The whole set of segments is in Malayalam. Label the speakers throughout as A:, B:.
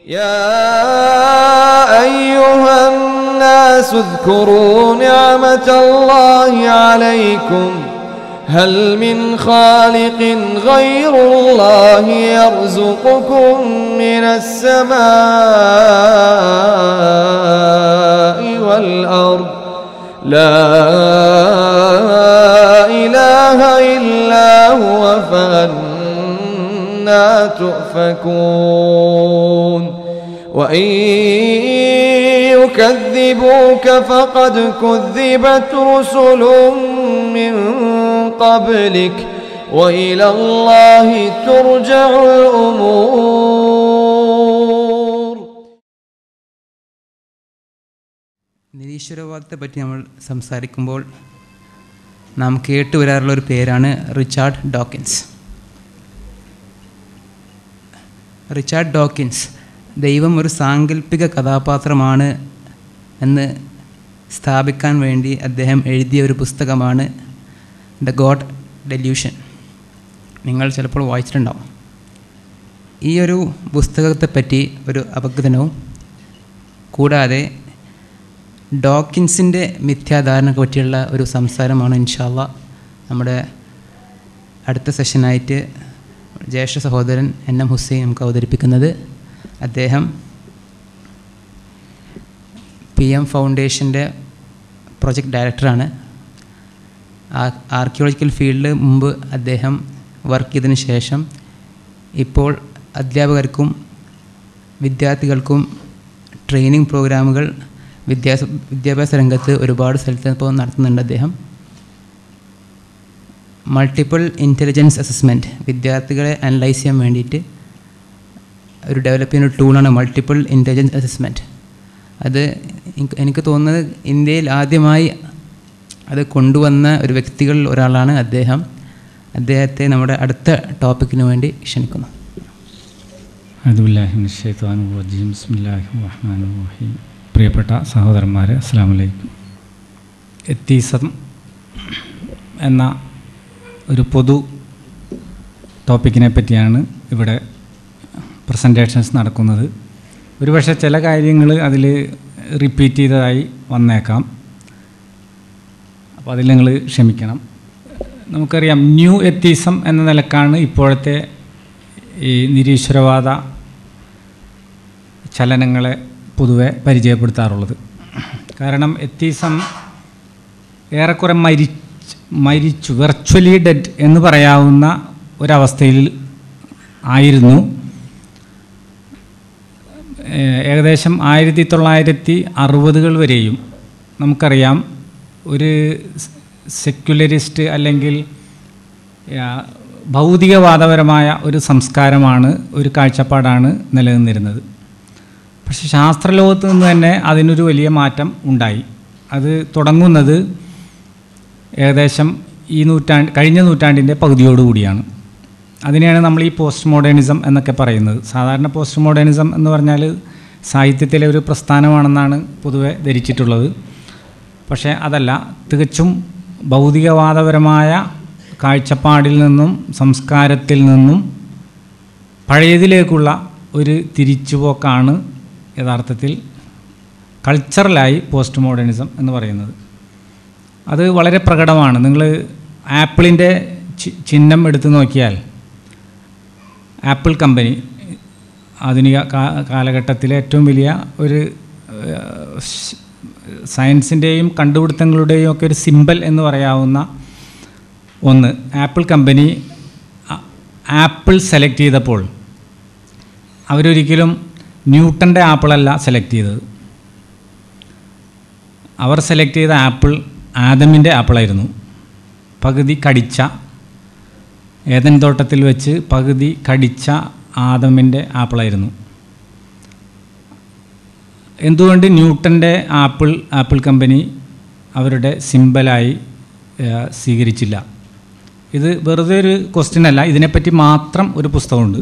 A: يا أيها الناس اذكروا نعمة الله عليكم هل من خالق غير الله يرزقكم من السماء والأرض لا إله إلا هو فأنا تؤفكون وإن يكذبوك فقد كذبت رسل من قبلك وإلى الله ترجع الأمور
B: നിരീശ്വരവാദത്തെ പറ്റി നമ്മൾ സംസാരിക്കുമ്പോൾ നാം കേട്ടു വരാറുള്ള ഒരു പേരാണ് റിച്ചാർഡ് ഡോക്കിൻസ് റിച്ചാർഡ് ഡോക്കിൻസ് ദൈവം ഒരു സാങ്കല്പിക കഥാപാത്രമാണ് എന്ന് സ്ഥാപിക്കാൻ വേണ്ടി അദ്ദേഹം എഴുതിയ ഒരു പുസ്തകമാണ് ദ ഗോഡ് ഡെല്യൂഷൻ നിങ്ങൾ ചിലപ്പോൾ വായിച്ചിട്ടുണ്ടാവും ഈ ഒരു പുസ്തകത്തെപ്പറ്റി ഒരു അപഗ്രഥനവും കൂടാതെ ഡോക്കിൻസിൻ്റെ മിഥ്യാധാരണയെ പറ്റിയുള്ള ഒരു സംസാരമാണ് ഇൻഷാല്ല നമ്മുടെ അടുത്ത സെഷനായിട്ട് ജ്യേഷ്ഠ സഹോദരൻ എൻ എം ഹുസൈൻ നമുക്ക് അവതരിപ്പിക്കുന്നത് അദ്ദേഹം പി എം ഫൗണ്ടേഷൻ്റെ പ്രൊജക്ട് ഡയറക്ടറാണ് ആർക്കിയോളജിക്കൽ ഫീൽഡിൽ മുമ്പ് അദ്ദേഹം വർക്ക് ചെയ്തതിന് ശേഷം ഇപ്പോൾ അധ്യാപകർക്കും വിദ്യാർത്ഥികൾക്കും ട്രെയിനിങ് പ്രോഗ്രാമുകൾ വിദ്യാഭ്യാസ വിദ്യാഭ്യാസ രംഗത്ത് ഒരുപാട് സ്ഥലത്ത് ഇപ്പോൾ നടത്തുന്നുണ്ട് അദ്ദേഹം മൾട്ടിപ്പിൾ ഇൻ്റലിജൻസ് അസസ്മെൻറ്റ് വിദ്യാർത്ഥികളെ അനലൈസ് ചെയ്യാൻ വേണ്ടിയിട്ട് ഒരു ഡെവലപ്പ് ചെയ്യുന്ന ഒരു ടൂളാണ് മൾട്ടിപ്പിൾ ഇൻ്റലിജൻസ് അസസ്മെൻറ്റ് അത് എനിക്ക് എനിക്ക് തോന്നുന്നത് ഇന്ത്യയിൽ ആദ്യമായി അത് കൊണ്ടുവന്ന ഒരു വ്യക്തികളിൽ ഒരാളാണ് അദ്ദേഹം അദ്ദേഹത്തെ നമ്മുടെ അടുത്ത ടോപ്പിക്കിന് വേണ്ടി ക്ഷണിക്കുന്നു
C: അബ്ദുല്ലാഹിമിൻ ബിസ്മില്ലാഹി റഹ്മാൻ റഹീം പ്രിയപ്പെട്ട സഹോദരന്മാരെ അസ്സാം വലൈക്കും എത്തീസം എന്ന ഒരു പൊതു ടോപ്പിക്കിനെ പറ്റിയാണ് ഇവിടെ പ്രസൻറ്റേഷൻസ് നടക്കുന്നത് ഒരുപക്ഷെ ചില കാര്യങ്ങൾ അതിൽ റിപ്പീറ്റ് ചെയ്തതായി വന്നേക്കാം അപ്പോൾ അതിൽ നിങ്ങൾ ക്ഷമിക്കണം നമുക്കറിയാം ന്യൂ എത്തീസം എന്ന നിലക്കാണ് ഇപ്പോഴത്തെ ഈ നിരീശ്വരവാദ ചലനങ്ങളെ പൊതുവെ പരിചയപ്പെടുത്താറുള്ളത് കാരണം എത്തീസം ഏറെക്കുറെ മരിച്ച് മരിച്ചു വെർച്വലി ഡെഡ് എന്ന് പറയാവുന്ന ഒരവസ്ഥയിൽ ആയിരുന്നു ഏഹ് ഏകദേശം ആയിരത്തി തൊള്ളായിരത്തി അറുപതുകൾ വരെയും നമുക്കറിയാം ഒരു സെക്യുലറിസ്റ്റ് അല്ലെങ്കിൽ ആ, ഭൗതികവാദപരമായ ഒരു സംസ്കാരമാണ് ഒരു കാഴ്ചപ്പാടാണ് നിലനിന്നിരുന്നത് പക്ഷെ ശാസ്ത്രലോകത്ത് നിന്ന് തന്നെ അതിനൊരു വലിയ മാറ്റം ഉണ്ടായി അത് തുടങ്ങുന്നത് ഏകദേശം ഈ നൂറ്റാണ്ട് കഴിഞ്ഞ നൂറ്റാണ്ടിൻ്റെ പകുതിയോടുകൂടിയാണ് അതിനെയാണ് നമ്മൾ ഈ പോസ്റ്റ് മോഡേണിസം എന്നൊക്കെ പറയുന്നത് സാധാരണ പോസ്റ്റ് മോഡേണിസം എന്ന് പറഞ്ഞാൽ സാഹിത്യത്തിലെ ഒരു പ്രസ്ഥാനമാണെന്നാണ് പൊതുവെ ധരിച്ചിട്ടുള്ളത് പക്ഷേ അതല്ല തികച്ചും ഭൗതികവാദപരമായ കാഴ്ചപ്പാടിൽ നിന്നും സംസ്കാരത്തിൽ നിന്നും പഴയതിലേക്കുള്ള ഒരു തിരിച്ചുപോക്കാണ് യഥാർത്ഥത്തിൽ കൾച്ചറലായി പോസ്റ്റ് മോഡേണിസം എന്ന് പറയുന്നത് അത് വളരെ പ്രകടമാണ് നിങ്ങൾ ആപ്പിളിൻ്റെ ചി- ചിഹ്നം എടുത്തു നോക്കിയാൽ ആപ്പിൾ കമ്പനി ആധുനിക കാ- കാലഘട്ടത്തിലെ ഏറ്റവും വലിയ ഒരു ഏഹ്, സ്- സയൻസിൻ്റെയും കണ്ടുപിടുത്തങ്ങളുടെയും ഒക്കെ ഒരു സിമ്പൽ എന്ന് പറയാവുന്ന ഒന്ന് ആപ്പിൾ കമ്പനി ആ- ആപ്പിൾ സെലക്ട് ചെയ്തപ്പോൾ അവരൊരിക്കലും ന്യൂട്ടൻ്റെ ആപ്പിളല്ല സെലക്ട് ചെയ്തത് അവർ സെലക്ട് ചെയ്ത ആപ്പിൾ ആദമിൻ്റെ ആപ്പിളായിരുന്നു പകുതി കടിച്ച ഏതൻ തോട്ടത്തിൽ വെച്ച് പകുതി കടിച്ച ആദമിൻ്റെ ആപ്പിളായിരുന്നു എന്തുകൊണ്ട് ന്യൂട്ടൻ്റെ ആപ്പിൾ ആപ്പിൾ കമ്പനി അവരുടെ സിമ്പലായി ഏഹ്, സ്വീകരിച്ചില്ല ഇത് വെറുതെ ഒരു ക്വസ്റ്റ്യൻ അല്ല ഇതിനെപ്പറ്റി മാത്രം ഒരു പുസ്തകമുണ്ട്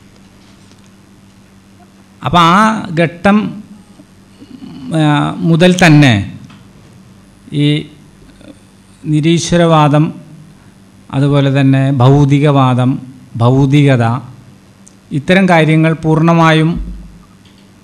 C: അപ്പോൾ ആ ഘട്ടം ആ, മുതൽ തന്നെ ഈ നിരീശ്വരവാദം അതുപോലെ തന്നെ ഭൗതികവാദം ഭൗതികത ഇത്തരം കാര്യങ്ങൾ പൂർണ്ണമായും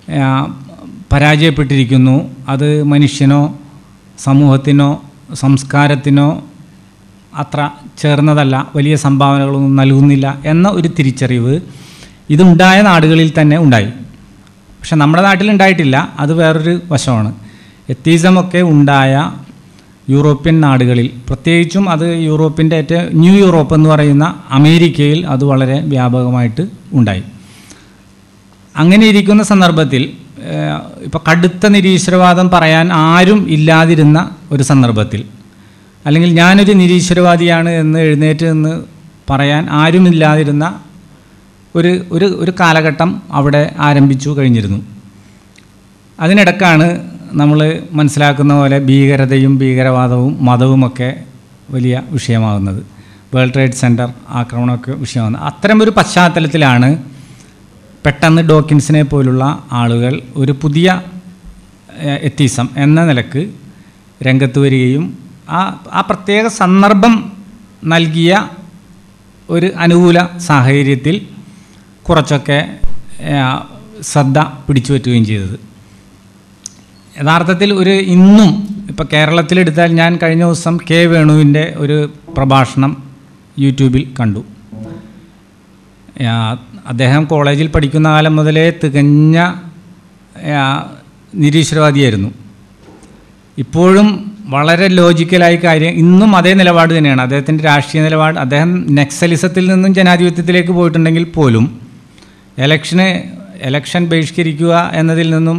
C: ആ, പരാജയപ്പെട്ടിരിക്കുന്നു അത് മനുഷ്യനോ സമൂഹത്തിനോ സംസ്കാരത്തിനോ അത്ര ചേർന്നതല്ല വലിയ സംഭാവനകളൊന്നും നൽകുന്നില്ല എന്ന ഒരു തിരിച്ചറിവ് ഇതുണ്ടായ നാടുകളിൽ തന്നെ ഉണ്ടായി പക്ഷെ നമ്മുടെ നാട്ടിൽ ഉണ്ടായിട്ടില്ല അത് വേറൊരു വശമാണ് എത്തീസമൊക്കെ ഉണ്ടായ യൂറോപ്യൻ നാടുകളിൽ പ്രത്യേകിച്ചും അത് യൂറോപ്പിൻ്റെ ഏറ്റവും ന്യൂ യൂറോപ്പ് എന്ന് പറയുന്ന അമേരിക്കയിൽ അത് വളരെ വ്യാപകമായിട്ട് ഉണ്ടായി അങ്ങനെ ഇരിക്കുന്ന സന്ദർഭത്തിൽ ഇപ്പോൾ കടുത്ത നിരീശ്വരവാദം പറയാൻ ആരും ഇല്ലാതിരുന്ന ഒരു സന്ദർഭത്തിൽ അല്ലെങ്കിൽ ഞാനൊരു നിരീശ്വരവാദിയാണ് എന്ന് എഴുന്നേറ്റ് നിന്ന് പറയാൻ ആരുമില്ലാതിരുന്ന ഒരു ഒരു ഒരു കാലഘട്ടം അവിടെ ആരംഭിച്ചു കഴിഞ്ഞിരുന്നു അതിനിടക്കാണ് നമ്മൾ മനസ്സിലാക്കുന്ന പോലെ ഭീകരതയും ഭീകരവാദവും മതവുമൊക്കെ വലിയ വിഷയമാകുന്നത് വേൾഡ് ട്രേഡ് സെൻറ്റർ ആക്രമണമൊക്കെ വിഷയമാകുന്നത് അത്തരമൊരു പശ്ചാത്തലത്തിലാണ് പെട്ടെന്ന് ഡോക്കിൻസിനെ പോലുള്ള ആളുകൾ ഒരു പുതിയ ഏഹ്, എത്തീസം എന്ന നിലക്ക് രംഗത്ത് വരികയും ആ ആ പ്രത്യേക സന്ദർഭം നൽകിയ ഒരു അനുകൂല സാഹചര്യത്തിൽ കുറച്ചൊക്കെ ഏഹ്, ശ്രദ്ധ പിടിച്ചു പറ്റുകയും ചെയ്തത് യഥാർത്ഥത്തിൽ ഒരു ഇന്നും ഇപ്പോൾ കേരളത്തിലെടുത്താൽ ഞാൻ കഴിഞ്ഞ ദിവസം കെ വേണുവിൻ്റെ ഒരു പ്രഭാഷണം യൂട്യൂബിൽ കണ്ടു ആ, അദ്ദേഹം കോളേജിൽ പഠിക്കുന്ന കാലം മുതലേ തികഞ്ഞ ആ, നിരീശ്വരവാദിയായിരുന്നു ഇപ്പോഴും വളരെ ലോജിക്കലായി കാര്യം ഇന്നും അതേ നിലപാട് തന്നെയാണ് അദ്ദേഹത്തിൻ്റെ രാഷ്ട്രീയ നിലപാട് അദ്ദേഹം നെക്സലിസത്തിൽ നിന്നും ജനാധിപത്യത്തിലേക്ക് പോയിട്ടുണ്ടെങ്കിൽ പോലും എലക്ഷന് എലക്ഷൻ ബഹിഷ്കരിക്കുക എന്നതിൽ നിന്നും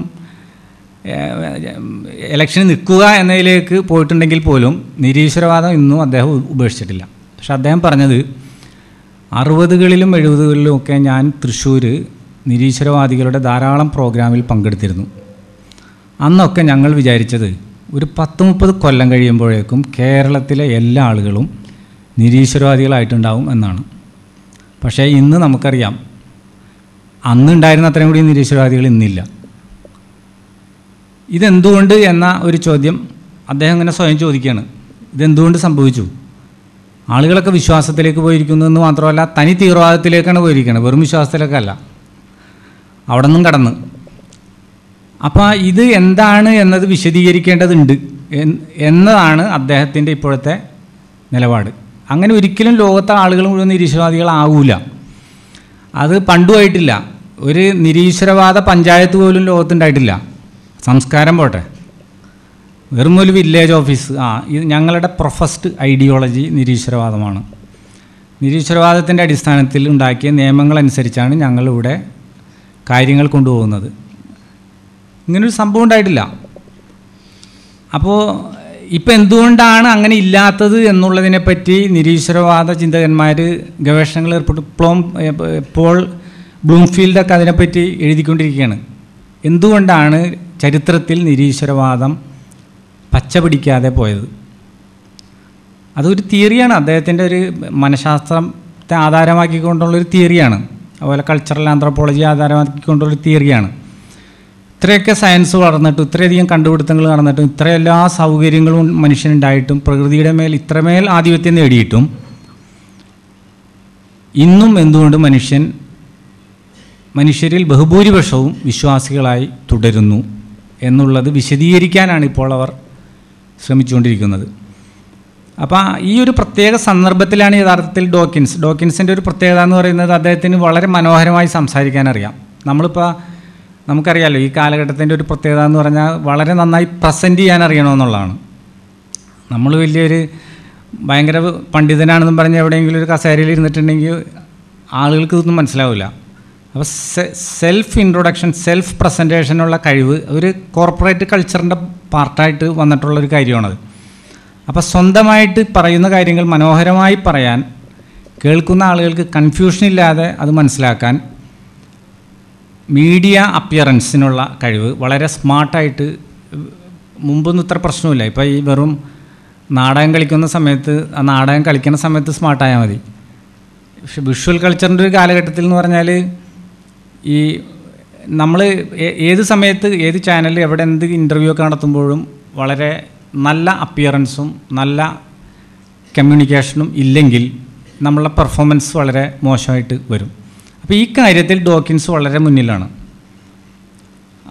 C: എലക്ഷന് നിൽക്കുക എന്നതിലേക്ക് പോയിട്ടുണ്ടെങ്കിൽ പോലും നിരീശ്വരവാദം ഇന്നും അദ്ദേഹം ഉപേക്ഷിച്ചിട്ടില്ല പക്ഷെ അദ്ദേഹം പറഞ്ഞത് അറുപതുകളിലും എഴുപതുകളിലും ഒക്കെ ഞാൻ തൃശ്ശൂർ നിരീശ്വരവാദികളുടെ ധാരാളം പ്രോഗ്രാമിൽ പങ്കെടുത്തിരുന്നു അന്നൊക്കെ ഞങ്ങൾ വിചാരിച്ചത് ഒരു പത്ത് മുപ്പത് കൊല്ലം കഴിയുമ്പോഴേക്കും കേരളത്തിലെ എല്ലാ ആളുകളും നിരീശ്വരവാദികളായിട്ടുണ്ടാവും എന്നാണ് പക്ഷേ ഇന്ന് നമുക്കറിയാം അന്നുണ്ടായിരുന്ന അത്രയും കൂടി നിരീശ്വരവാദികൾ ഇന്നില്ല ഇതെന്തുകൊണ്ട് എന്ന ഒരു ചോദ്യം അദ്ദേഹം ഇങ്ങനെ സ്വയം ചോദിക്കുകയാണ് ഇതെന്തുകൊണ്ട് സംഭവിച്ചു ആളുകളൊക്കെ വിശ്വാസത്തിലേക്ക് പോയിരിക്കുന്നു എന്ന് മാത്രമല്ല തനി തീവ്രവാദത്തിലേക്കാണ് പോയിരിക്കുന്നത് വെറും വിശ്വാസത്തിലേക്കല്ല അവിടെ നിന്നും കടന്ന് അപ്പോൾ ഇത് എന്താണ് എന്നത് വിശദീകരിക്കേണ്ടതുണ്ട് എൻ- എന്നതാണ് അദ്ദേഹത്തിൻ്റെ ഇപ്പോഴത്തെ നിലപാട് അങ്ങനെ ഒരിക്കലും ലോകത്തെ ആളുകൾ മുഴുവൻ നിരീശ്വരവാദികളാവൂല അത് പണ്ടുമായിട്ടില്ല ഒരു നിരീശ്വരവാദ പഞ്ചായത്ത് പോലും ലോകത്തുണ്ടായിട്ടില്ല സംസ്കാരം പോട്ടെ വെറും ഒരു വില്ലേജ് ഓഫീസ് ആ ഇത് ഞങ്ങളുടെ പ്രൊഫസ്ഡ് ഐഡിയോളജി നിരീശ്വരവാദമാണ് നിരീശ്വരവാദത്തിൻ്റെ അടിസ്ഥാനത്തിൽ ഉണ്ടാക്കിയ നിയമങ്ങളനുസരിച്ചാണ് ഞങ്ങളിവിടെ കാര്യങ്ങൾ കൊണ്ടുപോകുന്നത് ഇങ്ങനൊരു സംഭവം ഉണ്ടായിട്ടില്ല അപ്പോൾ ഇപ്പം എന്തുകൊണ്ടാണ് അങ്ങനെ ഇല്ലാത്തത് എന്നുള്ളതിനെപ്പറ്റി നിരീശ്വരവാദ ചിന്തകന്മാർ ഗവേഷണങ്ങൾ ഏർപ്പെട്ടു പ്ലോം ഇപ്പോൾ ബ്ലൂംഫീൽഡൊക്കെ അതിനെപ്പറ്റി എഴുതിക്കൊണ്ടിരിക്കുകയാണ് എന്തുകൊണ്ടാണ് ചരിത്രത്തിൽ നിരീശ്വരവാദം പച്ച പിടിക്കാതെ പോയത് അതൊരു തിയറിയാണ് അദ്ദേഹത്തിൻ്റെ ഒരു മനഃശാസ്ത്രത്തെ ആധാരമാക്കിക്കൊണ്ടുള്ളൊരു തിയറിയാണ് അതുപോലെ കൾച്ചറൽ ആന്ത്രോപോളജി ആധാരമാക്കിക്കൊണ്ടുള്ളൊരു തിയറിയാണ് ഇത്രയൊക്കെ സയൻസ് വളർന്നിട്ടും ഇത്രയധികം കണ്ടുപിടുത്തങ്ങൾ നടന്നിട്ടും ഇത്ര എല്ലാ സൗകര്യങ്ങളും മനുഷ്യനുണ്ടായിട്ടും പ്രകൃതിയുടെ മേൽ ഇത്രമേൽ ആധിപത്യം നേടിയിട്ടും ഇന്നും എന്തുകൊണ്ട് മനുഷ്യൻ മനുഷ്യരിൽ ബഹുഭൂരിപക്ഷവും വിശ്വാസികളായി തുടരുന്നു എന്നുള്ളത് വിശദീകരിക്കാനാണ് ഇപ്പോൾ അവർ ശ്രമിച്ചുകൊണ്ടിരിക്കുന്നത് അപ്പോൾ ഈ ഒരു പ്രത്യേക സന്ദർഭത്തിലാണ് യഥാർത്ഥത്തിൽ ഡോക്കിൻസ് ഡോക്കിൻസിൻ്റെ ഒരു പ്രത്യേകത എന്ന് പറയുന്നത് അദ്ദേഹത്തിന് വളരെ മനോഹരമായി സംസാരിക്കാൻ അറിയാം നമ്മളിപ്പോൾ നമുക്കറിയാലോ ഈ കാലഘട്ടത്തിൻ്റെ ഒരു പ്രത്യേകത എന്ന് പറഞ്ഞാൽ വളരെ നന്നായി പ്രസൻറ്റ് ചെയ്യാൻ അറിയണമെന്നുള്ളതാണ് നമ്മൾ വലിയൊരു ഭയങ്കര പണ്ഡിതനാണെന്നും പറഞ്ഞ് എവിടെയെങ്കിലും ഒരു കസേരയിൽ ഇരുന്നിട്ടുണ്ടെങ്കിൽ ആളുകൾക്ക് ഇതൊന്നും മനസ്സിലാവില്ല അപ്പോൾ സെൽഫ് ഇൻട്രൊഡക്ഷൻ സെൽഫ് പ്രസൻറ്റേഷനുള്ള കഴിവ് ഒരു കോർപ്പറേറ്റ് കൾച്ചറിൻ്റെ പാർട്ടായിട്ട് വന്നിട്ടുള്ളൊരു കാര്യമാണത് അപ്പോൾ സ്വന്തമായിട്ട് പറയുന്ന കാര്യങ്ങൾ മനോഹരമായി പറയാൻ കേൾക്കുന്ന ആളുകൾക്ക് കൺഫ്യൂഷൻ ഇല്ലാതെ അത് മനസ്സിലാക്കാൻ മീഡിയ അപ്പിയറൻസിനുള്ള കഴിവ് വളരെ സ്മാർട്ടായിട്ട് മുമ്പൊന്നും ഇത്ര പ്രശ്നമില്ല ഇപ്പോൾ ഈ വെറും നാടകം കളിക്കുന്ന സമയത്ത് ആ നാടകം കളിക്കുന്ന സമയത്ത് സ്മാർട്ടായാൽ മതി പക്ഷെ വിഷ്വൽ കൾച്ചറിൻ്റെ ഒരു കാലഘട്ടത്തിൽ എന്ന് പറഞ്ഞാൽ ഈ നമ്മൾ ഏത് സമയത്ത് ഏത് ചാനൽ എവിടെ എന്ത് ഇൻ്റർവ്യൂ ഒക്കെ നടത്തുമ്പോഴും വളരെ നല്ല അപ്പിയറൻസും നല്ല കമ്മ്യൂണിക്കേഷനും ഇല്ലെങ്കിൽ നമ്മളുടെ പെർഫോമൻസ് വളരെ മോശമായിട്ട് വരും അപ്പോൾ ഈ കാര്യത്തിൽ ഡോക്കിൻസ് വളരെ മുന്നിലാണ്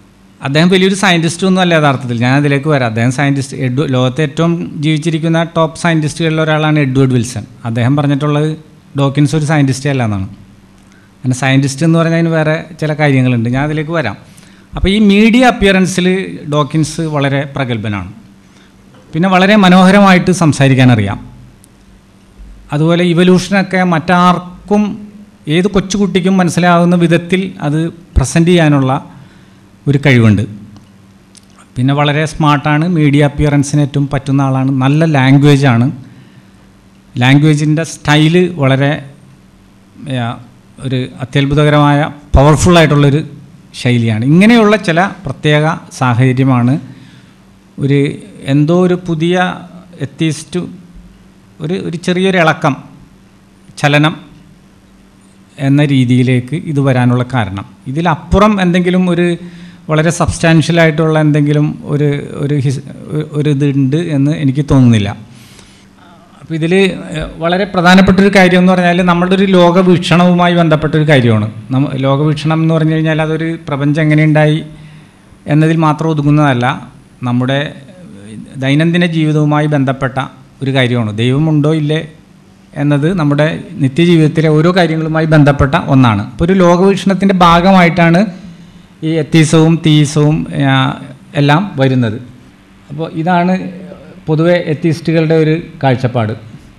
C: അദ്ദേഹം വലിയൊരു സയൻറ്റിസ്റ്റ് ഒന്നും അല്ല യഥാർത്ഥത്തിൽ ഞാൻ അതിലേക്ക് വരാം അദ്ദേഹം സയൻറ്റിസ്റ്റ് എഡ്വ ലോകത്തെ ഏറ്റവും ജീവിച്ചിരിക്കുന്ന ടോപ്പ് സയൻറ്റിസ്റ്റുകളിൽ ഒരാളാണ് എഡ്വേർഡ് വിൽസൺ അദ്ദേഹം പറഞ്ഞിട്ടുള്ളത് ഡോക്കിൻസ് ഒരു സയൻറ്റിസ്റ്റേ അല്ല എന്നാണ് അങ്ങനെ സയൻറ്റിസ്റ്റ് എന്ന് പറഞ്ഞാൽ അതിന് വേറെ ചില കാര്യങ്ങളുണ്ട് ഞാൻ അതിലേക്ക് വരാം അപ്പോൾ ഈ മീഡിയ അപ്പിയറൻസിൽ ഡോക്കിൻസ് വളരെ പ്രഗത്ഭനാണ് പിന്നെ വളരെ മനോഹരമായിട്ട് സംസാരിക്കാൻ അറിയാം അതുപോലെ ഇവല്യൂഷനൊക്കെ മറ്റാർക്കും ഏത് കൊച്ചുകുട്ടിക്കും മനസ്സിലാകുന്ന വിധത്തിൽ അത് പ്രസൻറ്റ് ചെയ്യാനുള്ള ഒരു കഴിവുണ്ട് പിന്നെ വളരെ സ്മാർട്ടാണ് മീഡിയ അപ്പിയറൻസിന് ഏറ്റവും പറ്റുന്ന ആളാണ് നല്ല ലാംഗ്വേജാണ് ലാംഗ്വേജിൻ്റെ സ്റ്റൈല് വളരെ ആ, ഒരു അത്യത്ഭുതകരമായ പവർഫുള്ളായിട്ടുള്ളൊരു ശൈലിയാണ് ഇങ്ങനെയുള്ള ചില പ്രത്യേക സാഹചര്യമാണ് ഒരു എന്തോ ഒരു പുതിയ എത്തിസ്റ്റ് ഒരു ഒരു ചെറിയൊരു ഇളക്കം ചലനം എന്ന രീതിയിലേക്ക് ഇത് വരാനുള്ള കാരണം ഇതിലപ്പുറം എന്തെങ്കിലും ഒരു വളരെ സബ്സ്റ്റാൻഷ്യലായിട്ടുള്ള എന്തെങ്കിലും ഒരു ഒരു ഹിസ് ഒരു ഇതുണ്ട് എന്ന് എനിക്ക് തോന്നുന്നില്ല അപ്പോൾ ഇതിൽ വളരെ പ്രധാനപ്പെട്ട ഒരു കാര്യം എന്ന് പറഞ്ഞാൽ നമ്മുടെ ഒരു ലോകവീക്ഷണവുമായി ബന്ധപ്പെട്ട ഒരു കാര്യമാണ് നമ്മ ലോകവീക്ഷണം എന്ന് പറഞ്ഞു കഴിഞ്ഞാൽ അതൊരു പ്രപഞ്ചം എങ്ങനെയുണ്ടായി എന്നതിൽ മാത്രം ഒതുങ്ങുന്നതല്ല നമ്മുടെ ദൈനംദിന ജീവിതവുമായി ബന്ധപ്പെട്ട ഒരു കാര്യമാണ് ദൈവമുണ്ടോ ഇല്ലേ എന്നത് നമ്മുടെ നിത്യജീവിതത്തിലെ ഓരോ കാര്യങ്ങളുമായി ബന്ധപ്പെട്ട ഒന്നാണ് അപ്പോൾ ഒരു ലോകവീക്ഷണത്തിൻ്റെ ഭാഗമായിട്ടാണ് ഈ എത്തീസവും തീസവും ആ, എല്ലാം വരുന്നത് അപ്പോൾ ഇതാണ് പൊതുവെ എത്തീസ്റ്റുകളുടെ ഒരു കാഴ്ചപ്പാട്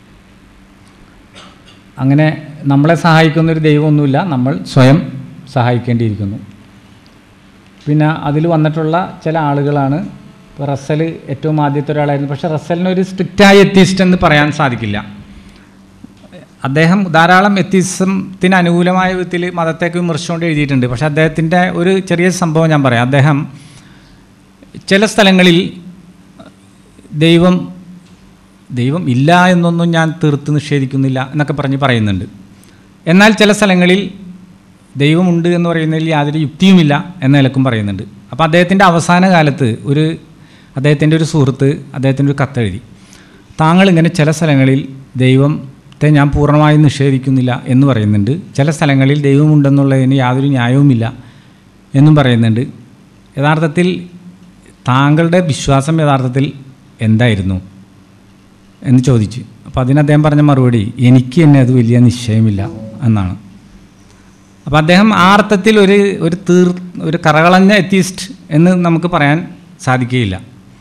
C: അങ്ങനെ നമ്മളെ സഹായിക്കുന്ന ഒരു ദൈവമൊന്നുമില്ല നമ്മൾ സ്വയം സഹായിക്കേണ്ടിയിരിക്കുന്നു പിന്നെ അതിൽ വന്നിട്ടുള്ള ചില ആളുകളാണ് ഇപ്പോൾ റസൽ ഏറ്റവും ആദ്യത്തെ ഒരാളായിരുന്നു പക്ഷേ റസലിന് ഒരു സ്ട്രിക്റ്റായ എത്തീസ്റ്റ് എന്ന് പറയാൻ സാധിക്കില്ല അദ്ദേഹം ധാരാളം എത്തിസത്തിന് അനുകൂലമായ വിധത്തിൽ മതത്തേക്ക് വിമർശിച്ചുകൊണ്ട് എഴുതിയിട്ടുണ്ട് പക്ഷേ അദ്ദേഹത്തിൻ്റെ ഒരു ചെറിയ സംഭവം ഞാൻ പറയാം അദ്ദേഹം ചില സ്ഥലങ്ങളിൽ ദൈവം ദൈവം ഇല്ല എന്നൊന്നും ഞാൻ തീർത്ത് നിഷേധിക്കുന്നില്ല എന്നൊക്കെ പറഞ്ഞ് പറയുന്നുണ്ട് എന്നാൽ ചില സ്ഥലങ്ങളിൽ ദൈവമുണ്ട് എന്ന് പറയുന്നതിൽ യാതൊരു യുക്തിയുമില്ല എന്ന നിലക്കും പറയുന്നുണ്ട് അപ്പോൾ അദ്ദേഹത്തിൻ്റെ അവസാന കാലത്ത് ഒരു അദ്ദേഹത്തിൻ്റെ ഒരു സുഹൃത്ത് അദ്ദേഹത്തിൻ്റെ ഒരു കത്തെഴുതി താങ്കൾ ഇങ്ങനെ ചില സ്ഥലങ്ങളിൽ ദൈവത്തെ ഞാൻ പൂർണ്ണമായും നിഷേധിക്കുന്നില്ല എന്ന് പറയുന്നുണ്ട് ചില സ്ഥലങ്ങളിൽ ദൈവമുണ്ടെന്നുള്ളതിന് യാതൊരു ന്യായവുമില്ല എന്നും പറയുന്നുണ്ട് യഥാർത്ഥത്തിൽ താങ്കളുടെ വിശ്വാസം യഥാർത്ഥത്തിൽ എന്തായിരുന്നു എന്ന് ചോദിച്ചു അപ്പോൾ അതിന് അദ്ദേഹം പറഞ്ഞ മറുപടി എനിക്ക് തന്നെ അത് വലിയ നിശ്ചയമില്ല എന്നാണ് അപ്പോൾ അദ്ദേഹം ആ അർത്ഥത്തിൽ ഒരു ഒരു തീർ ഒരു കറകളഞ്ഞ എത്തിയിസ്റ്റ് എന്ന് നമുക്ക് പറയാൻ സാധിക്കുകയില്ല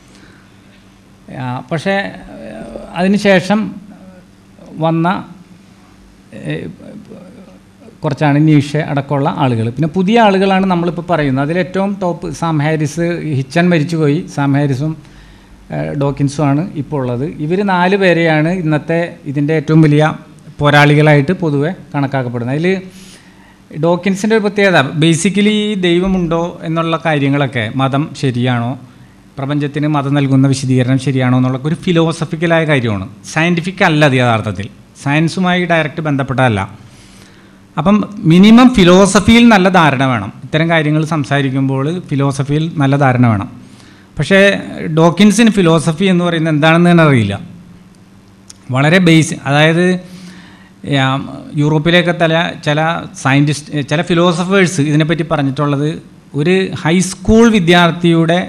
C: ആ, പക്ഷേ അതിനുശേഷം വന്ന ഏഹ്, കുറച്ചാണ് നീഷ അടക്കമുള്ള ആളുകൾ പിന്നെ പുതിയ ആളുകളാണ് നമ്മളിപ്പോൾ പറയുന്നത് അതിലേറ്റവും ടോപ്പ് സാം ഹാരിസ് ഹിച്ചൻ മരിച്ചുപോയി സാം ഹാരിസും ഏഹ്, ഡോക്കിൻസുമാണ് ഇപ്പോൾ ഉള്ളത് ഇവർ നാല് പേരെയാണ് ഇന്നത്തെ ഇതിൻ്റെ ഏറ്റവും വലിയ പോരാളികളായിട്ട് പൊതുവെ കണക്കാക്കപ്പെടുന്നത് അതിൽ ഡോക്കിൻസിൻ്റെ ഒരു പ്രത്യേകത ബേസിക്കലി ദൈവമുണ്ടോ എന്നുള്ള കാര്യങ്ങളൊക്കെ മതം ശരിയാണോ പ്രപഞ്ചത്തിന് മതം നൽകുന്ന വിശദീകരണം ശരിയാണോ എന്നുള്ള ഒരു ഫിലോസഫിക്കലായ കാര്യമാണ് സയൻറ്റിഫിക് അല്ല അത് യഥാർത്ഥത്തിൽ സയൻസുമായി ഡയറക്റ്റ് ബന്ധപ്പെട്ടതല്ല അപ്പം മിനിമം ഫിലോസഫിയിൽ നല്ല ധാരണ വേണം ഇത്തരം കാര്യങ്ങൾ സംസാരിക്കുമ്പോൾ ഫിലോസഫിയിൽ നല്ല ധാരണ വേണം പക്ഷേ ഡോക്കിൻസിന് ഫിലോസഫി എന്ന് പറയുന്നത് എന്താണെന്ന് തന്നെ അറിയില്ല വളരെ ബേസ് അതായത് ആ, യൂറോപ്പിലേക്ക് ചില ചില സയൻറ്റിസ്റ്റ് ചില ഫിലോസഫേഴ്സ് ഇതിനെപ്പറ്റി പറഞ്ഞിട്ടുള്ളത് ഒരു ഹൈസ്കൂൾ വിദ്യാർത്ഥിയുടെ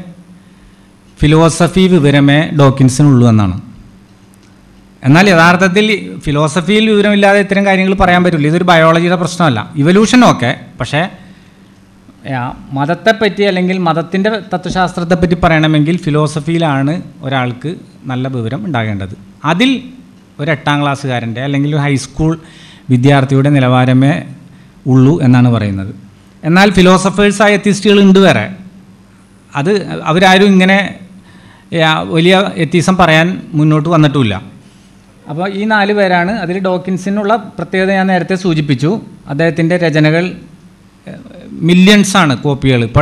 C: ഫിലോസഫി വിവരമേ ഡോക്കിൻസിനുള്ളൂ എന്നാണ് എന്നാൽ യഥാർത്ഥത്തിൽ ഫിലോസഫിയിൽ വിവരമില്ലാതെ ഇത്തരം കാര്യങ്ങൾ പറയാൻ പറ്റില്ല ഇതൊരു ബയോളജിയുടെ പ്രശ്നമല്ല ഇവല്യൂഷൻ ഓക്കെ പക്ഷേ ആ, മതത്തെപ്പറ്റി അല്ലെങ്കിൽ മതത്തിൻ്റെ തത്വശാസ്ത്രത്തെപ്പറ്റി പറയണമെങ്കിൽ ഫിലോസഫിയിലാണ് ഒരാൾക്ക് നല്ല വിവരം ഉണ്ടാകേണ്ടത് അതിൽ ഒരു എട്ടാം ക്ലാസ്സുകാരൻ്റെ അല്ലെങ്കിൽ ഒരു ഹൈസ്കൂൾ വിദ്യാർത്ഥിയുടെ നിലവാരമേ ഉള്ളൂ എന്നാണ് പറയുന്നത് എന്നാൽ ഫിലോസഫേഴ്സായ എത്തിസ്റ്റുകൾ ഉണ്ട് വേറെ അത് അവരാരും ഇങ്ങനെ ആ, വലിയ എത്തീസം പറയാൻ മുന്നോട്ട് വന്നിട്ടുമില്ല അപ്പോൾ ഈ നാല് പേരാണ് അതിൽ ഡോക്കിൻസിനുള്ള പ്രത്യേകത ഞാൻ നേരത്തെ സൂചിപ്പിച്ചു അദ്ദേഹത്തിൻ്റെ രചനകൾ മില്യൺസാണ് കോപ്പികൾ ഇപ്പോൾ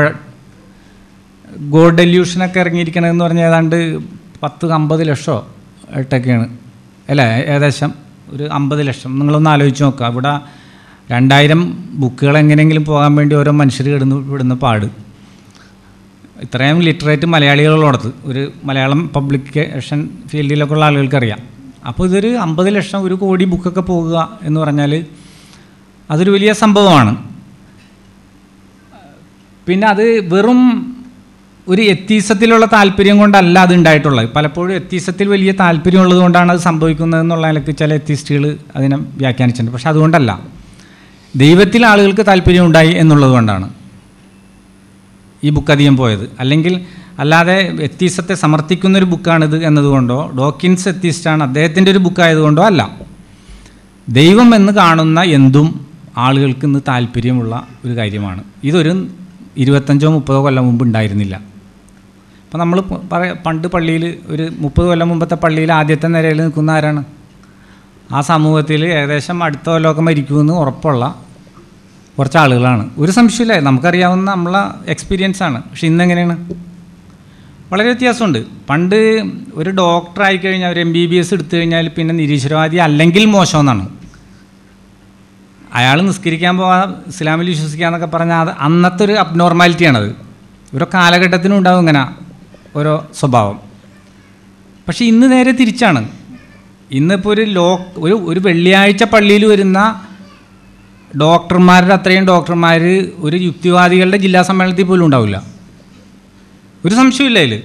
C: ഗോഡ് ഡെല്യൂഷനൊക്കെ ഇറങ്ങിയിരിക്കണതെന്ന് പറഞ്ഞാൽ ഏതാണ്ട് പത്ത് അമ്പത് ലക്ഷമോ ഇട്ടൊക്കെയാണ് അല്ലേ ഏകദേശം ഒരു അമ്പത് ലക്ഷം നിങ്ങളൊന്ന് ആലോചിച്ച് നോക്കുക ഇവിടെ രണ്ടായിരം ബുക്കുകൾ എങ്ങനെയെങ്കിലും പോകാൻ വേണ്ടി ഓരോ മനുഷ്യർ കിടന്ന് വിടുന്ന പാട് ഇത്രയും ലിറ്ററേറ്റ് മലയാളികളുള്ളത് ഒരു മലയാളം പബ്ലിക്കേഷൻ ഫീൽഡിലൊക്കെ ഉള്ള ആളുകൾക്കറിയാം അപ്പോൾ ഇതൊരു അമ്പത് ലക്ഷം ഒരു കോടി ബുക്കൊക്കെ പോകുക എന്ന് പറഞ്ഞാൽ അതൊരു വലിയ സംഭവമാണ് പിന്നെ അത് വെറും ഒരു എത്തീസത്തിലുള്ള താല്പര്യം കൊണ്ടല്ല അത് ഉണ്ടായിട്ടുള്ളത് പലപ്പോഴും എത്തീസത്തിൽ വലിയ താല്പര്യമുള്ളത് കൊണ്ടാണ് അത് സംഭവിക്കുന്നത് എന്നുള്ള നിലക്ക് ചില എത്തീസ്റ്റുകൾ അതിനെ വ്യാഖ്യാനിച്ചിട്ടുണ്ട് പക്ഷെ അതുകൊണ്ടല്ല ദൈവത്തിൽ ആളുകൾക്ക് താല്പര്യം ഉണ്ടായി എന്നുള്ളത് കൊണ്ടാണ് ഈ ബുക്ക് അധികം പോയത് അല്ലെങ്കിൽ അല്ലാതെ എത്തീസത്തെ സമർത്ഥിക്കുന്ന ഒരു ബുക്കാണിത് എന്നതുകൊണ്ടോ ഡോക്കിൻസ് എത്തീസ്റ്റാണ് അദ്ദേഹത്തിൻ്റെ ഒരു ബുക്കായതുകൊണ്ടോ അല്ല ദൈവം എന്ന് കാണുന്ന എന്തും ആളുകൾക്ക് ഇന്ന് താല്പര്യമുള്ള ഒരു കാര്യമാണ് ഇതൊരു ഇരുപത്തഞ്ചോ മുപ്പതോ കൊല്ലം മുമ്പ് ഉണ്ടായിരുന്നില്ല അപ്പോൾ നമ്മൾ പറ പണ്ട് പള്ളിയിൽ ഒരു മുപ്പത് കൊല്ലം മുമ്പത്തെ പള്ളിയിൽ ആദ്യത്തെ നിരയിൽ നിൽക്കുന്ന ആരാണ് ആ സമൂഹത്തിൽ ഏകദേശം അടുത്ത കൊല്ലമൊക്കെ മരിക്കുമെന്ന് ഉറപ്പുള്ള കുറച്ച് ആളുകളാണ് ഒരു സംശയമില്ല നമുക്കറിയാവുന്ന നമ്മളെ എക്സ്പീരിയൻസ് ആണ് പക്ഷെ ഇന്നെങ്ങനെയാണ് വളരെ വ്യത്യാസമുണ്ട് പണ്ട് ഒരു ഡോക്ടർ ആയിക്കഴിഞ്ഞാൽ ഒരു എം ബി ബി എസ് എടുത്തു കഴിഞ്ഞാൽ പിന്നെ നിരീശ്വരവാദി അല്ലെങ്കിൽ മോശമെന്നാണ് അയാൾ നിസ്കരിക്കാൻ പോകാൻ ഇസ്ലാമിൽ വിശ്വസിക്കുക എന്നൊക്കെ പറഞ്ഞാൽ അത് അന്നത്തെ ഒരു അബ്നോർമാലിറ്റിയാണത് ഓരോ കാലഘട്ടത്തിനും ഉണ്ടാവും ഇങ്ങനെ ഓരോ സ്വഭാവം പക്ഷേ ഇന്ന് നേരെ തിരിച്ചാണ് ഇന്നിപ്പോൾ ഒരു ലോ ഒരു ഒരു വെള്ളിയാഴ്ച പള്ളിയിൽ വരുന്ന ഡോക്ടർമാരുടെ അത്രയും ഡോക്ടർമാർ ഒരു യുക്തിവാദികളുടെ ജില്ലാ സമ്മേളനത്തിൽ പോലും ഉണ്ടാവില്ല ഒരു സംശയമില്ല അതിൽ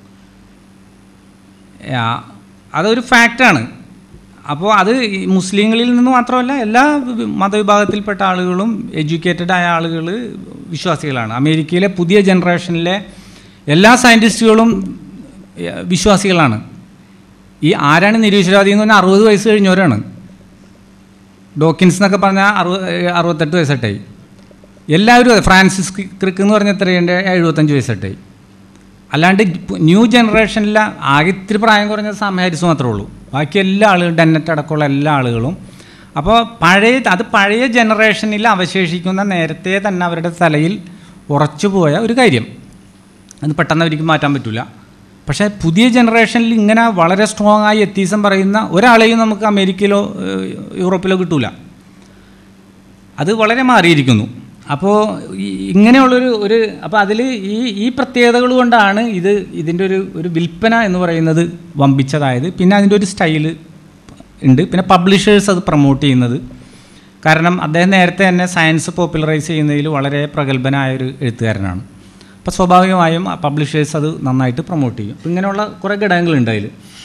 C: അതൊരു ഫാക്റ്റാണ് അപ്പോൾ അത് ഈ മുസ്ലിങ്ങളിൽ നിന്ന് മാത്രമല്ല എല്ലാ വി- മതവിഭാഗത്തിൽപ്പെട്ട ആളുകളും എഡ്യൂക്കേറ്റഡ് ആയ ആളുകൾ വിശ്വാസികളാണ് അമേരിക്കയിലെ പുതിയ ജനറേഷനിലെ എല്ലാ സയൻറ്റിസ്റ്റുകളും ഏഹ്, വിശ്വാസികളാണ് ഈ ആരാണ് നിരീശ്വരവാദി എന്ന് പറഞ്ഞാൽ അറുപത് വയസ്സ് കഴിഞ്ഞവരാണ് ഡോക്കിൻസ് എന്നൊക്കെ പറഞ്ഞാൽ അറുപത് അറുപത്തെട്ട് വയസ്സെട്ടായി എല്ലാവരും അതെ ഫ്രാൻസിസ് ക്രി- ക്രിക്ക് എന്ന് പറഞ്ഞ എത്രയുണ്ട് എഴുപത്തഞ്ച് വയസ്സെട്ടായി അല്ലാണ്ട് ഇപ്പ- ന്യൂ ജനറേഷനിൽ ആകെ ഇത്തിരി പ്രായം കുറഞ്ഞ സാം ഹാരിസ് മാത്രമേ ഉള്ളൂ ബാക്കി എല്ലാ ആളുകളും ഡെന്നറ്റ് അടക്കമുള്ള എല്ലാ ആളുകളും അപ്പോൾ പഴയ അത് പഴയ ജനറേഷനിൽ അവശേഷിക്കുന്ന നേരത്തെ തന്നെ അവരുടെ തലയിൽ ഉറച്ചു പോയ ഒരു കാര്യം അത് പെട്ടെന്ന് അവർക്ക് മാറ്റാൻ പറ്റില്ല പക്ഷേ പുതിയ ജനറേഷനിൽ ഇങ്ങനെ വളരെ സ്ട്രോങ് ആയി എത്തീസം പറയുന്ന ഒരാളെയും നമുക്ക് അമേരിക്കയിലോ ഏഹ്, യൂറോപ്പിലോ കിട്ടൂല അത് വളരെ മാറിയിരിക്കുന്നു അപ്പോൾ ഈ- ഇങ്ങനെയുള്ളൊരു ഒരു അപ്പോൾ അതിൽ ഈ ഈ പ്രത്യേകതകൾ കൊണ്ടാണ് ഇത് ഇതിൻ്റെ ഒരു ഒരു വിൽപ്പന എന്ന് പറയുന്നത് വമ്പിച്ചതായത് പിന്നെ അതിൻ്റെ ഒരു സ്റ്റൈല് ഉണ്ട് പിന്നെ പബ്ലിഷേഴ്സ് അത് പ്രൊമോട്ട് ചെയ്യുന്നത് കാരണം അദ്ദേഹം നേരത്തെ തന്നെ സയൻസ് പോപ്പുലറൈസ് ചെയ്യുന്നതിൽ വളരെ പ്രഗത്ഭനായ ഒരു എഴുത്തുകാരനാണ് അപ്പോൾ സ്വാഭാവികമായും പബ്ലിഷേഴ്സ് അത് നന്നായിട്ട് പ്രൊമോട്ട് ചെയ്യും അപ്പോൾ ഇങ്ങനെയുള്ള കുറേ ഘടകങ്ങളുണ്ട് അതിൽ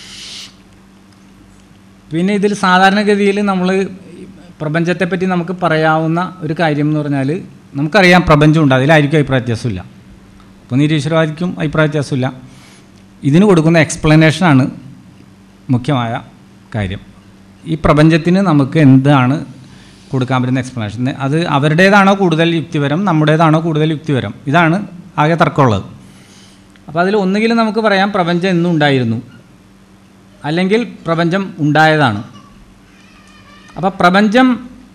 C: പിന്നെ ഇതിൽ സാധാരണഗതിയിൽ നമ്മൾ പ്രപഞ്ചത്തെപ്പറ്റി നമുക്ക് പറയാവുന്ന ഒരു കാര്യം എന്ന് പറഞ്ഞാൽ നമുക്കറിയാം പ്രപഞ്ചമുണ്ട് അതിലായിരിക്കും അഭിപ്രായ വ്യത്യാസമില്ല അപ്പോൾ നിരീശ്വരവാദിക്കും അഭിപ്രായ വ്യത്യാസമില്ല ഇതിന് കൊടുക്കുന്ന എക്സ്പ്ലനേഷനാണ് മുഖ്യമായ കാര്യം ഈ പ്രപഞ്ചത്തിന് നമുക്ക് എന്താണ് കൊടുക്കാൻ പറ്റുന്ന എക്സ്പ്ലനേഷൻ അത് അവരുടേതാണോ കൂടുതൽ യുക്തിപരം നമ്മുടേതാണോ കൂടുതൽ യുക്തിപരം ഇതാണ് ആകെ തർക്കമുള്ളത് അപ്പോൾ അതിൽ ഒന്നുകിൽ നമുക്ക് പറയാം പ്രപഞ്ചം എന്നും ഉണ്ടായിരുന്നു അല്ലെങ്കിൽ പ്രപഞ്ചം ഉണ്ടായതാണ് അപ്പോൾ പ്രപഞ്ചം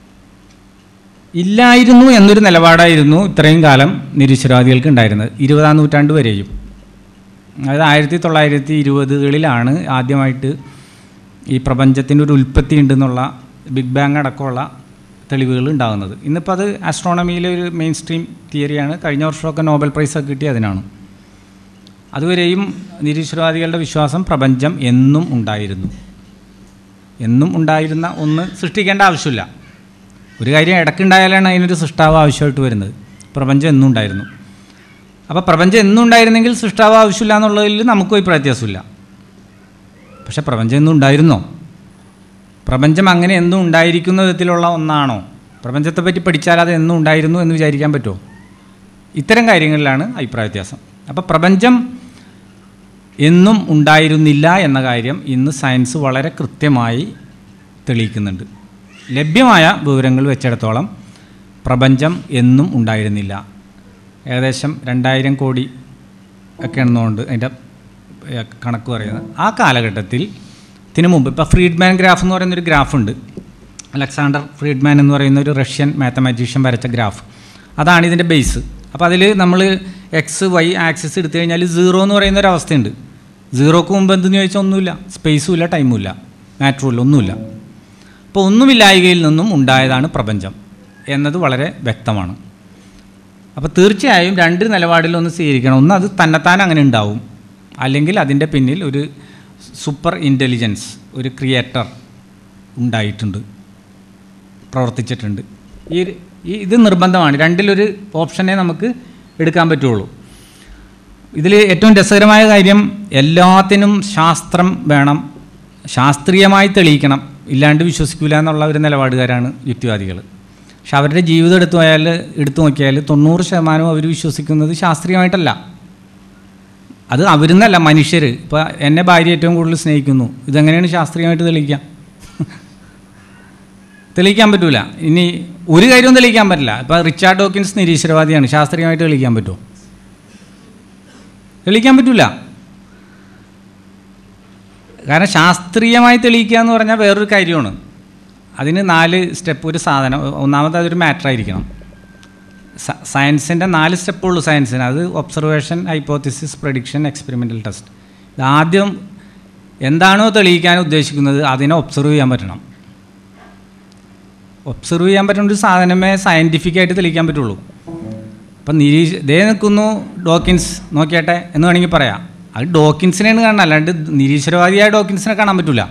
C: ഇല്ലായിരുന്നു എന്നൊരു നിലപാടായിരുന്നു ഇത്രയും കാലം നിരീശ്വരവാദികൾക്ക് ഉണ്ടായിരുന്നത് ഇരുപതാം നൂറ്റാണ്ട് വരെയും അതായത് ആയിരത്തി തൊള്ളായിരത്തി ഇരുപതുകളിലാണ് ആദ്യമായിട്ട് ഈ പ്രപഞ്ചത്തിൻ്റെ ഒരു ഉൽപ്പത്തി ഉണ്ടെന്നുള്ള ബിഗ് ബാങ് അടക്കമുള്ള തെളിവുകൾ ഉണ്ടാകുന്നത് ഇന്നിപ്പോൾ അത് ആസ്ട്രോണമിയിലെ ഒരു മെയിൻ സ്ട്രീം തിയറിയാണ് കഴിഞ്ഞ വർഷമൊക്കെ നോബൽ പ്രൈസൊക്കെ കിട്ടി അതിനാണ് അതുവരെയും നിരീശ്വരവാദികളുടെ വിശ്വാസം പ്രപഞ്ചം എന്നും ഉണ്ടായിരുന്നു എന്നും ഉണ്ടായിരുന്ന ഒന്ന് സൃഷ്ടിക്കേണ്ട ആവശ്യമില്ല ഒരു കാര്യം ഇടയ്ക്കുണ്ടായാലാണ് അതിനൊരു സൃഷ്ടാവ് ആവശ്യമായിട്ട് വരുന്നത് പ്രപഞ്ചം എന്നും ഉണ്ടായിരുന്നു അപ്പോൾ പ്രപഞ്ചം എന്നും ഉണ്ടായിരുന്നെങ്കിൽ സൃഷ്ടാവ് ആവശ്യമില്ല എന്നുള്ളതിൽ നമുക്കും അഭിപ്രായ വ്യത്യാസമില്ല പക്ഷേ പ്രപഞ്ചം എന്നും ഉണ്ടായിരുന്നോ പ്രപഞ്ചം അങ്ങനെ എന്നും ഉണ്ടായിരിക്കുന്ന വിധത്തിലുള്ള ഒന്നാണോ പ്രപഞ്ചത്തെപ്പറ്റി പഠിച്ചാൽ അത് എന്നും ഉണ്ടായിരുന്നു എന്ന് വിചാരിക്കാൻ പറ്റുമോ ഇത്തരം കാര്യങ്ങളിലാണ് അഭിപ്രായ വ്യത്യാസം അപ്പോൾ പ്രപഞ്ചം എന്നും ഉണ്ടായിരുന്നില്ല എന്ന കാര്യം ഇന്ന് സയൻസ് വളരെ കൃത്യമായി തെളിയിക്കുന്നുണ്ട് ലഭ്യമായ വിവരങ്ങൾ വെച്ചിടത്തോളം പ്രപഞ്ചം എന്നും ഉണ്ടായിരുന്നില്ല ഏകദേശം രണ്ടായിരം കോടി ഒക്കെ എണ്ണുകൊണ്ട് അതിൻ്റെ ഏഹ്, കണക്ക് പറയുന്നത് ആ കാലഘട്ടത്തിൽ ഇതിനു മുമ്പ് ഇപ്പോൾ ഫ്രീഡ്മാൻ ഗ്രാഫ് എന്ന് പറയുന്നൊരു ഗ്രാഫുണ്ട് അലക്സാണ്ടർ ഫ്രീഡ്മാൻ എന്ന് പറയുന്ന ഒരു റഷ്യൻ മാത്തമാറ്റീഷ്യൻ വരച്ച ഗ്രാഫ് അതാണ് ഇതിൻ്റെ ബേസ് അപ്പോൾ അതിൽ നമ്മൾ എക്സ് വൈ ആക്സിസ് എടുത്തു കഴിഞ്ഞാൽ സീറോ എന്ന് പറയുന്ന ഒരു അവസ്ഥയുണ്ട് സീറോക്ക് മുമ്പ് എന്തെന്ന് ചോദിച്ചാൽ ഒന്നുമില്ല സ്പേസും ഇല്ല ടൈമും ഇല്ല മാറ്ററും ഇല്ല ഒന്നുമില്ല അപ്പോൾ ഒന്നുമില്ലായ്കയിൽ നിന്നും ഉണ്ടായതാണ് പ്രപഞ്ചം എന്നത് വളരെ വ്യക്തമാണ് അപ്പോൾ തീർച്ചയായും രണ്ട് നിലപാടിലൊന്ന് സ്വീകരിക്കണം ഒന്ന് അത് തന്നെത്താൻ അങ്ങനെ ഉണ്ടാവും അല്ലെങ്കിൽ അതിൻ്റെ പിന്നിൽ ഒരു സൂപ്പർ ഇൻ്റലിജൻസ് ഒരു ക്രിയേറ്റർ ഉണ്ടായിട്ടുണ്ട് പ്രവർത്തിച്ചിട്ടുണ്ട് ഈ ഈ ഇത് നിർബന്ധമാണ് രണ്ടിലൊരു ഓപ്ഷനെ നമുക്ക് എടുക്കാൻ പറ്റുള്ളൂ ഇതിൽ ഏറ്റവും രസകരമായ കാര്യം എല്ലാത്തിനും ശാസ്ത്രം വേണം ശാസ്ത്രീയമായി തെളിയിക്കണം ഇല്ലാണ്ട് വിശ്വസിക്കില്ല എന്നുള്ള ഒരു നിലപാടുകാരാണ് യുക്തിവാദികൾ പക്ഷെ അവരുടെ ജീവിതം എടുത്തു പോയാൽ എടുത്തു നോക്കിയാൽ തൊണ്ണൂറ് ശതമാനവും അവർ വിശ്വസിക്കുന്നത് ശാസ്ത്രീയമായിട്ടല്ല അത് അവരുന്നല്ല മനുഷ്യർ ഇപ്പോൾ എന്നെ ഭാര്യ ഏറ്റവും കൂടുതൽ സ്നേഹിക്കുന്നു ഇതെങ്ങനെയാണ് ശാസ്ത്രീയമായിട്ട് തെളിയിക്കുക തെളിയിക്കാൻ പറ്റൂല ഇനി ഒരു കാര്യവും തെളിയിക്കാൻ പറ്റില്ല ഇപ്പോൾ റിച്ചാർഡ് ഡോക്കിൻസ് നിരീശ്വരവാദിയാണ് ശാസ്ത്രീയമായിട്ട് തെളിയിക്കാൻ പറ്റുമോ തെളിയിക്കാൻ പറ്റൂല കാരണം ശാസ്ത്രീയമായി തെളിയിക്കുക എന്ന് പറഞ്ഞാൽ വേറൊരു കാര്യമാണ് അതിന് നാല് സ്റ്റെപ്പ് ഒരു സാധനം ഒന്നാമത് അതൊരു മാറ്റർ ആയിരിക്കണം സയൻസിൻ്റെ നാല് സ്റ്റെപ്പുള്ളൂ സയൻസിന് അത് observation hypothesis prediction experimental test ഇത് ആദ്യം എന്താണോ തെളിയിക്കാൻ ഉദ്ദേശിക്കുന്നത് അതിനെ ഒബ്സർവ് ചെയ്യാൻ പറ്റണം ഒബ്സർവ് ചെയ്യാൻ പറ്റുന്ന ഒരു സാധനമേ സയൻറ്റിഫിക്കായിട്ട് തെളിയിക്കാൻ പറ്റുള്ളൂ അപ്പം നിരീക്ഷ ദേ നിൽക്കുന്നു ഡോക്കിൻസ് നോക്കിയാട്ടെ എന്ന് വേണമെങ്കിൽ പറയാം അത് ഡോക്കിൻസിനെയാണ് കാണണം അല്ലാണ്ട് നിരീശ്വരവാദിയായ ഡോക്കിൻസിനെ കാണാൻ പറ്റില്ല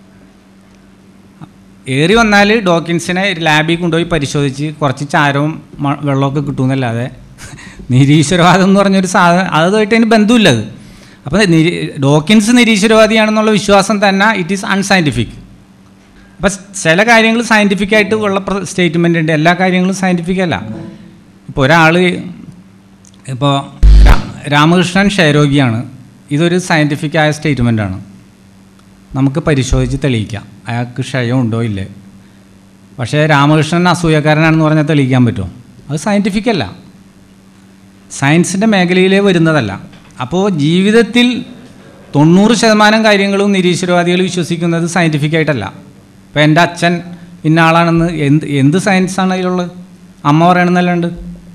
C: ഏറി വന്നാൽ ഡോക്കിൻസിനെ ലാബിൽ കൊണ്ടുപോയി പരിശോധിച്ച് കുറച്ച് ചാരവും മ- വെള്ളമൊക്കെ കിട്ടുമെന്നല്ലാതെ നിരീശ്വരവാദം എന്ന് പറഞ്ഞൊരു സാധനം അതുമായിട്ട് അതിന് ബന്ധമില്ല അത് അപ്പോൾ നിരീ ഡോക്കിൻസ് നിരീശ്വരവാദിയാണെന്നുള്ള വിശ്വാസം തന്നെ ഇറ്റ് ഈസ് അൺസയൻറ്റിഫിക് അപ്പം ചില കാര്യങ്ങൾ സയൻറ്റിഫിക് ആയിട്ട് ഉള്ള സ്റ്റേറ്റ്മെൻ്റ് ഉണ്ട് എല്ലാ കാര്യങ്ങളും സയൻറ്റിഫിക് അല്ല ഇപ്പോൾ ഒരാൾ ഇപ്പോൾ രാമകൃഷ്ണൻ ക്ഷയരോഗിയാണ് ഇതൊരു സയൻറ്റിഫിക് ആയ സ്റ്റേറ്റ്മെൻ്റാണ് നമുക്ക് പരിശോധിച്ച് തെളിയിക്കാം അയാൾക്ക് ക്ഷയം ഉണ്ടോ ഇല്ലേ പക്ഷേ രാമകൃഷ്ണൻ അസൂയക്കാരനാണെന്ന് പറഞ്ഞാൽ തെളിയിക്കാൻ പറ്റുമോ അത് സയൻറ്റിഫിക് അല്ല സയൻസിൻ്റെ മേഖലയിലേ വരുന്നതല്ല അപ്പോൾ ജീവിതത്തിൽ തൊണ്ണൂറ് ശതമാനം കാര്യങ്ങളും നിരീശ്വരവാദികൾ വിശ്വസിക്കുന്നത് സയൻറ്റിഫിക് ആയിട്ടല്ല ഇപ്പോൾ എൻ്റെ അച്ഛൻ ഇന്ന ആളാണെന്ന് എന്ത് എന്ത് സയൻസാണ് അതിലുള്ളത് അമ്മ പറയണമെന്നല്ലാണ്ട്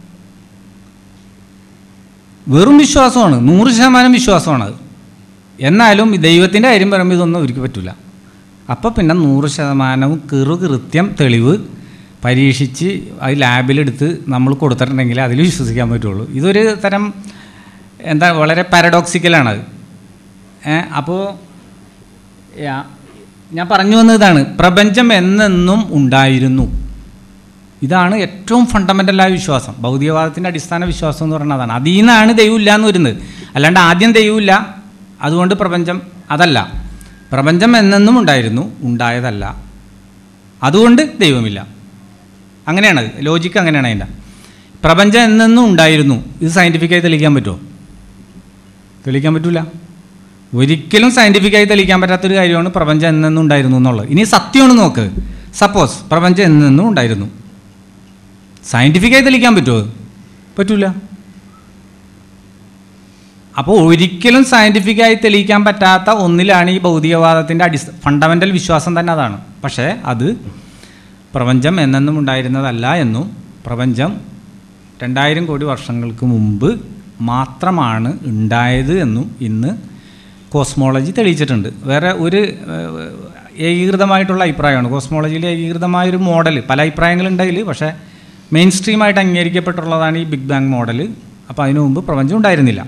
C: വെറും വിശ്വാസമാണ് നൂറ് ശതമാനം വിശ്വാസമാണ് അത് എന്നാലും ദൈവത്തിൻ്റെ കാര്യം പറയുമ്പോൾ ഇതൊന്നും അവർക്ക് പറ്റില്ല അപ്പോൾ പിന്നെ നൂറ് ശതമാനവും കീറു കൃത്യം തെളിവ് പരീക്ഷിച്ച് അത് ലാബിലെടുത്ത് നമ്മൾ കൊടുത്തിട്ടുണ്ടെങ്കിൽ അതിൽ വിശ്വസിക്കാൻ പറ്റുള്ളൂ ഇതൊരു തരം എന്താ വളരെ പാരഡോക്സിക്കലാണത് അപ്പോൾ ഞാൻ പറഞ്ഞു വന്നത് ഇതാണ് പ്രപഞ്ചം എന്നെന്നും ഉണ്ടായിരുന്നു ഇതാണ് ഏറ്റവും ഫണ്ടമെൻ്റലായ വിശ്വാസം ഭൗതികവാദത്തിൻ്റെ അടിസ്ഥാന വിശ്വാസം എന്ന് പറയുന്നത് അതാണ് അതിൽ നിന്നാണ് ദൈവം ഇല്ല എന്ന് വരുന്നത് അല്ലാണ്ട് ആദ്യം ദൈവമില്ല അതുകൊണ്ട് പ്രപഞ്ചം അതല്ല പ്രപഞ്ചം എന്നെന്നും ഉണ്ടായിരുന്നു ഉണ്ടായതല്ല അതുകൊണ്ട് ദൈവമില്ല അങ്ങനെയാണ് ലോജിക്ക് അങ്ങനെയാണ് അതിൻ്റെ പ്രപഞ്ചം എന്നെന്നും ഉണ്ടായിരുന്നു ഇത് സയൻറ്റിഫിക്കായി തെളിയിക്കാൻ പറ്റുമോ തെളിയിക്കാൻ പറ്റില്ല ഒരിക്കലും സയൻറ്റിഫിക്കായി തെളിയിക്കാൻ പറ്റാത്തൊരു കാര്യമാണ് പ്രപഞ്ചം എന്നെന്നും ഉണ്ടായിരുന്നു എന്നുള്ളത് ഇനി സത്യമാണ് നോക്ക് സപ്പോസ് പ്രപഞ്ചം എന്നെന്നും ഉണ്ടായിരുന്നു സയൻറ്റിഫിക്കായി തെളിയിക്കാൻ പറ്റുമോ പറ്റൂല അപ്പോൾ ഒരിക്കലും സയൻറ്റിഫിക്കായി തെളിയിക്കാൻ പറ്റാത്ത ഒന്നിലാണ് ഈ ഭൗതികവാദത്തിൻ്റെ അടിസ്ഥ ഫണ്ടമെൻ്റൽ വിശ്വാസം തന്നെ അതാണ് പക്ഷേ അത് പ്രപഞ്ചം എന്നെന്നും ഉണ്ടായിരുന്നതല്ല എന്നും പ്രപഞ്ചം രണ്ടായിരം കോടി വർഷങ്ങൾക്ക് മുമ്പ് മാത്രമാണ് ഉണ്ടായത് എന്നും ഇന്ന് കോസ്മോളജി തെളിയിച്ചിട്ടുണ്ട് വേറെ ഒരു ഏഹ്, ഏകീകൃതമായിട്ടുള്ള അഭിപ്രായമാണ് കോസ്മോളജിയിൽ ഏകീകൃതമായൊരു മോഡൽ പല അഭിപ്രായങ്ങളുണ്ടതിൽ പക്ഷേ മെയിൻ സ്ട്രീമായിട്ട് അംഗീകരിക്കപ്പെട്ടുള്ളതാണ് ഈ ബിഗ് ബാങ് മോഡൽ അപ്പോൾ അതിനു മുമ്പ് പ്രപഞ്ചം ഉണ്ടായിരുന്നില്ല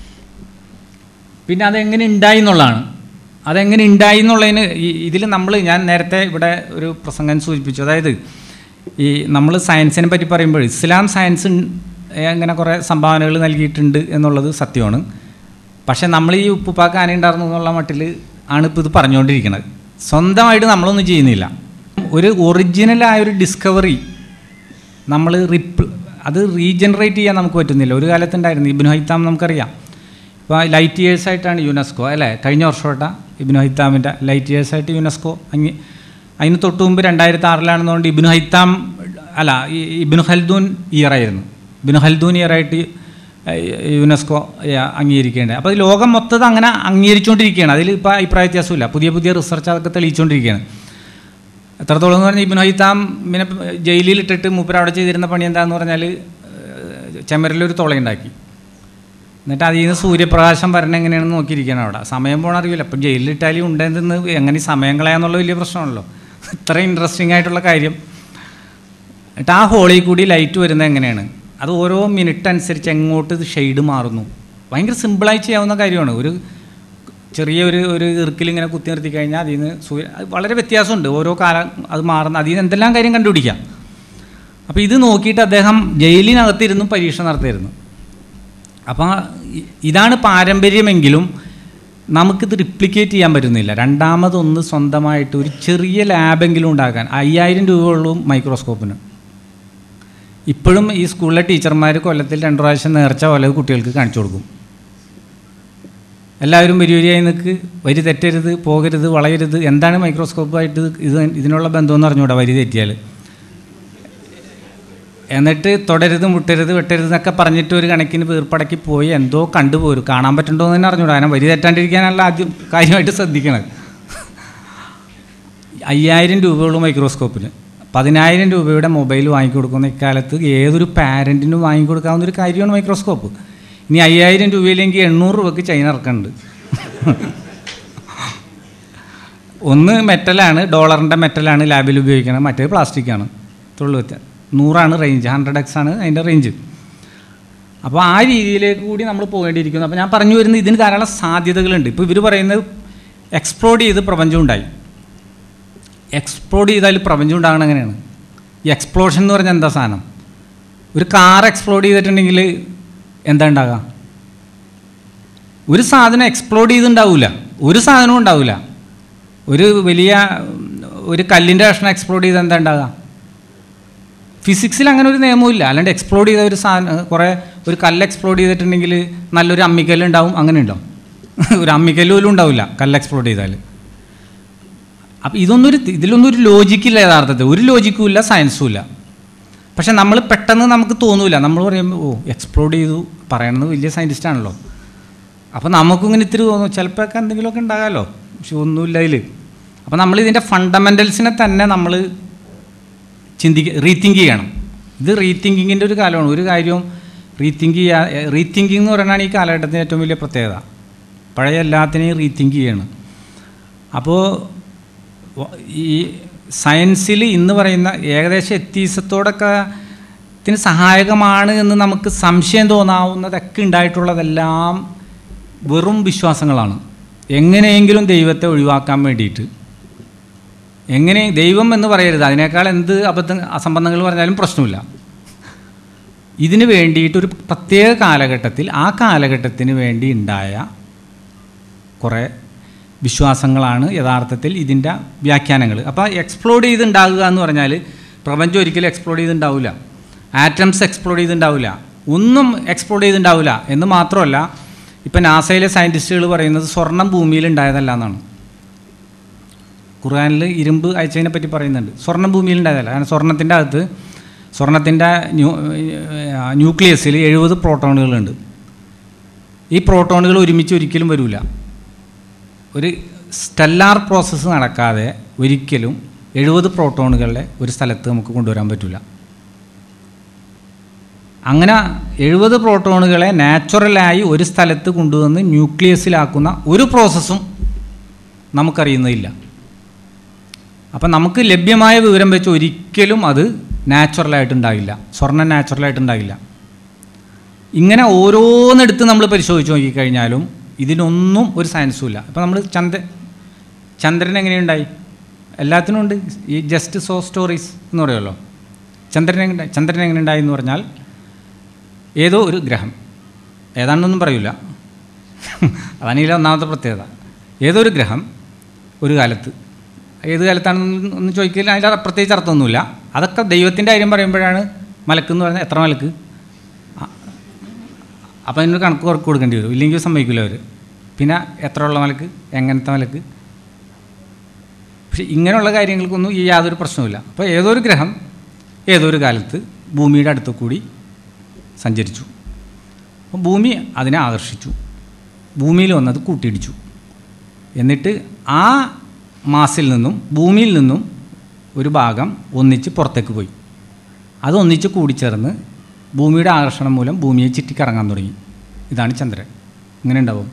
C: പിന്നെ അതെങ്ങനെ ഉണ്ടായി എന്നുള്ളതാണ് അതെങ്ങനെ ഉണ്ടായി എന്നുള്ളതിന് ഇതിൽ നമ്മൾ ഞാൻ നേരത്തെ ഇവിടെ ഒരു പ്രസംഗം സൂചിപ്പിച്ചു അതായത് ഈ നമ്മൾ സയൻസിനെ പറ്റി പറയുമ്പോൾ ഇസ്ലാം സയൻസ് അങ്ങനെ കുറേ സംഭാവനകൾ നൽകിയിട്ടുണ്ട് എന്നുള്ളത് സത്യമാണ് പക്ഷേ നമ്മൾ ഈ ഉപ്പുപ്പാക്ക് ആന ഉണ്ടായിരുന്നു എന്നുള്ള മട്ടിൽ ആണ് ഇപ്പോൾ ഇത് പറഞ്ഞുകൊണ്ടിരിക്കുന്നത് സ്വന്തമായിട്ട് നമ്മളൊന്നും ചെയ്യുന്നില്ല ഒരു ഒറിജിനലായ ഒരു ഡിസ്കവറി നമ്മൾ റിപ്പ് അത് റീജനറേറ്റ് ചെയ്യാൻ നമുക്ക് പറ്റുന്നില്ല ഒരു കാലത്തുണ്ടായിരുന്നു ഇബിനു ഹൈത്താം നമുക്കറിയാം ഇപ്പോൾ ലൈറ്റ് ഇയേഴ്സ് ആയിട്ടാണ് യുനെസ്കോ അല്ലേ കഴിഞ്ഞ വർഷമായിട്ടാണ് ഇബിനു ഹൈത്താമിൻ്റെ ലൈറ്റ് ഇയേഴ്സ് ആയിട്ട് യുനെസ്കോ അങ്ങ് അതിന് തൊട്ട് മുമ്പ് രണ്ടായിരത്തി ആറിലാണെന്നുകൊണ്ട് ഇബിനു ഹൈത്താം അല്ല ഈ ഇബിനു ഹൽദൂൻ ഇയർ ആയിരുന്നു ഇബിനു ഹൽദൂൻ ഇയർ ആയിട്ട് യുനെസ്കോ അംഗീകരിക്കേണ്ടത് അപ്പോൾ ലോകം മൊത്തം അങ്ങനെ അംഗീകരിച്ചുകൊണ്ടിരിക്കുകയാണ് അതിൽ ഇപ്പോൾ അഭിപ്രായ വ്യത്യാസമില്ല പുതിയ പുതിയ റിസർച്ച് അതൊക്കെ തെളിയിച്ചുകൊണ്ടിരിക്കുകയാണ് എത്രത്തോളം എന്ന് പറഞ്ഞാൽ ഇബിൻ ഹൈത്താം പിന്നെ ജയിലിൽ ഇട്ടിട്ട് മൂപ്പർ അവിടെ ചെയ്തിരുന്ന പണി എന്താന്ന് പറഞ്ഞാൽ ചെമ്മരിലൊരു തുളയുണ്ടാക്കി എന്നിട്ട് അതിൽ നിന്ന് സൂര്യപ്രകാശം വരണ എങ്ങനെയാണെന്ന് നോക്കിയിരിക്കുകയാണ് അവിടെ സമയം പോകണ അറിയില്ല അപ്പം ജയിലിലിട്ടാലും ഉണ്ടെന്ന് എങ്ങനെ ഈ സമയം കളയാന്നുള്ള വലിയ പ്രശ്നമാണല്ലോ ഇത്ര ഇൻട്രസ്റ്റിംഗ് ആയിട്ടുള്ള കാര്യം എന്നിട്ട് ആ ഹോളിൽ കൂടി ലൈറ്റ് വരുന്നത് എങ്ങനെയാണ് അത് ഓരോ മിനിറ്റ് അനുസരിച്ച് എങ്ങോട്ട് ഷെയ്ഡ് മാറുന്നു ഭയങ്കര സിമ്പിളായി ചെയ്യാവുന്ന കാര്യമാണ് ഒരു ചെറിയ ഒരു ഒരു ഇറുക്കിൽ ഇങ്ങനെ കുത്തി നിർത്തി കഴിഞ്ഞാൽ അതിൽ നിന്ന് സൂര്യ അത് വളരെ വ്യത്യാസമുണ്ട് ഓരോ കാലം അത് മാറുന്ന അതിൽ നിന്ന് എന്തെല്ലാം കാര്യം കണ്ടുപിടിക്കാം അപ്പോൾ ഇത് നോക്കിയിട്ട് അദ്ദേഹം ജയിലിനകത്തിരുന്നും പരീക്ഷ നടത്തിയിരുന്നു അപ്പോൾ ഇതാണ് പാരമ്പര്യമെങ്കിലും നമുക്കിത് റിപ്ലിക്കേറ്റ് ചെയ്യാൻ പറ്റുന്നില്ല രണ്ടാമതൊന്ന് സ്വന്തമായിട്ട് ഒരു ചെറിയ ലാബെങ്കിലും ഉണ്ടാക്കാൻ അയ്യായിരം രൂപയുള്ളൂ മൈക്രോസ്കോപ്പിന് ഇപ്പോഴും ഈ സ്കൂളിലെ ടീച്ചർമാർ കൊല്ലത്തിൽ രണ്ട് പ്രാവശ്യം നേർച്ച പോലെ കുട്ടികൾക്ക് കാണിച്ചു കൊടുക്കും എല്ലാവരും വരി വരിയായി നിൽക്ക് വരി തെറ്റരുത് പോകരുത് വളയരുത് എന്താണ് മൈക്രോസ്കോപ്പായിട്ട് ഇത് ഇതിനുള്ള ബന്ധമെന്ന് അറിഞ്ഞൂടാ വരി തെറ്റിയാൽ എന്നിട്ട് തുടരുത് മുട്ടരുത് വെട്ടരുത് എന്നൊക്കെ പറഞ്ഞിട്ട് ഒരു കണക്കിന് വീർപ്പടക്കി പോയി എന്തോ കണ്ടുപോരും കാണാൻ പറ്റുണ്ടോ എന്ന് തന്നെ അറിഞ്ഞൂടാ കാരണം വരി തെറ്റാണ്ടിരിക്കാനല്ല ആദ്യം കാര്യമായിട്ട് ശ്രദ്ധിക്കണത് അയ്യായിരം രൂപയുള്ളൂ മൈക്രോസ്കോപ്പിന് പതിനായിരം രൂപയുടെ മൊബൈൽ വാങ്ങിക്കൊടുക്കുന്ന ഇക്കാലത്ത് ഏതൊരു പാരൻറ്റിനും വാങ്ങിക്കൊടുക്കാവുന്ന ഒരു കാര്യമാണ് മൈക്രോസ്കോപ്പ് ഇനി അയ്യായിരം രൂപയിലെങ്കിൽ എണ്ണൂറ് രൂപയ്ക്ക് ചൈന ഇറക്കുന്നുണ്ട് ഒന്ന് മെറ്റലാണ് ഡോളറിൻ്റെ മെറ്റലാണ് ലാബിൽ ഉപയോഗിക്കുന്നത് മറ്റേത് പ്ലാസ്റ്റിക്കാണ് തുള്ളു വ്യത്യാസം നൂറാണ് റേഞ്ച് ഹൺഡ്രഡ് എക്സ് ആണ് അതിൻ്റെ റേഞ്ച് അപ്പോൾ ആ രീതിയിലേക്ക് കൂടി നമ്മൾ പോകേണ്ടിയിരിക്കുന്നു അപ്പോൾ ഞാൻ പറഞ്ഞു വരുന്നത് ഇതിന് ധാരാളം സാധ്യതകളുണ്ട് ഇപ്പോൾ ഇവർ പറയുന്നത് എക്സ്പ്ലോഡ് ചെയ്ത് പ്രപഞ്ചം ഉണ്ടായി എക്സ്പ്ലോഡ് ചെയ്താൽ പ്രപഞ്ചം ഉണ്ടാകണം എങ്ങനെയാണ് ഈ എക്സ്പ്ലോഷൻ എന്ന് പറഞ്ഞാൽ എന്താ സാധനം ഒരു കാർ എക്സ്പ്ലോഡ് ചെയ്തിട്ടുണ്ടെങ്കിൽ എന്താ ഉണ്ടാകുക ഒരു സാധനം എക്സ്പ്ലോഡ് ചെയ്തുണ്ടാവില്ല ഒരു സാധനവും ഉണ്ടാവില്ല ഒരു വലിയ ഒരു കല്ലിൻ്റെ കഷ്ണം എക്സ്പ്ലോഡ് ചെയ്താൽ എന്താ ഉണ്ടാകുക ഫിസിക്സിൽ അങ്ങനെ ഒരു നിയമമില്ല അല്ലാണ്ട് എക്സ്പ്ലോഡ് ചെയ്ത ഒരു സാധനം കുറേ ഒരു കല്ല് എക്സ്പ്ലോഡ് ചെയ്തിട്ടുണ്ടെങ്കിൽ നല്ലൊരു അമ്മിക്കല്ല് ഉണ്ടാവും അങ്ങനെ ഉണ്ടോ ഒരു അമ്മിക്കല്ല് പോലും ഉണ്ടാവില്ല കല്ല് എക്സ്പ്ലോഡ് ചെയ്താൽ അപ്പോൾ ഇതൊന്നും ഒരു ഇതിലൊന്നും ഒരു ലോജിക്കില്ല യഥാർത്ഥത്തിൽ ഒരു ലോജിക്കും ഇല്ല സയൻസും ഇല്ല പക്ഷെ നമ്മൾ പെട്ടെന്ന് നമുക്ക് തോന്നൂല നമ്മൾ പറയുമ്പോൾ ഓ എക്സ്പ്ലോഡ് ചെയ്തു പറയണത് വലിയ സയൻറ്റിസ്റ്റ് ആണല്ലോ അപ്പോൾ നമുക്കും ഇങ്ങനെ ഇത്തിരി തോന്നും ചിലപ്പോഴൊക്കെ എന്തെങ്കിലുമൊക്കെ ഉണ്ടാകാമല്ലോ പക്ഷെ ഒന്നുമില്ല അതിൽ അപ്പോൾ നമ്മൾ ഇതിൻ്റെ ഫണ്ടമെൻ്റൽസിനെ തന്നെ നമ്മൾ ചിന്തിക്ക റീതിങ്ക് ചെയ്യണം ഇത് റീതിങ്കിങ്ങിൻ്റെ ഒരു കാലമാണ് ഒരു കാര്യവും റീതിങ്ക് ചെയ്യാ റീതിങ്കിങ് എന്ന് പറയുന്നതാണ് ഈ കാലഘട്ടത്തിൻ്റെ ഏറ്റവും വലിയ പ്രത്യേകത പഴയ എല്ലാത്തിനെയും റീതിങ്ക് ചെയ്യണം അപ്പോൾ വ- ഈ സയൻസിൽ ഇന്ന് പറയുന്ന ഏകദേശം എത്തീസത്തോടൊക്കെ ത്തിന് സഹായകമാണ് എന്ന് നമുക്ക് സംശയം തോന്നാവുന്നതൊക്കെ ഉണ്ടായിട്ടുള്ളതെല്ലാം വെറും വിശ്വാസങ്ങളാണ് എങ്ങനെയെങ്കിലും ദൈവത്തെ ഒഴിവാക്കാൻ വേണ്ടിയിട്ട് എങ്ങനെ ദൈവം എന്ന് പറയരുത് അതിനേക്കാൾ എന്ത് അബദ്ധം അസംബന്ധങ്ങൾ പറഞ്ഞാലും പ്രശ്നമില്ല ഇതിന് വേണ്ടിയിട്ട് ഒരു പ്രത്യേക കാലഘട്ടത്തിൽ ആ കാലഘട്ടത്തിന് വേണ്ടി ഉണ്ടായ കുറേ വിശ്വാസങ്ങളാണ് യഥാർത്ഥത്തിൽ ഇതിൻ്റെ വ്യാഖ്യാനങ്ങൾ അപ്പോൾ എക്സ്പ്ലോഡ് ചെയ്തുണ്ടാകുക എന്ന് പറഞ്ഞാൽ പ്രപഞ്ചം ഒരിക്കലും എക്സ്പ്ലോഡ് ചെയ്തുണ്ടാവില്ല ആറ്റംസ് എക്സ്പ്ലോഡ് ചെയ്തുണ്ടാവില്ല ഒന്നും എക്സ്പ്ലോഡ് ചെയ്തുണ്ടാവില്ല എന്ന് മാത്രമല്ല ഇപ്പം നാസയിലെ സയൻറ്റിസ്റ്റുകൾ പറയുന്നത് സ്വർണം ഭൂമിയിൽ ഉണ്ടായതല്ല എന്നാണ് ഖുർആനിൽ ഇരുമ്പ് അയച്ചതിനെ പറ്റി പറയുന്നുണ്ട് സ്വർണം ഭൂമിയിൽ ഉണ്ടായതല്ല കാരണം സ്വർണത്തിൻ്റെ അകത്ത് സ്വർണത്തിൻ്റെ ന്യൂ ന്യൂക്ലിയസിൽ എഴുപത് പ്രോട്ടോണുകളുണ്ട് ഈ പ്രോട്ടോണുകൾ ഒരുമിച്ച് ഒരിക്കലും വരില്ല ഒരു സ്റ്റെല്ലാർ പ്രോസസ്സ് നടക്കാതെ ഒരിക്കലും എഴുപത് പ്രോട്ടോണുകളെ ഒരു സ്ഥലത്ത് നമുക്ക് കൊണ്ടുവരാൻ പറ്റില്ല അങ്ങനെ എഴുപത് പ്രോട്ടോണുകളെ നാച്ചുറലായി ഒരു സ്ഥലത്ത് കൊണ്ടുവന്ന് ന്യൂക്ലിയസിലാക്കുന്ന ഒരു പ്രോസസ്സും നമുക്കറിയുന്നതില്ല അപ്പം നമുക്ക് ലഭ്യമായ വിവരം വെച്ച് ഒരിക്കലും അത് നാച്ചുറലായിട്ടുണ്ടാകില്ല സ്വർണ്ണം നാച്ചുറലായിട്ടുണ്ടാകില്ല ഇങ്ങനെ ഓരോന്നെടുത്ത് നമ്മൾ പരിശോധിച്ച് നോക്കിക്കഴിഞ്ഞാലും ഇതിനൊന്നും ഒരു സയൻസും ഇല്ല അപ്പോൾ നമ്മൾ ചന്ദ്ര ചന്ദ്രൻ എങ്ങനെയുണ്ടായി എല്ലാത്തിനും ഉണ്ട് ഈ ജസ്റ്റ് സോ സ്റ്റോറീസ് എന്ന് പറയുമല്ലോ ചന്ദ്രൻ എങ്ങനെ ചന്ദ്രൻ എങ്ങനെ ഉണ്ടായി എന്ന് പറഞ്ഞാൽ ഏതോ ഒരു ഗ്രഹം ഏതാണെന്നൊന്നും പറയില്ല അതാണ് ഇതിലെ ഒന്നാമത്തെ പ്രത്യേകത ഏതോ ഒരു ഗ്രഹം ഒരു കാലത്ത് ഏത് കാലത്താണെന്ന് ഒന്നും ചോദിക്കില്ല അതിൻ്റെ പ്രത്യേകിച്ച് അർത്ഥമൊന്നുമില്ല അതൊക്കെ ദൈവത്തിൻ്റെ കാര്യം പറയുമ്പോഴാണ് മലക്ക് എന്ന് പറയുന്നത് എത്ര മലക്ക് അപ്പോൾ അതിനൊരു കണക്ക് കുറക്ക് കൊടുക്കേണ്ടി വരും ഇല്ലെങ്കിൽ സമ്മതിക്കില്ല അവർ പിന്നെ എത്ര ഉള്ള മലക്ക് എങ്ങനത്തെ മലക്ക് പക്ഷെ ഇങ്ങനെയുള്ള കാര്യങ്ങൾക്കൊന്നും ഈ യാതൊരു പ്രശ്നവുമില്ല അപ്പോൾ ഏതോ ഒരു ഗ്രഹം ഏതോ ഒരു കാലത്ത് ഭൂമിയുടെ അടുത്ത് കൂടി സഞ്ചരിച്ചു അപ്പോൾ ഭൂമി അതിനെ ആകർഷിച്ചു ഭൂമിയിൽ വന്നത് കൂട്ടിയിടിച്ചു എന്നിട്ട് ആ മാസിൽ നിന്നും ഭൂമിയിൽ നിന്നും ഒരു ഭാഗം ഒന്നിച്ച് പുറത്തേക്ക് പോയി അത് ഒന്നിച്ച് കൂടിച്ചേർന്ന് ഭൂമിയുടെ ആകർഷണം മൂലം ഭൂമിയെ ചുറ്റിക്കറങ്ങാൻ തുടങ്ങി ഇതാണ് ചന്ദ്രൻ ഇങ്ങനെ ഉണ്ടാവും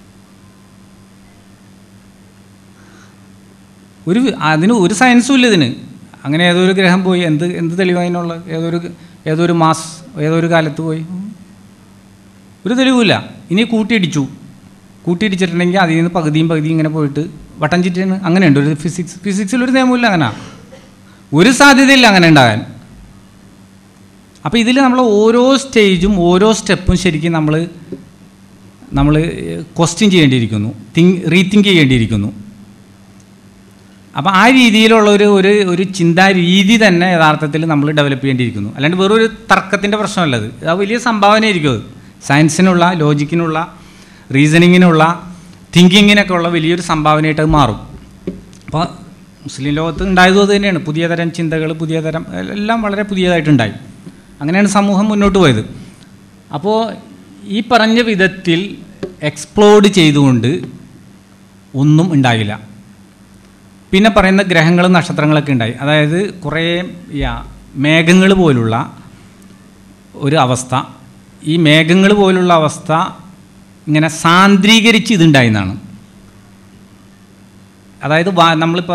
C: ഒരു അതിന് ഒരു സയൻസും ഇല്ല ഇതിന് അങ്ങനെ ഏതോ ഒരു ഗ്രഹം പോയി എന്ത് എന്ത് തെളിവ് അതിനുള്ള ഏതൊരു ഏതൊരു മാസ് ഏതൊരു കാലത്ത് പോയി ഒരു തെളിവുമില്ല ഇനി കൂട്ടിയിടിച്ചു കൂട്ടിയിടിച്ചിട്ടുണ്ടെങ്കിൽ അതിൽ നിന്ന് പകുതിയും പകുതിയും ഇങ്ങനെ പോയിട്ട് വട്ടം ചുറ്റിന് അങ്ങനെയുണ്ട് ഒരു ഫിസിക്സ് ഫിസിക്സിൽ ഒരു നിയമമില്ല അങ്ങനെ ഒരു സാധ്യതയില്ല അങ്ങനെ ഉണ്ടാകാൻ അപ്പോൾ ഇതിൽ നമ്മൾ ഓരോ സ്റ്റേജും ഓരോ സ്റ്റെപ്പും ശരിക്കും നമ്മൾ നമ്മൾ ക്വസ്റ്റ്യൻ ചെയ്യേണ്ടിയിരിക്കുന്നു തിങ്ക് റീതിങ്ക് ചെയ്യേണ്ടിയിരിക്കുന്നു അപ്പോൾ ആ രീതിയിലുള്ള ഒരു ഒരു ഒരു ചിന്താ രീതി തന്നെ യഥാർത്ഥത്തിൽ നമ്മൾ ഡെവലപ്പ് ചെയ്യേണ്ടിയിരിക്കുന്നു അല്ലാണ്ട് വെറൊരു തർക്കത്തിൻ്റെ പ്രശ്നമല്ല അത് അത് വലിയ സംഭാവനയായിരിക്കും അത് സയൻസിനുള്ള ലോജിക്കിനുള്ള റീസണിങ്ങിനുള്ള തിങ്കിങ്ങിനൊക്കെ ഉള്ള വലിയൊരു സംഭാവനയായിട്ട് അത് മാറും അപ്പോൾ മുസ്ലിം ലോകത്ത് ഉണ്ടായതും അത് തന്നെയാണ് പുതിയ തരം ചിന്തകൾ പുതിയ തരം എല്ലാം വളരെ പുതിയതായിട്ടുണ്ടായി അങ്ങനെയാണ് സമൂഹം മുന്നോട്ട് പോയത് അപ്പോൾ ഈ പറഞ്ഞ വിധത്തിൽ എക്സ്പ്ലോഡ് ചെയ്തുകൊണ്ട് ഒന്നും ഉണ്ടായില്ല പിന്നെ പറയുന്ന ഗ്രഹങ്ങളും നക്ഷത്രങ്ങളൊക്കെ ഉണ്ടായി അതായത് കുറേ യാ മേഘങ്ങൾ പോലുള്ള ഒരു അവസ്ഥ ഈ മേഘങ്ങൾ പോലുള്ള അവസ്ഥ ഇങ്ങനെ സാന്ദ്രീകരിച്ച് ഇതുണ്ടായി എന്നാണ് അതായത് വാ നമ്മളിപ്പോൾ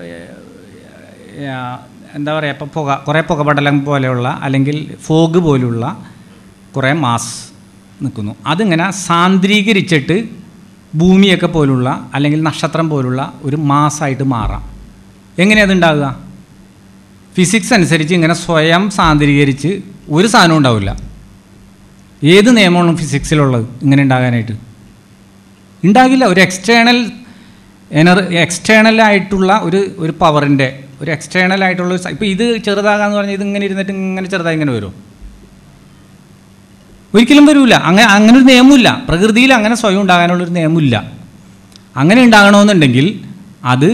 C: എന്താ പറയുക ഇപ്പോൾ പുക കുറേ പുകപടലം പോലെയുള്ള അല്ലെങ്കിൽ ഫോഗ് പോലുള്ള കുറേ മാസ് നിൽക്കുന്നു അതിങ്ങനെ സാന്ദ്രീകരിച്ചിട്ട് ഭൂമിയൊക്കെ പോലുള്ള അല്ലെങ്കിൽ നക്ഷത്രം പോലുള്ള ഒരു മാസമായിട്ട് മാറാം എങ്ങനെയാണ് അതുണ്ടാകുക ഫിസിക്സ് അനുസരിച്ച് ഇങ്ങനെ സ്വയം സാന്ദ്രീകരിച്ച് ഒരു സാധനവും ഉണ്ടാവില്ല ഏത് നിയമമാണ് ഫിസിക്സിലുള്ളത് ഇങ്ങനെ ഉണ്ടാകാനായിട്ട് ഉണ്ടാകില്ല ഒരു എക്സ്റ്റേണൽ എനർ എക്സ്റ്റേണൽ ആയിട്ടുള്ള ഒരു ഒരു പവറിൻ്റെ ഒരു എക്സ്റ്റേണൽ ആയിട്ടുള്ള ഒരു ഇപ്പോൾ ഇത് ചെറുതാകാന്ന് പറഞ്ഞാൽ ഇത് ഇങ്ങനെ ഇരുന്നിട്ട് ഇങ്ങനെ ചെറുതായി ഇങ്ങനെ വരുമോ ഒരിക്കലും വരില്ല അങ്ങനെ അങ്ങനെ ഒരു നിയമമില്ല പ്രകൃതിയിൽ അങ്ങനെ സ്വയം ഉണ്ടാകാനുള്ളൊരു നിയമമില്ല അങ്ങനെ ഉണ്ടാകണമെന്നുണ്ടെങ്കിൽ അത്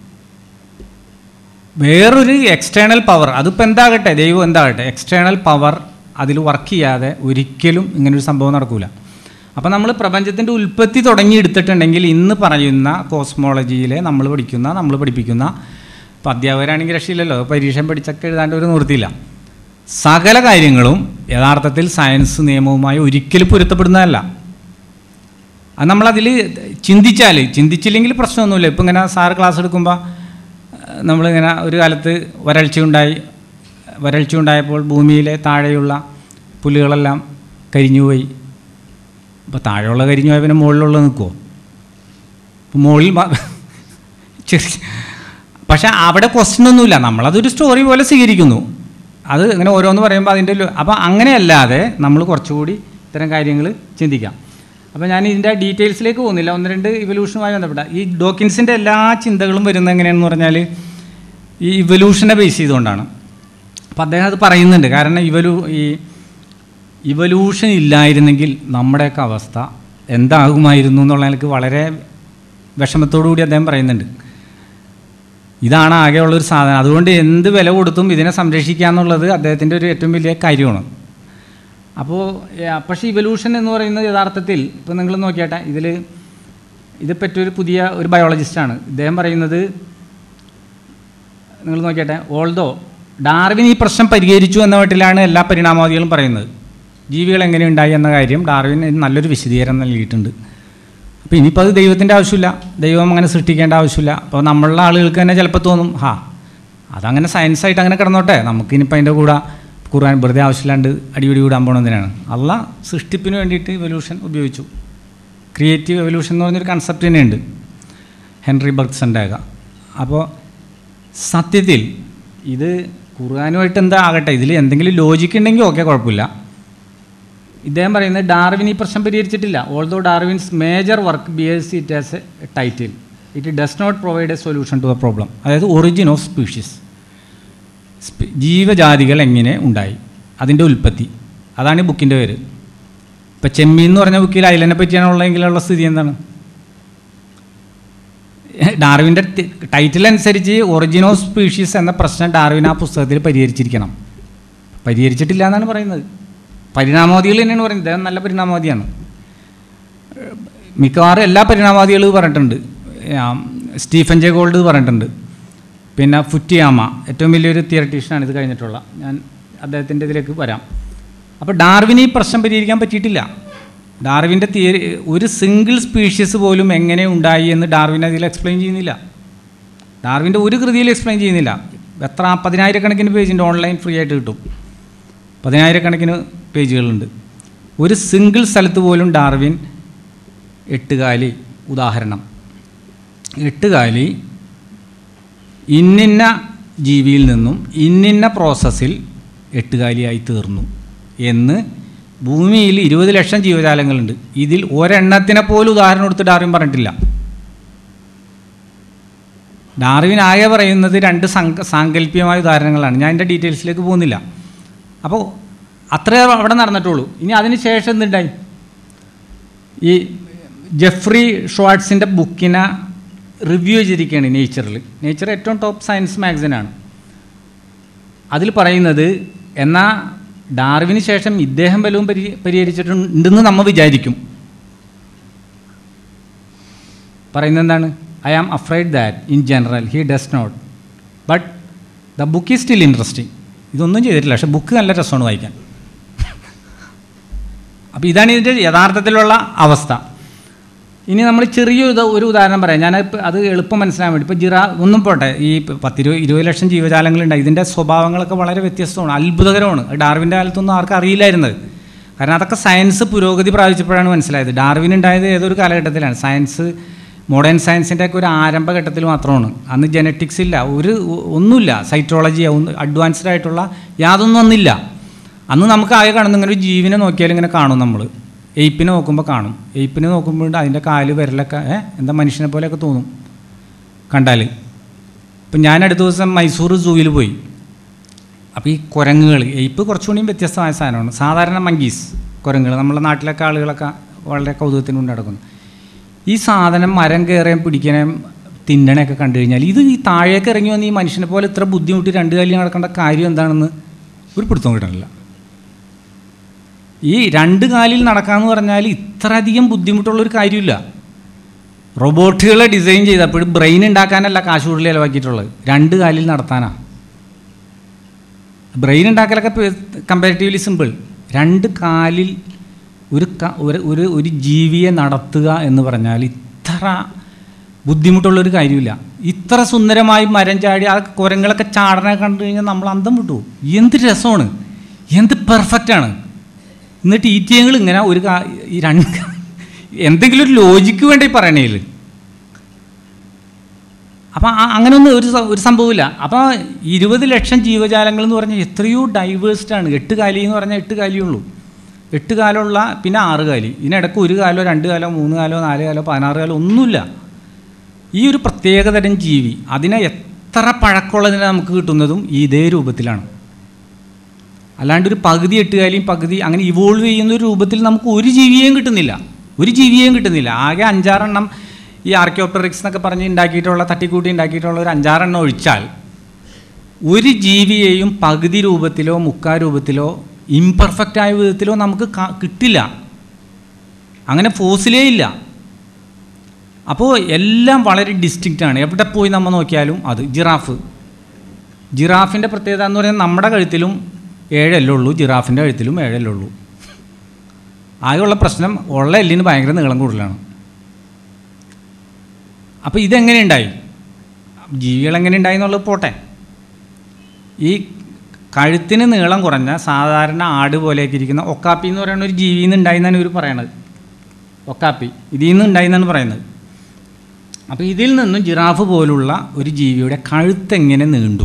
C: വേറൊരു എക്സ്റ്റേണൽ പവർ അതിപ്പോൾ എന്താകട്ടെ ദൈവം എന്താകട്ടെ എക്സ്റ്റേണൽ പവർ അതിൽ വർക്ക് ചെയ്യാതെ ഒരിക്കലും ഇങ്ങനൊരു സംഭവം നടക്കില്ല അപ്പോൾ നമ്മൾ പ്രപഞ്ചത്തിൻ്റെ ഉൽപ്പത്തി തുടങ്ങി എടുത്തിട്ടുണ്ടെങ്കിൽ ഇന്ന് പറയുന്ന കോസ്മോളജിയിലെ നമ്മൾ പഠിക്കുന്ന നമ്മൾ പഠിപ്പിക്കുന്ന ഇപ്പോൾ അധ്യാപകരാണെങ്കിൽ രക്ഷയില്ലല്ലോ പരീക്ഷ പഠിച്ചൊക്കെ എഴുതാണ്ട് ഒരു നിവൃത്തിയില്ല സകല കാര്യങ്ങളും യഥാർത്ഥത്തിൽ സയൻസ് നിയമവുമായി ഒരിക്കലും പൊരുത്തപ്പെടുന്നതല്ല അത് നമ്മളതിൽ ചിന്തിച്ചാൽ ചിന്തിച്ചില്ലെങ്കിൽ പ്രശ്നമൊന്നുമില്ല ഇപ്പം ഇങ്ങനെ സാറ് ക്ലാസ് എടുക്കുമ്പോൾ നമ്മളിങ്ങനെ ഒരു കാലത്ത് വരൾച്ച ഉണ്ടായി വരൾച്ച ഉണ്ടായപ്പോൾ ഭൂമിയിലെ താഴെയുള്ള പുല്ലുകളെല്ലാം കരിഞ്ഞുപോയി അപ്പോൾ താഴെയുള്ള കരിഞ്ഞു പോയാൽ പിന്നെ മുകളിലുള്ള നിൽക്കുമോ അപ്പോൾ മുകളിൽ മ- ചെറിയ പക്ഷേ അവിടെ ക്വസ്റ്റ്യൻ ഒന്നുമില്ല നമ്മളതൊരു സ്റ്റോറി പോലെ സ്വീകരിക്കുന്നു അത് ഇങ്ങനെ ഓരോന്ന് പറയുമ്പോൾ അതിൻ്റെ ഒരു- അപ്പോൾ അങ്ങനെയല്ലാതെ നമ്മൾ കുറച്ചുകൂടി ഇത്തരം കാര്യങ്ങൾ ചിന്തിക്കാം അപ്പോൾ ഞാൻ ഇതിൻ്റെ ഡീറ്റെയിൽസിലേക്ക് പോകുന്നില്ല ഒന്ന് രണ്ട് ഇവല്യൂഷനുമായി ബന്ധപ്പെട്ട ഈ ഡോക്കിൻസിൻ്റെ എല്ലാ ചിന്തകളും വരുന്നത് എങ്ങനെയാണെന്ന് പറഞ്ഞാൽ ഈ ഇവല്യൂഷനെ ബേസ് ചെയ്തുകൊണ്ടാണ് അപ്പോൾ അദ്ദേഹം അത് പറയുന്നുണ്ട് കാരണം ഇവലു ഈ ഇവല്യൂഷൻ ഇല്ലായിരുന്നെങ്കിൽ നമ്മുടെയൊക്കെ അവസ്ഥ എന്താകുമായിരുന്നു എന്നുള്ള എനിക്ക് വളരെ വിഷമത്തോടു കൂടി അദ്ദേഹം പറയുന്നുണ്ട് ഇതാണ് ആകെയുള്ളൊരു സാധനം അതുകൊണ്ട് എന്ത് വില കൊടുത്തും ഇതിനെ സംരക്ഷിക്കുക എന്നുള്ളത് അദ്ദേഹത്തിൻ്റെ ഒരു ഏറ്റവും വലിയ കാര്യമാണ് അപ്പോൾ പക്ഷേ ഇവല്യൂഷൻ എന്ന് പറയുന്നത് യഥാർത്ഥത്തിൽ ഇപ്പോൾ നിങ്ങൾ നോക്കിയാട്ടെ ഇതിൽ ഇതിപ്പറ്റൊരു പുതിയ ഒരു ബയോളജിസ്റ്റാണ് ഇദ്ദേഹം പറയുന്നത് നിങ്ങൾ നോക്കിയാട്ടെ ഓൾദോ ഡാർവിൻ ഈ പ്രശ്നം പരിഹരിച്ചു എന്ന മട്ടിലാണ് എല്ലാ പരിണാമവാദികളും പറയുന്നത് ജീവികൾ എങ്ങനെ ഉണ്ടായി എന്ന കാര്യം ഡാർവിൻ ഇതിന് നല്ലൊരു വിശദീകരണം നൽകിയിട്ടുണ്ട് അപ്പോൾ ഇനിയിപ്പോൾ അത് ദൈവത്തിൻ്റെ ആവശ്യമില്ല ദൈവം അങ്ങനെ സൃഷ്ടിക്കേണ്ട ആവശ്യമില്ല അപ്പോൾ നമ്മളുടെ ആളുകൾക്ക് തന്നെ ചിലപ്പോൾ തോന്നും ഹാ അതങ്ങനെ സയൻസായിട്ട് അങ്ങനെ കിടന്നോട്ടെ നമുക്കിനിപ്പോൾ അതിൻ്റെ കൂടെ ഖുർആൻ വെറുതെ ആവശ്യമില്ലാണ്ട് അടിപിടി കൂടാൻ പോകണമെന്തിനാണ് അല്ല സൃഷ്ടിപ്പിന് വേണ്ടിയിട്ട് എവല്യൂഷൻ ഉപയോഗിച്ചു ക്രിയേറ്റീവ് എവല്യൂഷൻ എന്ന് പറഞ്ഞൊരു കൺസെപ്റ്റ് തന്നെയുണ്ട് ഹെൻറി ബർഗ്സൻ്റെ ഒക്കെ അപ്പോൾ സത്യത്തിൽ ഇത് ഖുർആാനുമായിട്ട് എന്താ ആകട്ടെ ഇതിൽ എന്തെങ്കിലും ലോജിക്ക് ഉണ്ടെങ്കിൽ ഓക്കെ കുഴപ്പമില്ല ഇദ്ദേഹം പറയുന്നത് ഡാർവിൻ ഈ പ്രശ്നം പരിഹരിച്ചിട്ടില്ല although Darwin's major work bears it as a title it does not provide a solution to the problem അതായത് ഒറിജിൻ ഓഫ് സ്പീഷീസ് ജീവജാതികൾ എങ്ങനെ ഉണ്ടായി അതിൻ്റെ ഉൽപ്പത്തി അതാണ് ഈ ബുക്കിൻ്റെ പേര് ഇപ്പം ചെമ്മീൻ എന്ന് പറഞ്ഞ ബുക്കിൽ അതിലിനെ പറ്റിയാണുള്ളതെങ്കിലുള്ള സ്ഥിതി എന്താണ് ഡാർവിൻ്റെ ടൈറ്റിൽ അനുസരിച്ച് ഒറിജിൻ ഓഫ് സ്പീഷീസ് എന്ന പ്രശ്നം ഡാർവിൻ ആ പുസ്തകത്തിൽ പരിഹരിച്ചിരിക്കണം പരിഹരിച്ചിട്ടില്ല എന്നാണ് പറയുന്നത് പരിണാമവാദികൾ തന്നെയാണ് പറയുന്നത് അദ്ദേഹം നല്ല പരിണാമവാദിയാണ് മിക്കവാറും എല്ലാ പരിണാമവാദികളും പറഞ്ഞിട്ടുണ്ട് ആ, സ്റ്റീഫൻ ജെ ഗോൾഡ് പറഞ്ഞിട്ടുണ്ട് പിന്നെ ഫുറ്റിയാമ ഏറ്റവും വലിയൊരു തിയറട്ടീഷ്യനാണ് ഇത് കഴിഞ്ഞിട്ടുള്ള ഞാൻ അദ്ദേഹത്തിൻ്റെ ഇതിലേക്ക് വരാം അപ്പോൾ ഡാർവിന് ഈ പ്രശ്നം പരിഹരിക്കാൻ പറ്റിയിട്ടില്ല ഡാർവിൻ്റെ തിയറി ഒരു സിംഗിൾ സ്പീഷ്യസ് പോലും എങ്ങനെ ഉണ്ടായി എന്ന് ഡാർവിൻ അതിൽ എക്സ്പ്ലെയിൻ ചെയ്യുന്നില്ല ഡാർവിൻ്റെ ഒരു കൃതിയിൽ എക്സ്പ്ലെയിൻ ചെയ്യുന്നില്ല എത്ര പതിനായിരക്കണക്കിന് പേജുണ്ട് ഓൺലൈൻ ഫ്രീ ആയിട്ട് കിട്ടും പതിനായിരക്കണക്കിന് പേജുകളുണ്ട് ഒരു സിംഗിൾ സ്ഥലത്ത് പോലും ഡാർവിൻ എട്ടുകാലി ഉദാഹരണം എട്ടുകാലി ഇന്നിന്ന ജീവിയിൽ നിന്നും ഇന്നിന്ന പ്രോസസ്സിൽ എട്ടുകാലിയായി തീർന്നു എന്ന് ഭൂമിയിൽ ഇരുപത് ലക്ഷം ജീവജാലങ്ങളുണ്ട് ഇതിൽ ഒരെണ്ണത്തിനെ പോലും ഉദാഹരണം എടുത്ത് ഡാർവിൻ പറഞ്ഞിട്ടില്ല ഡാർവിൻ ആകെ പറയുന്നത് രണ്ട് സങ്ക സാങ്കല്പികമായ ഉദാഹരണങ്ങളാണ് ഞാൻ എൻ്റെ ഡീറ്റെയിൽസിലേക്ക് പോകുന്നില്ല അപ്പോൾ അത്രേ അവിടെ നടന്നിട്ടുള്ളൂ ഇനി അതിന് ശേഷം എന്തുണ്ടായി ഈ ജെഫ്രി ഷ്വാട്സിൻ്റെ ബുക്കിനെ റിവ്യൂ ചെയ്തിരിക്കുകയാണ് നേച്ചറിൽ നേച്ചർ ഏറ്റവും ടോപ്പ് സയൻസ് മാഗസിനാണ് അതിൽ പറയുന്നത് എന്നാൽ ഡാർവിന് ശേഷം ഇദ്ദേഹം വല്ലതും പരി പരിഹരിച്ചിട്ടുണ്ടെന്ന് നമ്മൾ വിചാരിക്കും പറയുന്നത് എന്താണ് I am afraid that in general he does not but the book is still interesting ഇതൊന്നും ചെയ്തിട്ടില്ല പക്ഷെ ബുക്ക് നല്ല രസമാണ് വായിക്കാൻ അപ്പോൾ ഇതാണ് ഇതിൻ്റെ യഥാർത്ഥത്തിലുള്ള അവസ്ഥ ഇനി നമ്മൾ ചെറിയൊരു ഉദാ- ഒരു ഉദാഹരണം പറയാം ഞാൻ അത് എളുപ്പം മനസ്സിലാൻ വേണ്ടി ഇപ്പോൾ ജിറാ ഒന്നും പോട്ടെ ഈ പത്തിരുപത് ഇരുപത് ലക്ഷം ജീവജാലങ്ങളുണ്ട് ഇതിൻ്റെ സ്വഭാവങ്ങളൊക്കെ വളരെ വ്യത്യസ്തമാണ് അത്ഭുതകരമാണ് അത് ഡാർവിൻ്റെ കാലത്തൊന്നും ആർക്കും അറിയില്ലായിരുന്നത് കാരണം അതൊക്കെ സയൻസ് പുരോഗതി പ്രാപിച്ചപ്പോഴാണ് മനസ്സിലായത് ഡാർവിൻ ഉണ്ടായത് ഏതൊരു കാലഘട്ടത്തിലാണ് സയൻസ് മോഡേൺ സയൻസിൻ്റെ ഒക്കെ ഒരു ആരംഭഘട്ടത്തിൽ മാത്രമാണ് അന്ന് ജനറ്റിക്സ് ഇല്ല ഒരു ഒന്നുമില്ല സൈറ്റോളജി ഒന്ന് അഡ്വാൻസ്ഡ് ആയിട്ടുള്ള യാതൊന്നും ഒന്നില്ല അന്ന് നമുക്ക് ആകെ കാണുന്ന ഇങ്ങനെ ഒരു ജീവനെ നോക്കിയാൽ ഇങ്ങനെ കാണും നമ്മൾ എയ്പ്പിനെ നോക്കുമ്പോൾ കാണും എയ്പ്പിനെ നോക്കുമ്പോൾ അതിൻ്റെ കാല് വിരലൊക്കെ ഏ എന്താ മനുഷ്യനെ പോലെയൊക്കെ തോന്നും കണ്ടാൽ ഇപ്പം ഞാൻ അടുത്ത ദിവസം മൈസൂർ സൂവിൽ പോയി അപ്പോൾ ഈ കുരങ്ങുകൾ എയ്പ്പ് കുറച്ചുകൂടിയും വ്യത്യസ്തമായ സാധനമാണ് സാധാരണ മങ്കീസ് കുരങ്ങുകൾ നമ്മുടെ നാട്ടിലൊക്കെ ആളുകളൊക്കെ വളരെ കൗതുകത്തിന് കൊണ്ട് നടക്കുന്നു ഈ സാധനം മരം കയറുകയും പിടിക്കണേം തിന്നണയൊക്കെ കണ്ടു കഴിഞ്ഞാൽ ഇത് ഈ താഴേക്ക് ഇറങ്ങി വന്ന് ഈ മനുഷ്യനെ പോലെ ഇത്ര ബുദ്ധിമുട്ടി രണ്ട് കാലിൽ നടക്കേണ്ട കാര്യം എന്താണെന്ന് ഒരു പിടുത്തം കിട്ടണില്ല ഈ രണ്ട് കാലിൽ നടക്കാന്ന് പറഞ്ഞാൽ ഇത്രയധികം ബുദ്ധിമുട്ടുള്ളൊരു കാര്യമില്ല റോബോട്ടുകളെ ഡിസൈൻ ചെയ്തപ്പോൾ ബ്രെയിൻ ഉണ്ടാക്കാനല്ല കാശ് കൂടുതൽ ചിലവാക്കിയിട്ടുള്ളത് രണ്ട് കാലിൽ നടത്താനാ ബ്രെയിൻ ഉണ്ടാക്കലൊക്കെ കമ്പാരിറ്റീവ്ലി സിമ്പിൾ രണ്ട് കാലിൽ ഒരു ക- ഒരു ഒരു ഒരു ജീവിയെ നടത്തുക എന്ന് പറഞ്ഞാൽ ഇത്ര ബുദ്ധിമുട്ടുള്ളൊരു കാര്യമില്ല ഇത്ര സുന്ദരമായി മരം ചാടി ആ കുരങ്ങളൊക്കെ ചാടനെ കണ്ടു കഴിഞ്ഞാൽ നമ്മൾ അന്തം വിട്ടു പോകും. എന്ത് രസമാണ് എന്ത് പെർഫെക്റ്റാണ് എന്നിട്ട് ഈ ടിയങ്ങൾ ഇങ്ങനെ ഒരു കാ- ഈ രണ്ട് എന്തെങ്കിലും ഒരു ലോജിക്ക് വേണ്ടി പറയണേൽ അപ്പം അങ്ങനെയൊന്നും ഒരു സ- ഒരു സംഭവമില്ല അപ്പോൾ ഇരുപത് ലക്ഷം ജീവജാലങ്ങൾ എന്ന് പറഞ്ഞാൽ എത്രയോ ഡൈവേഴ്സ്ഡ് ആണ് എട്ട് കാലി എന്ന് പറഞ്ഞാൽ എട്ട് കാലിയേ ഉള്ളൂ എട്ട് കാലമുള്ള പിന്നെ ആറ് കാലി ഇതിനിടയ്ക്ക് ഒരു കാലോ രണ്ട് കാലോ മൂന്ന് കാലോ നാല് കാലോ പതിനാറ് കാലോ ഒന്നുമില്ല ഈ ഒരു പ്രത്യേകതരം ജീവി അതിനെ എത്ര പഴക്കമുള്ളതിനെ നമുക്ക് കിട്ടുന്നതും ഇതേ രൂപത്തിലാണ് അല്ലാണ്ട് ഒരു പകുതി എട്ടുകാലിയും പകുതി അങ്ങനെ ഇവോൾവ് ചെയ്യുന്ന ഒരു രൂപത്തിൽ നമുക്ക് ഒരു ജീവിയെയും കിട്ടുന്നില്ല ഒരു ജീവിയെയും കിട്ടുന്നില്ല ആകെ അഞ്ചാറെണ്ണം ഈ ആർക്കിയോപ്റ്ററിക്സ് എന്നൊക്കെ പറഞ്ഞ് ഉണ്ടാക്കിയിട്ടുള്ള തട്ടിക്കൂട്ടി ഉണ്ടാക്കിയിട്ടുള്ള ഒരു അഞ്ചാറെണ്ണം ഒഴിച്ചാൽ ഒരു ജീവിയെയും പകുതി രൂപത്തിലോ മുക്കാ രൂപത്തിലോ ഇംപെർഫെക്റ്റ് ആയ വിധത്തിലോ നമുക്ക് കാ- കിട്ടില്ല അങ്ങനെ ഫോസിലേ ഇല്ല അപ്പോൾ എല്ലാം വളരെ ഡിസ്റ്റിങ്റ്റ് ആണ് എവിടെ പോയി നമ്മൾ നോക്കിയാലും അത് ജിറാഫ് ജിറാഫിൻ്റെ പ്രത്യേകത എന്ന് പറയുന്നത് നമ്മുടെ കഴുത്തിലും ഏഴല്ലേ ഉള്ളൂ ജിറാഫിൻ്റെ കഴുത്തിലും ഏഴല്ലേ ഉള്ളൂ ആകെയുള്ള പ്രശ്നം ഉള്ള എല്ലിന് ഭയങ്കര നീളം കൂടുതലാണ് അപ്പോൾ ഇതെങ്ങനെ ഉണ്ടായി ജീവികൾ എങ്ങനെ ഉണ്ടായി എന്നുള്ളത് പോട്ടെ ഈ കഴുത്തിന് നീളം കുറഞ്ഞ സാധാരണ ആട് പോലെയൊക്കെ ഇരിക്കുന്ന ഒക്കാപ്പി എന്ന് പറയുന്ന ഒരു ജീവിയിൽ നിന്ന് ഉണ്ടായി എന്നാണ് ഇവർ പറയണത് ഒക്കാപ്പി ഇതിൽ നിന്ന് ഉണ്ടായി എന്നാണ് പറയുന്നത് അപ്പോൾ ഇതിൽ നിന്നും ജിറാഫ് പോലുള്ള ഒരു ജീവിയുടെ കഴുത്തെങ്ങനെ നീണ്ടു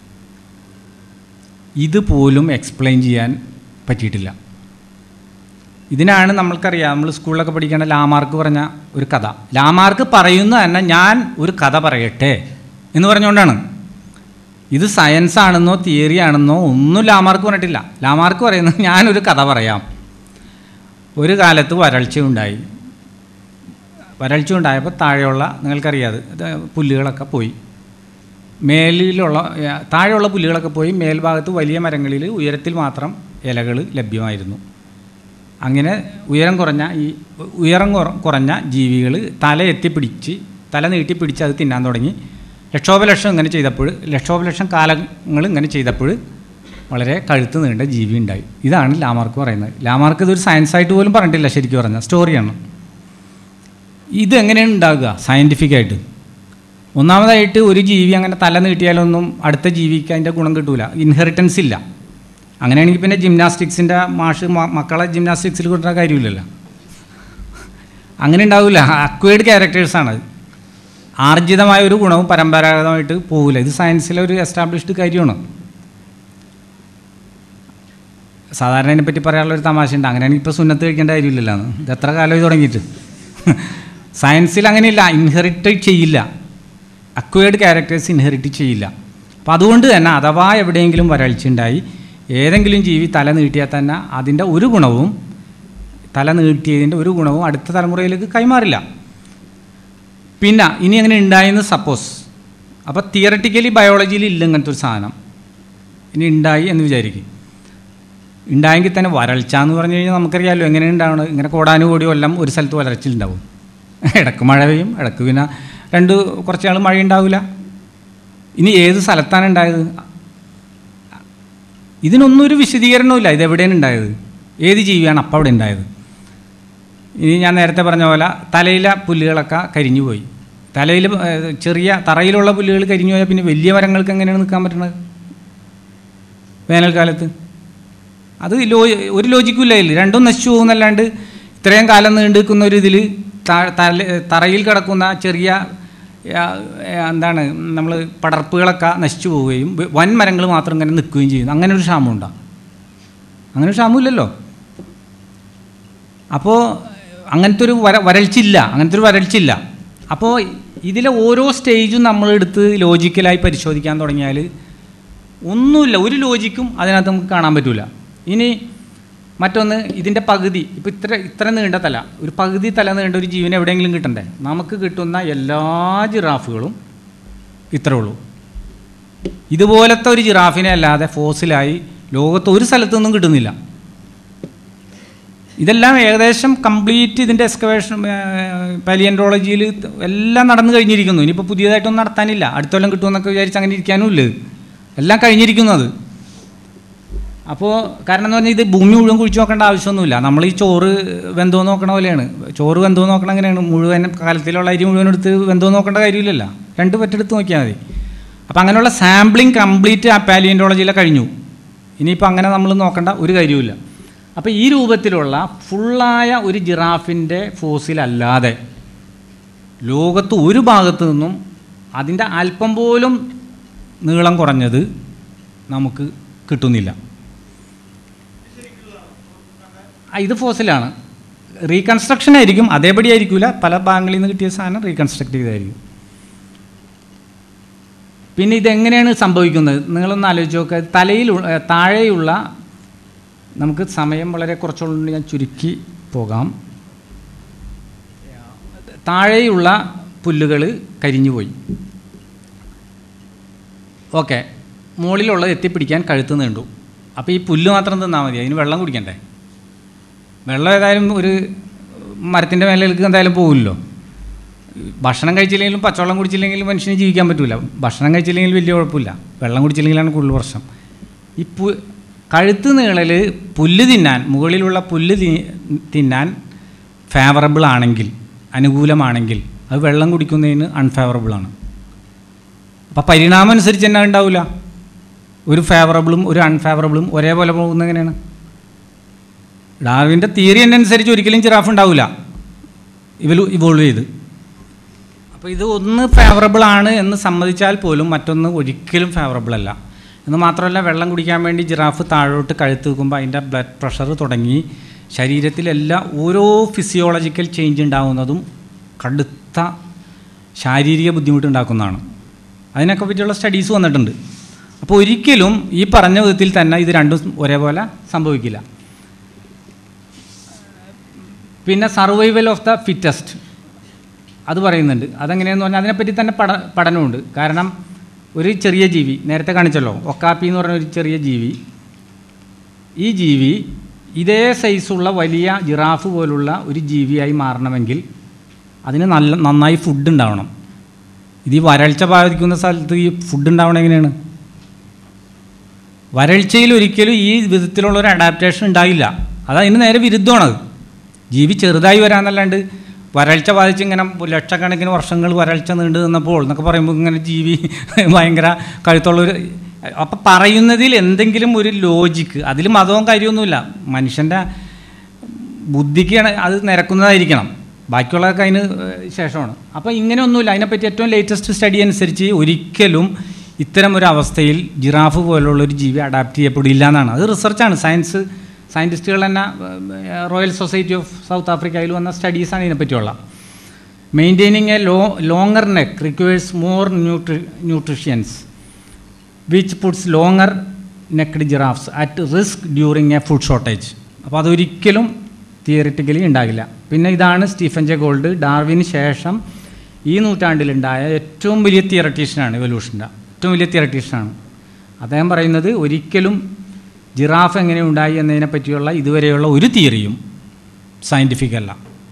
C: ഇതുപോലും എക്സ്പ്ലെയിൻ ചെയ്യാൻ പറ്റിയിട്ടില്ല ഇതിനാണ് നമ്മൾക്കറിയാം നമ്മൾ സ്കൂളിലൊക്കെ പഠിക്കേണ്ട ലാമാർക്ക് പറഞ്ഞ ഒരു കഥ ലാമാർക്ക് പറയുന്ന തന്നെ ഞാൻ ഒരു കഥ പറയട്ടെ എന്ന് പറഞ്ഞുകൊണ്ടാണ് ഇത് സയൻസ് ആണെന്നോ തിയറി ആണെന്നോ ഒന്നും ലാമാർക്ക് പറഞ്ഞിട്ടില്ല ലാമാർക്ക് പറയുന്നത് ഞാനൊരു കഥ പറയാം ഒരു കാലത്ത് വരൾച്ച ഉണ്ടായി വരൾച്ച ഉണ്ടായപ്പോൾ താഴെയുള്ള നിങ്ങൾക്കറിയാതെ ഇത് പുല്ലുകളൊക്കെ പോയി മേലിലുള്ള ഏ, താഴെയുള്ള പുല്ലുകളൊക്കെ പോയി മേൽഭാഗത്ത് വലിയ മരങ്ങളിൽ ഉയരത്തിൽ മാത്രം ഇലകൾ ലഭ്യമായിരുന്നു അങ്ങനെ ഉയരം കുറഞ്ഞ ഈ ഉയരം കുറ- കുറഞ്ഞ ജീവികൾ തല എത്തിപ്പിടിച്ച് തല നീട്ടിപ്പിടിച്ച് അത് തിന്നാൻ തുടങ്ങി ലക്ഷോപലക്ഷം ഇങ്ങനെ ചെയ്തപ്പോൾ ലക്ഷോപലക്ഷം കാലങ്ങൾ ഇങ്ങനെ ചെയ്തപ്പോൾ വളരെ കഴുത്ത് നീണ്ട ജീവി ഉണ്ടായി ഇതാണ് ലാമാർക്ക് പറയുന്നത് ലാമാർക്ക് ഇതൊരു സയൻസായിട്ട് പോലും പറഞ്ഞിട്ടില്ല ശരിക്കും പറഞ്ഞാൽ സ്റ്റോറിയാണ് ഇതെങ്ങനെയാണ് ഉണ്ടാകുക സയൻറ്റിഫിക്കായിട്ട് ഒന്നാമതായിട്ട് ഒരു ജീവി അങ്ങനെ തല നീട്ടിയാലൊന്നും അടുത്ത ജീവിക്ക് അതിൻ്റെ ഗുണം കിട്ടൂല ഇൻഹെറിറ്റൻസ് ഇല്ല അങ്ങനെയാണെങ്കിൽ പിന്നെ ജിംനാസ്റ്റിക്സിൻ്റെ മാഷ് മ- മക്കളെ ജിംനാസ്റ്റിക്സിൽ കൊണ്ടുവരാൻ കാര്യമില്ലല്ലോ അങ്ങനെ ഉണ്ടാവില്ല അക്വേഡ് ക്യാരക്ടേഴ്സാണ് ആർജിതമായ ഒരു ഗുണവും പരമ്പരാഗതമായിട്ട് പോകില്ല ഇത് സയൻസിലെ ഒരു എസ്റ്റാബ്ലിഷ്ഡ് കാര്യമാണ് സാധാരണ ഇതിനെപ്പറ്റി പറയാനുള്ള ഒരു തമാശ ഉണ്ട് അങ്ങനെയാണെങ്കിൽ ഇപ്പോൾ സുന്നത്ത് കഴിക്കേണ്ട കാര്യമില്ലല്ലോ എന്ന്. ഇത് എത്ര കാലമായി തുടങ്ങിയിട്ട് സയൻസിൽ അങ്ങനെയില്ല ഇൻഹെറിറ്റ് ചെയ്യില്ല അക്വയർഡ് ക്യാരക്ടേഴ്സ് ഇൻഹെറിറ്റ് ചെയ്യില്ല അപ്പോൾ അതുകൊണ്ട് തന്നെ അഥവാ എവിടെയെങ്കിലും വരൾച്ച ഉണ്ടായി ഏതെങ്കിലും ജീവി തല നീട്ടിയാൽ തന്നെ അതിൻ്റെ ഒരു ഗുണവും തല നീട്ടിയതിൻ്റെ ഒരു ഗുണവും അടുത്ത തലമുറയിലേക്ക് കൈമാറില്ല പിന്നെ ഇനി അങ്ങനെ ഉണ്ടായെന്ന് സപ്പോസ് അപ്പോൾ തിയറട്ടിക്കലി ബയോളജിയിൽ ഇല്ല ഇങ്ങനത്തെ ഒരു സാധനം ഇനി ഉണ്ടായി എന്ന് വിചാരിക്കും ഉണ്ടായെങ്കിൽ തന്നെ വരൾച്ച എന്ന് പറഞ്ഞു കഴിഞ്ഞാൽ നമുക്കറിയാമല്ലോ എങ്ങനെ ഉണ്ടാവണം ഇങ്ങനെ കോടാനുകൂടി കൊല്ലം ഒരു സ്ഥലത്ത് വരൾച്ചിലുണ്ടാവും ഇടക്ക് മഴ പെയ്യും ഇടക്ക് പിന്നെ രണ്ട് കുറച്ച് നാൾ മഴ ഉണ്ടാവില്ല ഇനി ഏത് സ്ഥലത്താണ് ഉണ്ടായത് ഇതിനൊന്നും ഒരു വിശദീകരണമില്ല ഇതെവിടെയാണ് ഉണ്ടായത് ഏത് ജീവിയാണ് അപ്പം അവിടെ ഉണ്ടായത് ഇനി ഞാൻ നേരത്തെ പറഞ്ഞ പോലെ തലയിലെ പുല്ലുകളൊക്കെ കരിഞ്ഞു പോയി തലയിൽ ഏഹ്, ചെറിയ തറയിലുള്ള പുല്ലുകൾ കരിഞ്ഞു പോയാൽ പിന്നെ വലിയ മരങ്ങൾക്ക് എങ്ങനെയാണ് നിൽക്കാൻ പറ്റുന്നത് വേനൽക്കാലത്ത് അത് ലോ ഒരു ലോജിക്കും ഇല്ല ഇതിൽ രണ്ടും നശിച്ചു പോകുന്നല്ലാണ്ട് ഇത്രയും കാലം നീണ്ടു നിൽക്കുന്ന ഒരു ഇതിൽ തറയിൽ കിടക്കുന്ന ചെറിയ ആ, എന്താണ് നമ്മൾ പടർപ്പുകളൊക്കെ നശിച്ചു പോവുകയും വ- വൻ മരങ്ങൾ മാത്രം ഇങ്ങനെ നിൽക്കുകയും ചെയ്യുന്നു അങ്ങനെ ഒരു ക്ഷാമമുണ്ടോ അങ്ങനെ ഒരു ക്ഷാമമില്ലല്ലോ അപ്പോൾ അങ്ങനത്തെ ഒരു വര വരൾച്ചില്ല അങ്ങനത്തെ ഒരു വരൾച്ചില്ല അപ്പോൾ ഇതിലെ ഓരോ സ്റ്റേജും നമ്മളെടുത്ത് ലോജിക്കലായി പരിശോധിക്കാൻ തുടങ്ങിയാൽ ഒന്നുമില്ല ഒരു ലോജിക്കും അതിനകത്ത് നമുക്ക് കാണാൻ പറ്റില്ല ഇനി മറ്റൊന്ന് ഇതിൻ്റെ പകുതി ഇപ്പോൾ ഇത്ര ഇത്ര നീണ്ട തല ഒരു പകുതി തല നീണ്ട ഒരു ജീവൻ എവിടെയെങ്കിലും കിട്ടണ്ടേ നമുക്ക് കിട്ടുന്ന എല്ലാ ജിറാഫുകളും ഇത്രേ ഉള്ളൂ ഇതുപോലത്തെ ഒരു ജിറാഫിനെ അല്ലാതെ ഫോസിലായി ലോകത്ത് ഒരു സ്ഥലത്തൊന്നും കിട്ടുന്നില്ല ഇതെല്ലാം ഏകദേശം കംപ്ലീറ്റ് ഇതിൻ്റെ എക്സ്കവേഷൻ പാലിയൻട്രോളജിയിൽ എല്ലാം നടന്നു കഴിഞ്ഞിരിക്കുന്നു ഇനിയിപ്പോൾ പുതിയതായിട്ടൊന്നും നടത്താനില്ല അടുത്ത കൊല്ലം കിട്ടുമെന്നൊക്കെ വിചാരിച്ച് അങ്ങനെ ഇരിക്കാനും ഇല്ല ഇത്. എല്ലാം കഴിഞ്ഞിരിക്കുന്നത് അപ്പോൾ കാരണം എന്ന് പറഞ്ഞാൽ ഇത് ഭൂമി മുഴുവൻ കുഴിച്ച് നോക്കേണ്ട ആവശ്യമൊന്നുമില്ല നമ്മൾ ഈ ചോറ് വെന്തോ നോക്കണ പോലെയാണ് ചോറ് വെന്തോ നോക്കണം അങ്ങനെയാണ് മുഴുവൻ കാലത്തിലുള്ള അരി മുഴുവൻ എടുത്ത് വെന്തോ നോക്കേണ്ട കാര്യമില്ലല്ലോ രണ്ട് പറ്റെടുത്ത് നോക്കിയാൽ മതി അപ്പോൾ അങ്ങനെയുള്ള സാമ്പിളിങ് കംപ്ലീറ്റ് ആ പാലിയൻറ്റോളജിയിലെ കഴിഞ്ഞു ഇനിയിപ്പോൾ അങ്ങനെ നമ്മൾ നോക്കേണ്ട ഒരു കാര്യവുമില്ല അപ്പോൾ ഈ രൂപത്തിലുള്ള ഫുള്ളായ ഒരു ജിറാഫിൻ്റെ ഫോസിലല്ലാതെ ലോകത്ത് ഒരു ഭാഗത്തു നിന്നും അതിൻ്റെ അല്പം പോലും നീളം കുറഞ്ഞത് നമുക്ക് കിട്ടുന്നില്ല ആ, ഇത് ഫോസിലാണ് റീകൺസ്ട്രക്ഷൻ ആയിരിക്കും അതേപടി ആയിരിക്കില്ല പല ഭാഗങ്ങളിൽ നിന്ന് കിട്ടിയ സാധനം റീകൺസ്ട്രക്ട് ചെയ്തായിരിക്കും പിന്നെ ഇതെങ്ങനെയാണ് സംഭവിക്കുന്നത് നിങ്ങളൊന്ന് ആലോചിച്ച് നോക്കുക തലയിൽ ഉ- ഏ, താഴെയുള്ള നമുക്ക് സമയം വളരെ കുറച്ചുകൊണ്ട് ഞാൻ ചുരുക്കി പോകാം താഴെയുള്ള പുല്ലുകൾ കരിഞ്ഞുപോയി ഓക്കെ മുകളിലുള്ളത് എത്തിപ്പിടിക്കാൻ കഴുത്ത് നീണ്ടു അപ്പോൾ ഈ പുല്ല് മാത്രം തിന്നാൽ മതി അതിന് വെള്ളം കുടിക്കണ്ടേ വെള്ളം ഏതായാലും ഒരു മരത്തിൻ്റെ മേലേക്ക് എന്തായാലും പോകില്ലല്ലോ ഭക്ഷണം കഴിച്ചില്ലെങ്കിലും പച്ചവെള്ളം കുടിച്ചില്ലെങ്കിലും മനുഷ്യന് ജീവിക്കാൻ പറ്റില്ല ഭക്ഷണം കഴിച്ചില്ലെങ്കിൽ വലിയ കുഴപ്പമില്ല വെള്ളം കുടിച്ചില്ലെങ്കിലാണ് കൂടുതൽ പ്രശ്നം ഈ പു കഴുത്ത് നീളൽ പുല്ല് തിന്നാൻ മുകളിലുള്ള പുല്ല് തി- തിന്നാൻ ഫേവറബിൾ ആണെങ്കിൽ അനുകൂലമാണെങ്കിൽ അത് വെള്ളം കുടിക്കുന്നതിന് അൺഫേവറബിൾ ആണ് അപ്പോൾ പരിണാമം അനുസരിച്ച് തന്നെ ഉണ്ടാവില്ല ഒരു ഫേവറബിളും ഒരു അൺഫേവറബിളും ഒരേപോലെ പോകുന്നത് എങ്ങനെയാണ് ഡാർവിൻ്റെ തിയറി തന്നെ അനുസരിച്ച് ഒരിക്കലും ജിറാഫ് ഉണ്ടാവില്ല ഇവൽ ഇവോൾവ് ചെയ്ത് അപ്പോൾ ഇത് ഒന്ന് ഫേവറബിൾ ആണ് എന്ന് സമ്മതിച്ചാൽ പോലും മറ്റൊന്ന് ഒരിക്കലും ഫേവറബിൾ അല്ല എന്ന് മാത്രമല്ല വെള്ളം കുടിക്കാൻ വേണ്ടി ജിറാഫ് താഴോട്ട് കഴുത്ത് വെക്കുമ്പോൾ അതിൻ്റെ ബ്ലഡ് പ്രഷർ തുടങ്ങി ശരീരത്തിലെല്ലാം ഓരോ ഫിസിയോളജിക്കൽ ചേഞ്ച് ഉണ്ടാകുന്നതും കടുത്ത ശാരീരിക ബുദ്ധിമുട്ട് ഉണ്ടാക്കുന്നതാണ് അതിനൊക്കെ പറ്റിയുള്ള സ്റ്റഡീസ് വന്നിട്ടുണ്ട് അപ്പോൾ ഒരിക്കലും ഈ പറഞ്ഞ വിധത്തിൽ തന്നെ ഇത് രണ്ടും ഒരേപോലെ സംഭവിക്കില്ല പിന്നെ സർവൈവൽ ഓഫ് ദ ഫിറ്റസ്റ്റ് അത് പറയുന്നുണ്ട് അതെങ്ങനെയെന്ന് പറഞ്ഞാൽ അതിനെപ്പറ്റി തന്നെ പഠ പഠനമുണ്ട് കാരണം ഒരു ചെറിയ ജീവി നേരത്തെ കാണിച്ചല്ലോ ഒക്കാപ്പി എന്ന് പറഞ്ഞ ഒരു ചെറിയ ജീവി ഈ ജീവി ഇതേ സൈസുള്ള വലിയ ജിറാഫ് പോലുള്ള ഒരു ജീവിയായി മാറണമെങ്കിൽ അതിന് നല്ല നന്നായി ഫുഡ് ഉണ്ടാവണം ഇത് ഈ വരൾച്ച ബാധിക്കുന്ന സ്ഥലത്ത് ഈ ഫുഡ് ഉണ്ടാവണം എങ്ങനെയാണ് വരൾച്ചയിൽ ഒരിക്കലും ഈ വിധത്തിലുള്ള ഒരു അഡാപ്റ്റേഷൻ ഉണ്ടായില്ല അത് അതിന് നേരെ വിരുദ്ധമാണത് ജീവി ചെറുതായി വരാന്നല്ലാണ്ട് വരൾച്ച ബാധിച്ച് ഇങ്ങനെ ലക്ഷക്കണക്കിന് വർഷങ്ങൾ വരൾച്ച നീണ്ടു നിന്നപ്പോൾ എന്നൊക്കെ പറയുമ്പോൾ ഇങ്ങനെ ജീവി ഭയങ്കര കഴുത്തുള്ളൊരു അപ്പം പറയുന്നതിൽ എന്തെങ്കിലും ഒരു ലോജിക്ക് അതിൽ മതവും കാര്യമൊന്നുമില്ല മനുഷ്യൻ്റെ ബുദ്ധിക്കാണ് അത് നിരക്കുന്നതായിരിക്കണം ബാക്കിയുള്ളതൊക്കെ അതിന് ഏഹ്, ശേഷമാണ് അപ്പോൾ ഇങ്ങനെയൊന്നുമില്ല അതിനെപ്പറ്റി ഏറ്റവും ലേറ്റസ്റ്റ് സ്റ്റഡി അനുസരിച്ച് ഒരിക്കലും ഇത്തരം ഒരു അവസ്ഥയിൽ ജിറാഫ് പോലുള്ള ഒരു ജീവി അഡാപ്റ്റ് ചെയ്യപ്പെടില്ല എന്നാണ് അത് റിസർച്ചാണ് സയൻസ് സയൻറ്റിസ്റ്റുകൾ തന്നെ റോയൽ സൊസൈറ്റി ഓഫ് സൗത്ത് ആഫ്രിക്കയിൽ വന്ന സ്റ്റഡീസാണ് ഇതിനെപ്പറ്റിയുള്ള maintaining a low longer neck requires more nutri nutrients which puts longer necked giraffes at risk during a food shortage അപ്പോൾ അതൊരിക്കലും തിയറിറ്റിക്കലി ഉണ്ടാകില്ല പിന്നെ ഇതാണ് സ്റ്റീഫൻ ജെ ഗോൾഡ് ഡാർവിന് ശേഷം ഈ നൂറ്റാണ്ടിലുണ്ടായ ഏറ്റവും വലിയ തിയറട്ടീഷ്യനാണ് ഇവല്യൂഷൻ്റെ ഏറ്റവും വലിയ തിയറട്ടീഷ്യനാണ് അദ്ദേഹം പറയുന്നത് ഒരിക്കലും ജിറാഫ് എങ്ങനെ ഉണ്ടായി എന്നതിനെ പറ്റിയുള്ള ഇതുവരെയുള്ള ഒരു തിയറിയും സയൻറ്റിഫിക് അല്ല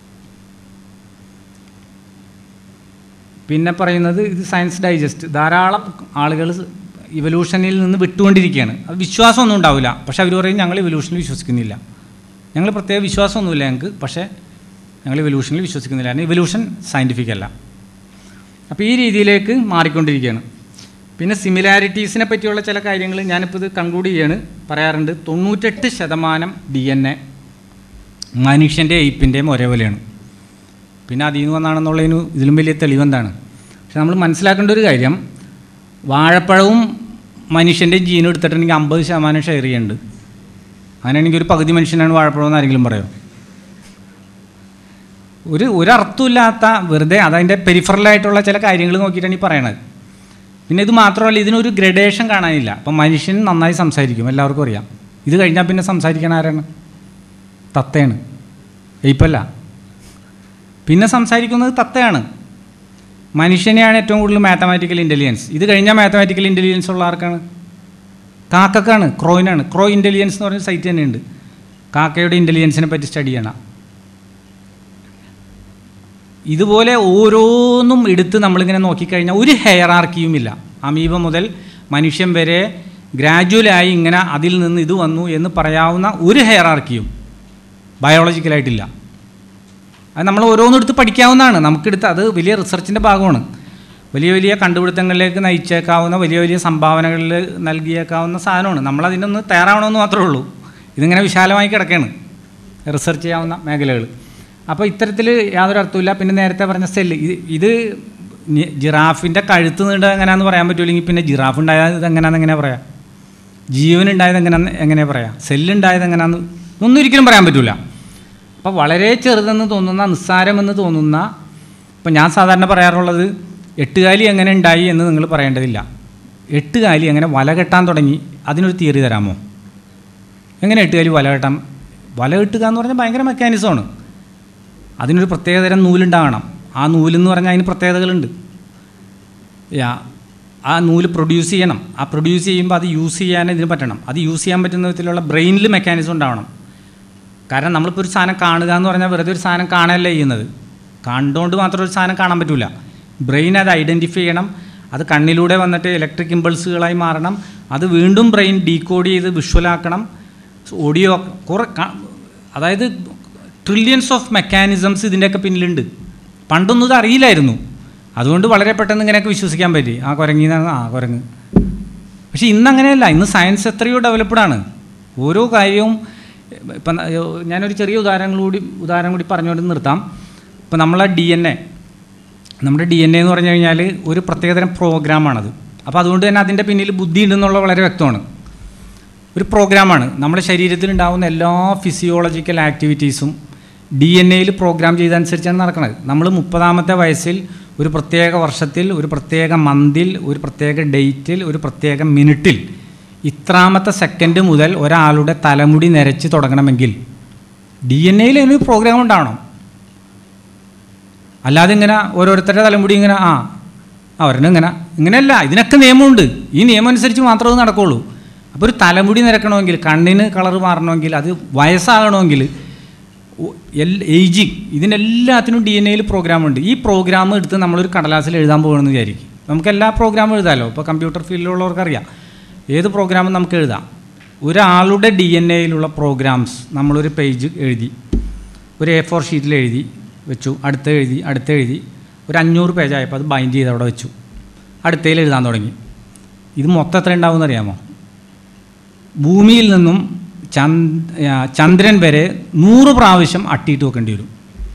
C: പിന്നെ പറയുന്നത് ഇത് സയൻസ് ഡൈജസ്റ്റ് ധാരാളം ആളുകൾ ഇവല്യൂഷനിൽ നിന്ന് വിട്ടുകൊണ്ടിരിക്കുകയാണ് അത് വിശ്വാസമൊന്നും ഉണ്ടാവില്ല പക്ഷേ അവർ പറയും ഞങ്ങൾ ഇവല്യൂഷനിൽ വിശ്വസിക്കുന്നില്ല ഞങ്ങൾ പ്രത്യേക വിശ്വാസമൊന്നുമില്ല ഞങ്ങൾക്ക് പക്ഷേ ഞങ്ങൾ ഇവല്യൂഷനിൽ വിശ്വസിക്കുന്നില്ല കാരണം ഇവല്യൂഷൻ സയൻറ്റിഫിക് അല്ല അപ്പോൾ ഈ രീതിയിലേക്ക് മാറിക്കൊണ്ടിരിക്കുകയാണ് പിന്നെ സിമിലാരിറ്റീസിനെ പറ്റിയുള്ള ചില കാര്യങ്ങൾ ഞാനിപ്പോൾ ഇത് കൺക്ലൂഡ് ചെയ്യാണ് പറയാറുണ്ട് തൊണ്ണൂറ്റെട്ട് ശതമാനം ഡി എൻ എ മനുഷ്യൻ്റെ എയ്പ്പിൻ്റെയും ഒരേപോലെയാണ് പിന്നെ അതിൽ നിന്ന് വന്നാണെന്നുള്ളതിന് ഇതിലും വലിയ തെളിവെന്താണ് പക്ഷെ നമ്മൾ മനസ്സിലാക്കേണ്ട ഒരു കാര്യം വാഴപ്പഴവും മനുഷ്യൻ്റെ ജീനും എടുത്തിട്ടുണ്ടെങ്കിൽ അമ്പത് ശതമാനം ഷെയർ ചെയ്യുന്നുണ്ട് അങ്ങനെയാണെങ്കിൽ ഒരു പകുതി മനുഷ്യനാണ് വാഴപ്പഴം എന്ന് ആരെങ്കിലും പറയോ ഒരു ഒരർത്ഥമില്ലാത്ത വെറുതെ അതതിൻ്റെ പെരിഫറലായിട്ടുള്ള ചില കാര്യങ്ങൾ നോക്കിയിട്ടാണ് ഈ പറയണത് പിന്നെ ഇത് മാത്രമല്ല ഇതിനൊരു ഗ്രഡേഷൻ കാണാനില്ല അപ്പം മനുഷ്യൻ നന്നായി സംസാരിക്കും എല്ലാവർക്കും അറിയാം ഇത് കഴിഞ്ഞാൽ പിന്നെ സംസാരിക്കണ ആരാണ് തത്തയാണ് എയ്പ്പല്ല പിന്നെ സംസാരിക്കുന്നത് തത്തയാണ് മനുഷ്യനെയാണ് ഏറ്റവും കൂടുതൽ മാത്തമാറ്റിക്കൽ ഇൻ്റലിജൻസ് ഇത് കഴിഞ്ഞാൽ മാത്തമാറ്റിക്കൽ ഇൻ്റലിജൻസ് ഉള്ള ആർക്കാണ് കാക്കക്കാണ് ക്രോയിനാണ് ക്രോ ഇൻ്റലിജൻസ് എന്ന് പറഞ്ഞ സൈറ്റ് തന്നെയുണ്ട് കാക്കയുടെ ഇൻ്റലിജൻസിനെ പറ്റി സ്റ്റഡി ചെയ്യണം ഇതുപോലെ ഓരോന്നും എടുത്ത് നമ്മളിങ്ങനെ നോക്കിക്കഴിഞ്ഞാൽ ഒരു ഹെയറാർക്കിയും ഇല്ല അമീബ മുതൽ മനുഷ്യൻ വരെ ഗ്രാജുവലായി ഇങ്ങനെ അതിൽ നിന്ന് ഇത് വന്നു എന്ന് പറയാവുന്ന ഒരു ഹെയറാർക്കിയും ബയോളജിക്കലായിട്ടില്ല അത് നമ്മൾ ഓരോന്നും എടുത്ത് പഠിക്കാവുന്നതാണ് നമുക്കെടുത്ത് അത് വലിയ റിസർച്ചിൻ്റെ ഭാഗമാണ് വലിയ വലിയ കണ്ടുപിടുത്തങ്ങളിലേക്ക് നയിച്ചേക്കാവുന്ന വലിയ വലിയ സംഭാവനകളിൽ നൽകിയേക്കാവുന്ന സാധനമാണ് നമ്മളതിനൊന്ന് തയ്യാറാവണമെന്ന് മാത്രമേ ഉള്ളൂ ഇതിങ്ങനെ വിശാലമായി കിടക്കുകയാണ് റിസർച്ച് ചെയ്യാവുന്ന മേഖലകൾ അപ്പോൾ ഇത്തരത്തിൽ യാതൊരു അർത്ഥമില്ല പിന്നെ നേരത്തെ പറഞ്ഞ സെല്ല് ഇത് ഇത് നി- ജിറാഫിൻ്റെ കഴുത്ത് നീണ്ട എങ്ങനെയാണെന്ന് പറയാൻ പറ്റുമില്ലെങ്കിൽ പിന്നെ ജിറാഫ് ഉണ്ടായത് ഇത് എങ്ങനെയാണെന്ന് എങ്ങനെ പറയാം ജീവൻ ഉണ്ടായത് എങ്ങനെയാണെന്ന് എങ്ങനെ പറയാം സെല്ലുണ്ടായത് എങ്ങനെയാണെന്ന് ഒന്നും ഒരിക്കലും പറയാൻ പറ്റില്ല അപ്പോൾ വളരെ ചെറുതെന്ന് തോന്നുന്ന നിസ്സാരമെന്ന് തോന്നുന്ന ഇപ്പം ഞാൻ സാധാരണ പറയാറുള്ളത് എട്ടുകാലി എങ്ങനെ ഉണ്ടായി എന്ന് നിങ്ങൾ പറയേണ്ടതില്ല എട്ടുകാലി എങ്ങനെ വല കെട്ടാൻ തുടങ്ങി അതിനൊരു തിയറി തരാമോ എങ്ങനെ എട്ടുകാലി വല കെട്ടാം വല കെട്ടുക എന്ന് പറഞ്ഞാൽ ഭയങ്കര മെക്കാനിസമാണ് അതിനൊരു പ്രത്യേകതരം നൂലുണ്ടാകണം ആ നൂലെന്ന് പറഞ്ഞാൽ അതിന് പ്രത്യേകതകളുണ്ട് യാ ആ നൂല് പ്രൊഡ്യൂസ് ചെയ്യണം ആ പ്രൊഡ്യൂസ് ചെയ്യുമ്പോൾ അത് യൂസ് ചെയ്യാൻ ഇതിന് പറ്റണം അത് യൂസ് ചെയ്യാൻ പറ്റുന്ന വിധത്തിലുള്ള ബ്രെയിനിൽ മെക്കാനിസം ഉണ്ടാവണം കാരണം നമ്മളിപ്പോൾ ഒരു സാധനം കാണുക എന്ന് പറഞ്ഞാൽ വെറുതെ ഒരു സാധനം കാണുകയല്ല ചെയ്യുന്നത് കണ്ടുകൊണ്ട് മാത്രം ഒരു സാധനം കാണാൻ പറ്റില്ല ബ്രെയിൻ അത് ഐഡൻറ്റിഫൈ ചെയ്യണം അത് കണ്ണിലൂടെ വന്നിട്ട് ഇലക്ട്രിക് ഇമ്പൾസുകളായി മാറണം അത് വീണ്ടും ബ്രെയിൻ ഡീകോഡ് ചെയ്ത് വിഷ്വലാക്കണം ഓഡിയോ കുറേ ക- അതായത് ട്രില്യൺസ് ഓഫ് മെക്കാനിസംസ് ഇതിൻ്റെയൊക്കെ പിന്നിലുണ്ട് പണ്ടൊന്നും ഇത് അറിയില്ലായിരുന്നു അതുകൊണ്ട് വളരെ പെട്ടെന്ന് ഇങ്ങനെയൊക്കെ വിശ്വസിക്കാൻ പറ്റി ആ കുരങ്ങിന്നാണ് ആ കുരങ്ങ് പക്ഷേ ഇന്ന് അങ്ങനെയല്ല ഇന്ന് സയൻസ് എത്രയോ ഡെവലപ്ഡ് ആണ് ഓരോ കാര്യവും ഇപ്പം ഞാനൊരു ചെറിയ ഉദാഹരണം കൂടി ഉദാഹരണം കൂടി പറഞ്ഞുകൊണ്ട് നിർത്താം ഇപ്പം നമ്മളെ ഡി എൻ എ നമ്മുടെ ഡി എൻ എ എന്ന് പറഞ്ഞു കഴിഞ്ഞാൽ ഒരു പ്രത്യേകതരം പ്രോഗ്രാമാണത് അപ്പോൾ അതുകൊണ്ട് തന്നെ അതിൻ്റെ പിന്നിൽ ബുദ്ധി ഉണ്ടെന്നുള്ള വളരെ വ്യക്തമാണ് ഒരു പ്രോഗ്രാമാണ് നമ്മുടെ ശരീരത്തിൽ ഉണ്ടാകുന്ന എല്ലാ ഫിസിയോളജിക്കൽ ആക്ടിവിറ്റീസും ഡി എൻ എയിൽ പ്രോഗ്രാം ചെയ്തനുസരിച്ചാണ് നടക്കുന്നത് നമ്മൾ മുപ്പതാമത്തെ വയസ്സിൽ ഒരു പ്രത്യേക വർഷത്തിൽ ഒരു പ്രത്യേക മന്തിൽ ഒരു പ്രത്യേക ഡേറ്റിൽ ഒരു പ്രത്യേക മിനിറ്റിൽ ഇത്രാമത്തെ സെക്കൻഡ് മുതൽ ഒരാളുടെ തലമുടി നിരച്ച് തുടങ്ങണമെങ്കിൽ ഡി എൻ എയിൽ അതിനൊരു പ്രോഗ്രാം ഉണ്ടാവണം അല്ലാതെ ഇങ്ങനെ ഓരോരുത്തരുടെ തലമുടി ഇങ്ങനെ ആ അവരുടെ ഇങ്ങനെ ഇങ്ങനെയല്ല ഇതിനൊക്കെ നിയമമുണ്ട് ഈ നിയമം അനുസരിച്ച് മാത്രമേ അത് നടക്കുള്ളൂ അപ്പോൾ ഒരു തലമുടി നിരക്കണമെങ്കിൽ കണ്ണിന് കളർ മാറണമെങ്കിൽ അത് വയസ്സാകണമെങ്കിൽ ഏജിങ് ഇതിനെല്ലാത്തിനും ഡി എൻ എയിൽ പ്രോഗ്രാമുണ്ട് ഈ പ്രോഗ്രാം എടുത്ത് നമ്മളൊരു കടലാസിൽ എഴുതാൻ പോകണമെന്ന് വിചാരിക്കും നമുക്ക് എല്ലാ പ്രോഗ്രാമും എഴുതാമല്ലോ ഇപ്പോൾ കമ്പ്യൂട്ടർ ഫീൽഡിലുള്ളവർക്കറിയാം ഏത് പ്രോഗ്രാമും നമുക്ക് എഴുതാം ഒരാളുടെ ഡി എൻ എയിലുള്ള പ്രോഗ്രാംസ് നമ്മളൊരു പേജ് എഴുതി ഒരു എ ഫോർ ഷീറ്റിൽ എഴുതി വെച്ചു അടുത്ത എഴുതി അടുത്ത എഴുതി ഒരു അഞ്ഞൂറ് പേജായപ്പോൾ അത് ബൈൻഡ് ചെയ്ത് അവിടെ വെച്ചു അടുത്തയിൽ എഴുതാൻ തുടങ്ങി ഇത് മൊത്തം എത്ര ഉണ്ടാവും അറിയാമോ ഭൂമിയിൽ നിന്നും ചന്ദ് ആ, ചന്ദ്രൻ വരെ നൂറ് പ്രാവശ്യം അട്ടിയിട്ട് വെക്കേണ്ടി വരും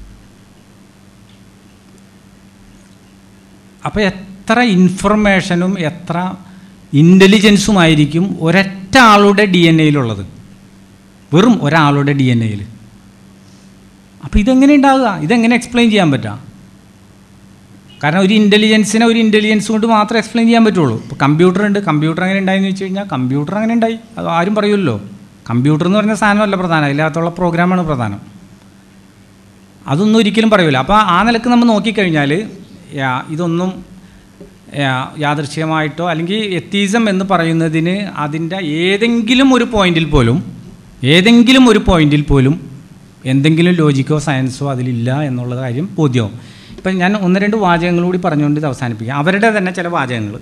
C: അപ്പോൾ എത്ര ഇൻഫർമേഷനും എത്ര ഇൻ്റലിജൻസുമായിരിക്കും ഒരൊറ്റ ആളുടെ ഡി എൻ എയിലുള്ളത് വെറും ഒരാളുടെ ഡി എൻ എയിൽ അപ്പോൾ ഇതെങ്ങനെ ഉണ്ടാവുക ഇതെങ്ങനെ എക്സ്പ്ലെയിൻ ചെയ്യാൻ പറ്റുക കാരണം ഒരു ഇൻ്റലിജൻസിനെ ഒരു ഇൻ്റലിജൻസ് കൊണ്ട് മാത്രമേ എക്സ്പ്ലെയിൻ ചെയ്യാൻ പറ്റുള്ളൂ ഇപ്പോൾ കമ്പ്യൂട്ടർ ഉണ്ട് കമ്പ്യൂട്ടർ എങ്ങനെ ഉണ്ടായെന്ന് വെച്ച് കഴിഞ്ഞാൽ കമ്പ്യൂട്ടർ അങ്ങനെ ഉണ്ടായി അത് ആരും പറയുമല്ലോ കമ്പ്യൂട്ടർ എന്ന് പറഞ്ഞ സാധനമല്ല പ്രധാനം അതിനകത്തുള്ള പ്രോഗ്രാമാണ് പ്രധാനം അതൊന്നും ഒരിക്കലും പറയൂല അപ്പോൾ ആ നിലക്ക് നമ്മൾ നോക്കിക്കഴിഞ്ഞാൽ യാ- ഇതൊന്നും യാ- യാദൃശ്ചികമായിട്ടോ അല്ലെങ്കിൽ എത്തീസം എന്ന് പറയുന്നതിന് അതിൻ്റെ ഏതെങ്കിലും ഒരു പോയിന്റിൽ പോലും ഏതെങ്കിലും ഒരു പോയിന്റിൽ പോലും എന്തെങ്കിലും ലോജിക്കോ സയൻസോ അതിലില്ല എന്നുള്ള കാര്യം ബോധ്യവും ഇപ്പം ഞാൻ ഒന്ന് രണ്ട് വാചകങ്ങൾ കൂടി പറഞ്ഞുകൊണ്ട് ഇത് അവസാനിപ്പിക്കാം അവരുടെ തന്നെ ചില വാചകങ്ങൾ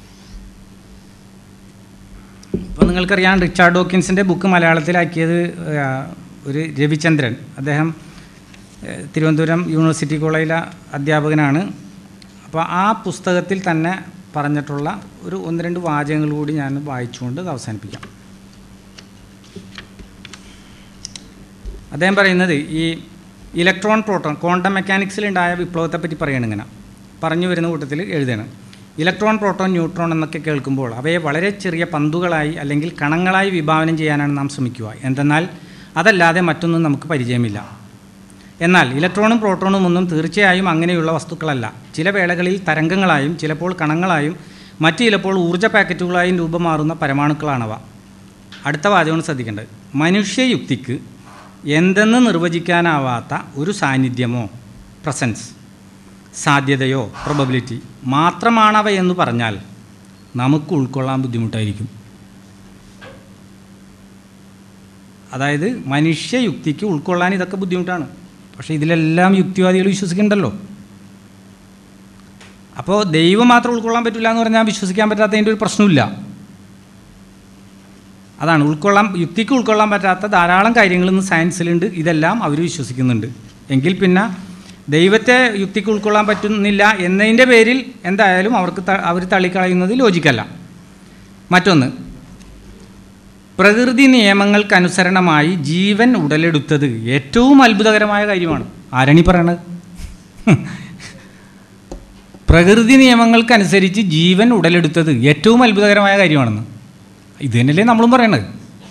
C: ഇപ്പോൾ നിങ്ങൾക്കറിയാം റിച്ചാർഡ് ഡോക്കിൻസിൻ്റെ ബുക്ക് മലയാളത്തിലാക്കിയത് ആ, ഒരു രവിചന്ദ്രൻ അദ്ദേഹം ഏഹ്, തിരുവനന്തപുരം യൂണിവേഴ്സിറ്റി കോളേജിലെ അധ്യാപകനാണ് അപ്പോൾ ആ പുസ്തകത്തിൽ തന്നെ പറഞ്ഞിട്ടുള്ള ഒരു ഒന്ന് രണ്ട് വാചകങ്ങൾ കൂടി ഞാൻ വായിച്ചുകൊണ്ട് ഇത് അവസാനിപ്പിക്കാം അദ്ദേഹം പറയുന്നത് ഈ ഇലക്ട്രോൺ പ്രോട്ടോൺ ക്വാണ്ടം മെക്കാനിക്സിലുണ്ടായ വിപ്ലവത്തെ പറ്റി പറയണം ഇങ്ങനെ പറഞ്ഞു വരുന്ന കൂട്ടത്തിൽ എഴുതണം ഇലക്ട്രോൺ പ്രോട്ടോൺ ന്യൂട്രോൺ എന്നൊക്കെ കേൾക്കുമ്പോൾ അവയെ വളരെ ചെറിയ പന്തുകളായി അല്ലെങ്കിൽ കണങ്ങളായി വിഭാവനം ചെയ്യാനാണ് നാം ശ്രമിക്കുക എന്തെന്നാൽ അതല്ലാതെ മറ്റൊന്നും നമുക്ക് പരിചയമില്ല എന്നാൽ ഇലക്ട്രോണും പ്രോട്ടോണും ഒന്നും തീർച്ചയായും അങ്ങനെയുള്ള വസ്തുക്കളല്ല ചില വേളകളിൽ തരംഗങ്ങളായും ചിലപ്പോൾ കണങ്ങളായും മറ്റു ചിലപ്പോൾ ഊർജ്ജ പാക്കറ്റുകളായും രൂപമാറുന്ന പരമാണുക്കളാണവ അടുത്ത വാചകം ശ്രദ്ധിക്കേണ്ടത് മനുഷ്യയുക്തിക്ക് എന്തെന്ന് നിർവചിക്കാനാവാത്ത ഒരു സാന്നിധ്യമോ പ്രസൻസ് സാധ്യതയോ പ്രൊബബിലിറ്റി മാത്രമാണവ എന്ന് പറഞ്ഞാൽ നമുക്ക് ഉൾക്കൊള്ളാൻ ബുദ്ധിമുട്ടായിരിക്കും അതായത് മനുഷ്യയുക്തിക്ക് ഉൾക്കൊള്ളാൻ ഇതൊക്കെ ബുദ്ധിമുട്ടാണ് പക്ഷേ ഇതിലെല്ലാം യുക്തിവാദികൾ വിശ്വസിക്കുന്നുണ്ടല്ലോ അപ്പോൾ ദൈവം മാത്രം ഉൾക്കൊള്ളാൻ പറ്റില്ല എന്ന് പറഞ്ഞാൽ വിശ്വസിക്കാൻ പറ്റാത്തതിൻ്റെ ഒരു പ്രശ്നമില്ല അതാണ് ഉൾക്കൊള്ളാൻ യുക്തിക്ക് ഉൾക്കൊള്ളാൻ പറ്റാത്ത ധാരാളം കാര്യങ്ങൾ ഇന്ന് സയൻസിലുണ്ട് ഇതെല്ലാം അവർ വിശ്വസിക്കുന്നുണ്ട് എങ്കിൽ പിന്നെ ദൈവത്തെ യുക്തിക്ക് ഉൾക്കൊള്ളാൻ പറ്റുന്നില്ല എന്നതിൻ്റെ പേരിൽ എന്തായാലും അവർക്ക് ത- അവർ തള്ളിക്കളയുന്നത് ലോജിക്കല്ല മറ്റൊന്ന് പ്രകൃതി നിയമങ്ങൾക്കനുസരണമായി ജീവൻ ഉടലെടുത്തത് ഏറ്റവും അത്ഭുതകരമായ കാര്യമാണ് ആരണി പറയണത് പ്രകൃതി നിയമങ്ങൾക്കനുസരിച്ച് ജീവൻ ഉടലെടുത്തത് ഏറ്റവും അത്ഭുതകരമായ കാര്യമാണെന്ന് ഇത് തന്നെയല്ലേ നമ്മളും പറയണത്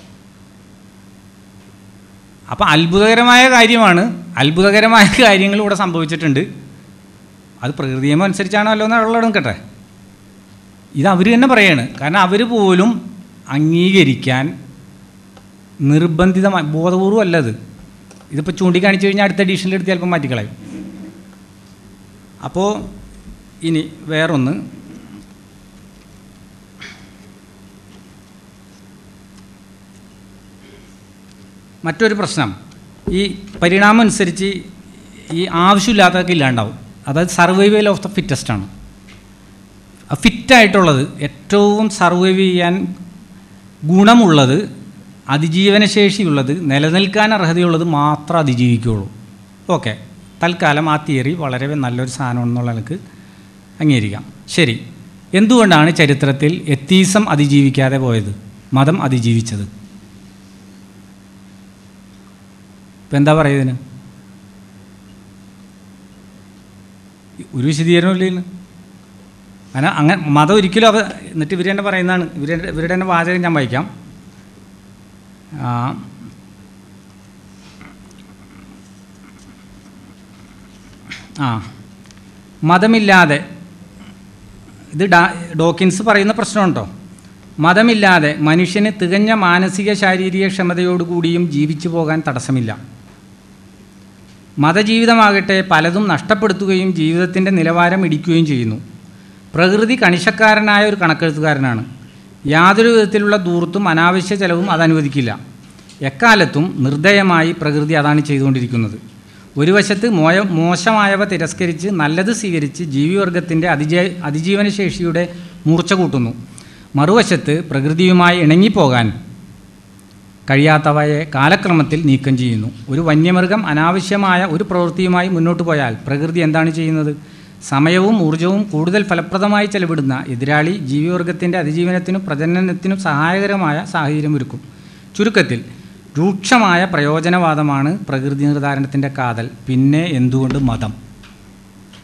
C: അപ്പം അത്ഭുതകരമായ കാര്യമാണ് അത്ഭുതകരമായ കാര്യങ്ങൾ ഇവിടെ സംഭവിച്ചിട്ടുണ്ട് അത് പ്രകൃതി നിയമം അനുസരിച്ചാണല്ലോ എന്ന് ഉള്ളത് എടുക്കട്ടെ ഇത് അവർ തന്നെ പറയാണ് കാരണം അവർ പോലും അംഗീകരിക്കാൻ നിർബന്ധിതമായി ബോധപൂർവം അല്ല ഇത് ഇതിപ്പോൾ ചൂണ്ടിക്കാണിച്ചു കഴിഞ്ഞാൽ അടുത്ത എഡീഷനിൽ എടുത്ത് ചിലപ്പോൾ മാറ്റിക്കളയും അപ്പോൾ ഇനി വേറൊന്ന് മറ്റൊരു പ്രശ്നം ഈ പരിണാമം അനുസരിച്ച് ഈ ആവശ്യമില്ലാത്തതൊക്കെ ഇല്ലാണ്ടാവും അതായത് സർവൈവൽ ഓഫ് ദ ഫിറ്റസ്റ്റ് ആണ് ആ ഫിറ്റായിട്ടുള്ളത് ഏറ്റവും സർവൈവ് ചെയ്യാൻ ഗുണമുള്ളത് അതിജീവനശേഷിയുള്ളത് നിലനിൽക്കാൻ അർഹതയുള്ളത് മാത്രം അതിജീവിക്കുകയുള്ളൂ ഓക്കെ തൽക്കാലം ആ തിയറി വളരെ നല്ലൊരു സാധനം എന്നുള്ള നിലക്ക് അംഗീകരിക്കാം ശരി എന്തുകൊണ്ടാണ് ചരിത്രത്തിൽ എത്തീസം അതിജീവിക്കാതെ പോയത് മതം അതിജീവിച്ചത് ഇപ്പം എന്താ പറയുന്നതിന് ഒരു വിശദീകരണവും ഇല്ല ഇതിന്. അങ്ങനെ അങ്ങനെ മതം ഒരിക്കലും അവ എന്നിട്ട് ഇവർ തന്നെ പറയുന്നതാണ് ഇവർ ഇവരുടെ തന്നെ വാചകം ഞാൻ വായിക്കാം ആ, ആ മതമില്ലാതെ ഇത് ഡാ ഡോക്കിൻസ് പറയുന്ന പ്രശ്നമുണ്ടോ മതമില്ലാതെ മനുഷ്യന് തികഞ്ഞ മാനസിക ശാരീരിക ക്ഷമതയോടുകൂടിയും ജീവിച്ചു പോകാൻ തടസ്സമില്ല മതജീവിതമാകട്ടെ പലതും നഷ്ടപ്പെടുത്തുകയും ജീവിതത്തിൻ്റെ നിലവാരം ഇടിക്കുകയും ചെയ്യുന്നു പ്രകൃതി കണിശക്കാരനായ ഒരു കണക്കെഴുത്തുകാരനാണ് യാതൊരു വിധത്തിലുള്ള ദൂർത്തും അനാവശ്യ ചെലവും അത് അനുവദിക്കില്ല എക്കാലത്തും നിർദ്ദയമായി പ്രകൃതി അതാണ് ചെയ്തുകൊണ്ടിരിക്കുന്നത് ഒരു വശത്ത് മോയ മോശമായവ തിരസ്കരിച്ച് നല്ലത് സ്വീകരിച്ച് ജീവിവർഗത്തിൻ്റെ അതിജീ അതിജീവനശേഷിയുടെ മൂർച്ച കൂട്ടുന്നു മറുവശത്ത് പ്രകൃതിയുമായി ഇണങ്ങിപ്പോകാൻ കഴിയാത്തവയെ കാലക്രമത്തിൽ നീക്കം ചെയ്യുന്നു ഒരു വന്യമൃഗം അനാവശ്യമായ ഒരു പ്രവൃത്തിയുമായി മുന്നോട്ട് പോയാൽ പ്രകൃതി എന്താണ് ചെയ്യുന്നത് സമയവും ഊർജവും കൂടുതൽ ഫലപ്രദമായി ചെലവിടുന്ന എതിരാളി ജീവിവർഗത്തിൻ്റെ അതിജീവനത്തിനും പ്രജനനത്തിനും സഹായകരമായ സാഹചര്യമൊരുക്കും ചുരുക്കത്തിൽ രൂക്ഷമായ പ്രയോജനവാദമാണ് പ്രകൃതി നിർദ്ധാരണത്തിൻ്റെ കാതൽ പിന്നെ എന്തുകൊണ്ട് മതം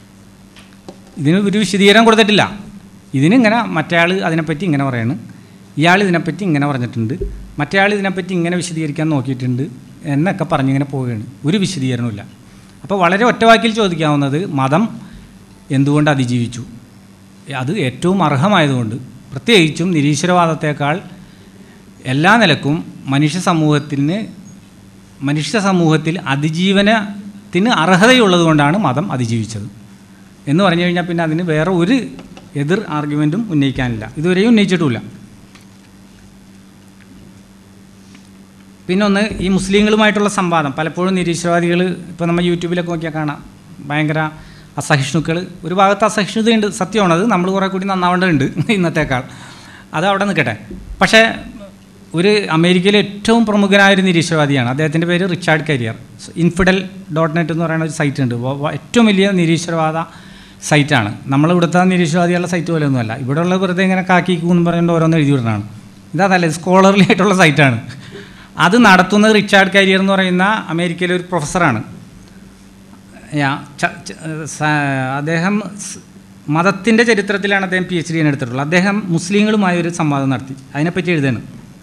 C: ഇതിന് ഒരു വിശദീകരണം കൊടുത്തിട്ടില്ല ഇതിനിങ്ങനെ മറ്റേ ആൾ അതിനെപ്പറ്റി ഇങ്ങനെ പറയാണ് ഇയാൾ ഇതിനെപ്പറ്റി ഇങ്ങനെ പറഞ്ഞിട്ടുണ്ട് മറ്റേ ആൾ ഇതിനെപ്പറ്റി ഇങ്ങനെ വിശദീകരിക്കാൻ നോക്കിയിട്ടുണ്ട് എന്നൊക്കെ പറഞ്ഞിങ്ങനെ പോവുകയാണ് ഒരു വിശദീകരണമില്ല അപ്പോൾ വളരെ ഒറ്റവാക്കിൽ ചോദിക്കാവുന്നത് മതം എന്തുകൊണ്ട് അതിജീവിച്ചു അത് ഏറ്റവും അർഹമായതുകൊണ്ട് പ്രത്യേകിച്ചും നിരീശ്വരവാദത്തേക്കാൾ എല്ലാ നിലക്കും മനുഷ്യ സമൂഹത്തിന് മനുഷ്യ സമൂഹത്തിൽ അതിജീവനത്തിന് അർഹതയുള്ളത് കൊണ്ടാണ് മതം അതിജീവിച്ചത് എന്ന് പറഞ്ഞു കഴിഞ്ഞാൽ പിന്നെ അതിന് വേറെ ഒരു എതിർ ആർഗ്യുമെൻറ്റും ഉന്നയിക്കാനില്ല ഇതുവരെയും ഉന്നയിച്ചിട്ടുമില്ല പിന്നെ ഒന്ന് ഈ മുസ്ലിങ്ങളുമായിട്ടുള്ള സംവാദം പലപ്പോഴും നിരീശ്വരവാദികൾ ഇപ്പോൾ നമ്മൾ യൂട്യൂബിലൊക്കെ നോക്കിയാൽ കാണാം ഭയങ്കര അസഹിഷ്ണുക്കൾ ഒരു ഭാഗത്ത് അസഹിഷ്ണുതയുണ്ട് സത്യമാണത് നമ്മൾ കുറേ കൂടി നന്നാവേണ്ടതുണ്ട് ഇന്നത്തേക്കാൾ അത് അവിടെ നിൽക്കട്ടെ പക്ഷേ ഒരു അമേരിക്കയിലെ ഏറ്റവും പ്രമുഖനായ ഒരു നിരീശ്വരവാദിയാണ് അദ്ദേഹത്തിൻ്റെ പേര് Richard Carrier infidel dot net എന്ന് പറയുന്ന ഒരു സൈറ്റ് ഉണ്ട് വ- വ- ഏറ്റവും വലിയ നിരീശ്വരവാദ സൈറ്റാണ് നമ്മൾ ഇവിടുത്തെ നിരീശ്വരവാദികളുടെ സൈറ്റ് പോലെയൊന്നുമല്ല ഇവിടെയുള്ള വെറുതെ ഇങ്ങനെ കാക്കിക്കൂന്ന് പറഞ്ഞുകൊണ്ട് ഓരോന്ന് എഴുതി വിടുന്നതാണ് ഇതല്ല സ്കോളർലി ആയിട്ടുള്ള സൈറ്റാണ് അത് നടത്തുന്നത് റിച്ചാർഡ് കരിയർ എന്ന് പറയുന്ന അമേരിക്കയിലെ ഒരു പ്രൊഫസറാണ് യാ, ച- ച- സ- അദ്ദേഹം സ്- മതത്തിൻ്റെ ചരിത്രത്തിലാണ് അദ്ദേഹം പി എച്ച് ഡി എടുത്തിട്ടുള്ളത് അദ്ദേഹം മുസ്ലിങ്ങളുമായി ഒരു സംവാദം നടത്തി അതിനെപ്പറ്റി എഴുതാണ്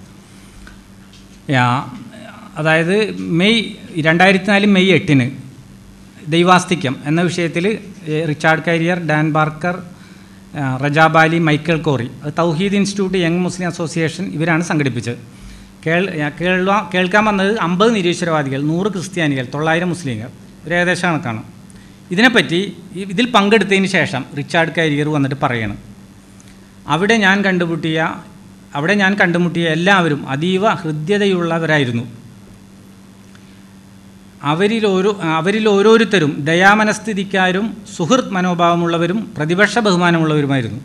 C: യാ അതായത് മെയ് രണ്ടായിരത്തി നാല് മെയ് എട്ടിന് ദൈവാസ്തിക്യം എന്ന വിഷയത്തിൽ ഏ, റിച്ചാർഡ് കരിയർ ഡാൻ ബാർക്കർ ആ, റജാബാലി മൈക്കൽ കോറി അത് തൗഹീദ് ഇൻസ്റ്റിറ്റ്യൂട്ട് യങ് മുസ്ലിം അസോസിയേഷൻ ഇവരാണ് സംഘടിപ്പിച്ചത് കേൾ യാ, കേൾവാ കേൾക്കാൻ വന്നത് അമ്പത് നിരീശ്വരവാദികൾ നൂറ് ക്രിസ്ത്യാനികൾ തൊള്ളായിരം മുസ്ലിങ്ങൾ ഒരു ഏകദേശം കണക്കാണ് ഇതിനെപ്പറ്റി ഈ- ഇതിൽ പങ്കെടുത്തതിന് ശേഷം റിച്ചാർഡ് കരിയർ വന്നിട്ട് പറയണം അവിടെ ഞാൻ കണ്ടുമുട്ടിയ അവിടെ ഞാൻ കണ്ടുമുട്ടിയ എല്ലാവരും അതീവ ഹൃദ്യതയുള്ളവരായിരുന്നു അവരിൽ ഓരോ അവരിൽ ഓരോരുത്തരും ദയാമനസ്ഥിതിക്കാരും സുഹൃത്ത് മനോഭാവമുള്ളവരും പ്രതിപക്ഷ ബഹുമാനമുള്ളവരുമായിരുന്നു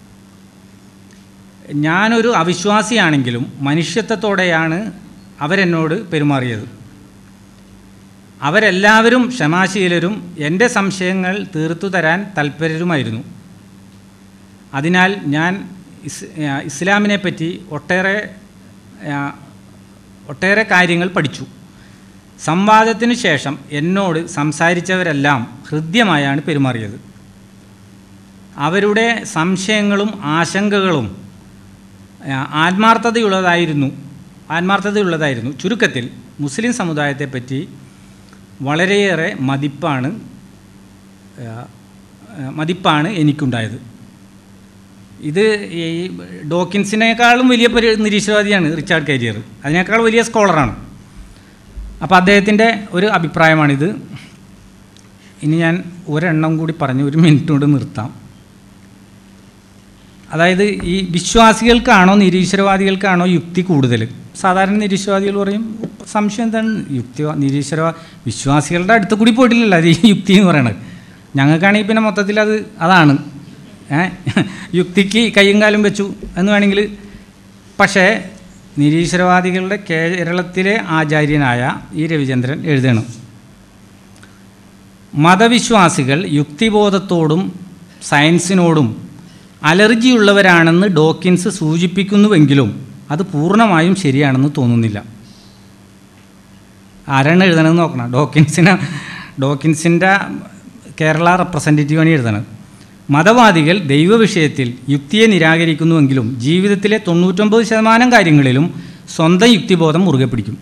C: ഞാനൊരു അവിശ്വാസിയാണെങ്കിലും മനുഷ്യത്വത്തോടെയാണ് അവരെന്നോട് പെരുമാറിയത് അവരെല്ലാവരും ക്ഷമാശീലരും എൻ്റെ സംശയങ്ങൾ തീർത്തു തരാൻ തൽപരരുമായിരുന്നു അതിനാൽ ഞാൻ ഇസ് ആ, ഇസ്ലാമിനെ പറ്റി ഒട്ടേറെ ആ, ഒട്ടേറെ കാര്യങ്ങൾ പഠിച്ചു സംവാദത്തിനു ശേഷം എന്നോട് സംസാരിച്ചവരെല്ലാം ഹൃദ്യമായാണ് പെരുമാറിയത് അവരുടെ സംശയങ്ങളും ആശങ്കകളും ആ, ആത്മാർത്ഥതയുള്ളതായിരുന്നു ആത്മാർത്ഥതയുള്ളതായിരുന്നു ചുരുക്കത്തിൽ മുസ്ലിം സമുദായത്തെപ്പറ്റി വളരെയേറെ മതിപ്പാണ് ആ, ആ, മതിപ്പാണ് എനിക്കുണ്ടായത് ഇത് ഈ ഡോക്കിൻസിനേക്കാളും വലിയ പരി നിരീശ്വരവാദിയാണ് റിച്ചാർഡ് കരിയർ അതിനേക്കാൾ വലിയ സ്കോളറാണ് അപ്പോൾ അദ്ദേഹത്തിൻ്റെ ഒരു അഭിപ്രായമാണിത് ഇനി ഞാൻ ഒരെണ്ണം കൂടി പറഞ്ഞ് ഒരു മിനിറ്റ് കൊണ്ട് നിർത്താം അതായത് ഈ വിശ്വാസികൾക്കാണോ നിരീശ്വരവാദികൾക്കാണോ യുക്തി കൂടുതൽ സാധാരണ നിരീശ്വരവാദികൾ പറയും സംശയം എന്താണ് യുക്തി നിരീശ്വര വിശ്വാസികളുടെ അടുത്ത് കൂടി പോയിട്ടില്ലല്ലോ അത് ഈ യുക്തി എന്ന് പറയണത് ഞങ്ങൾക്കാണെങ്കിൽ പിന്നെ മൊത്തത്തിൽ അത് അതാണ് ഏ യുക്തിക്ക് കൈയും കാലും വെച്ചു എന്ന് വേണമെങ്കിൽ പക്ഷേ നിരീശ്വരവാദികളുടെ കേരളത്തിലെ ആചാര്യനായ ഈ രവിചന്ദ്രൻ എഴുതണം മതവിശ്വാസികൾ യുക്തിബോധത്തോടും സയൻസിനോടും അലർജിയുള്ളവരാണെന്ന് ഡോക്കിൻസ് സൂചിപ്പിക്കുന്നുവെങ്കിലും അത് പൂർണ്ണമായും ശരിയാണെന്ന് തോന്നുന്നില്ല ആരാണ് എഴുതണമെന്ന് നോക്കണം ഡോക്കിൻസിന് ഡോക്കിൻസിൻ്റെ കേരള റെപ്രസെൻറ്റേറ്റീവാണ് എഴുതണത് മതവാദികൾ ദൈവവിഷയത്തിൽ യുക്തിയെ നിരാകരിക്കുന്നുവെങ്കിലും ജീവിതത്തിലെ തൊണ്ണൂറ്റൊമ്പത് ശതമാനം കാര്യങ്ങളിലും സ്വന്തം യുക്തിബോധം മുറുകെ പിടിക്കും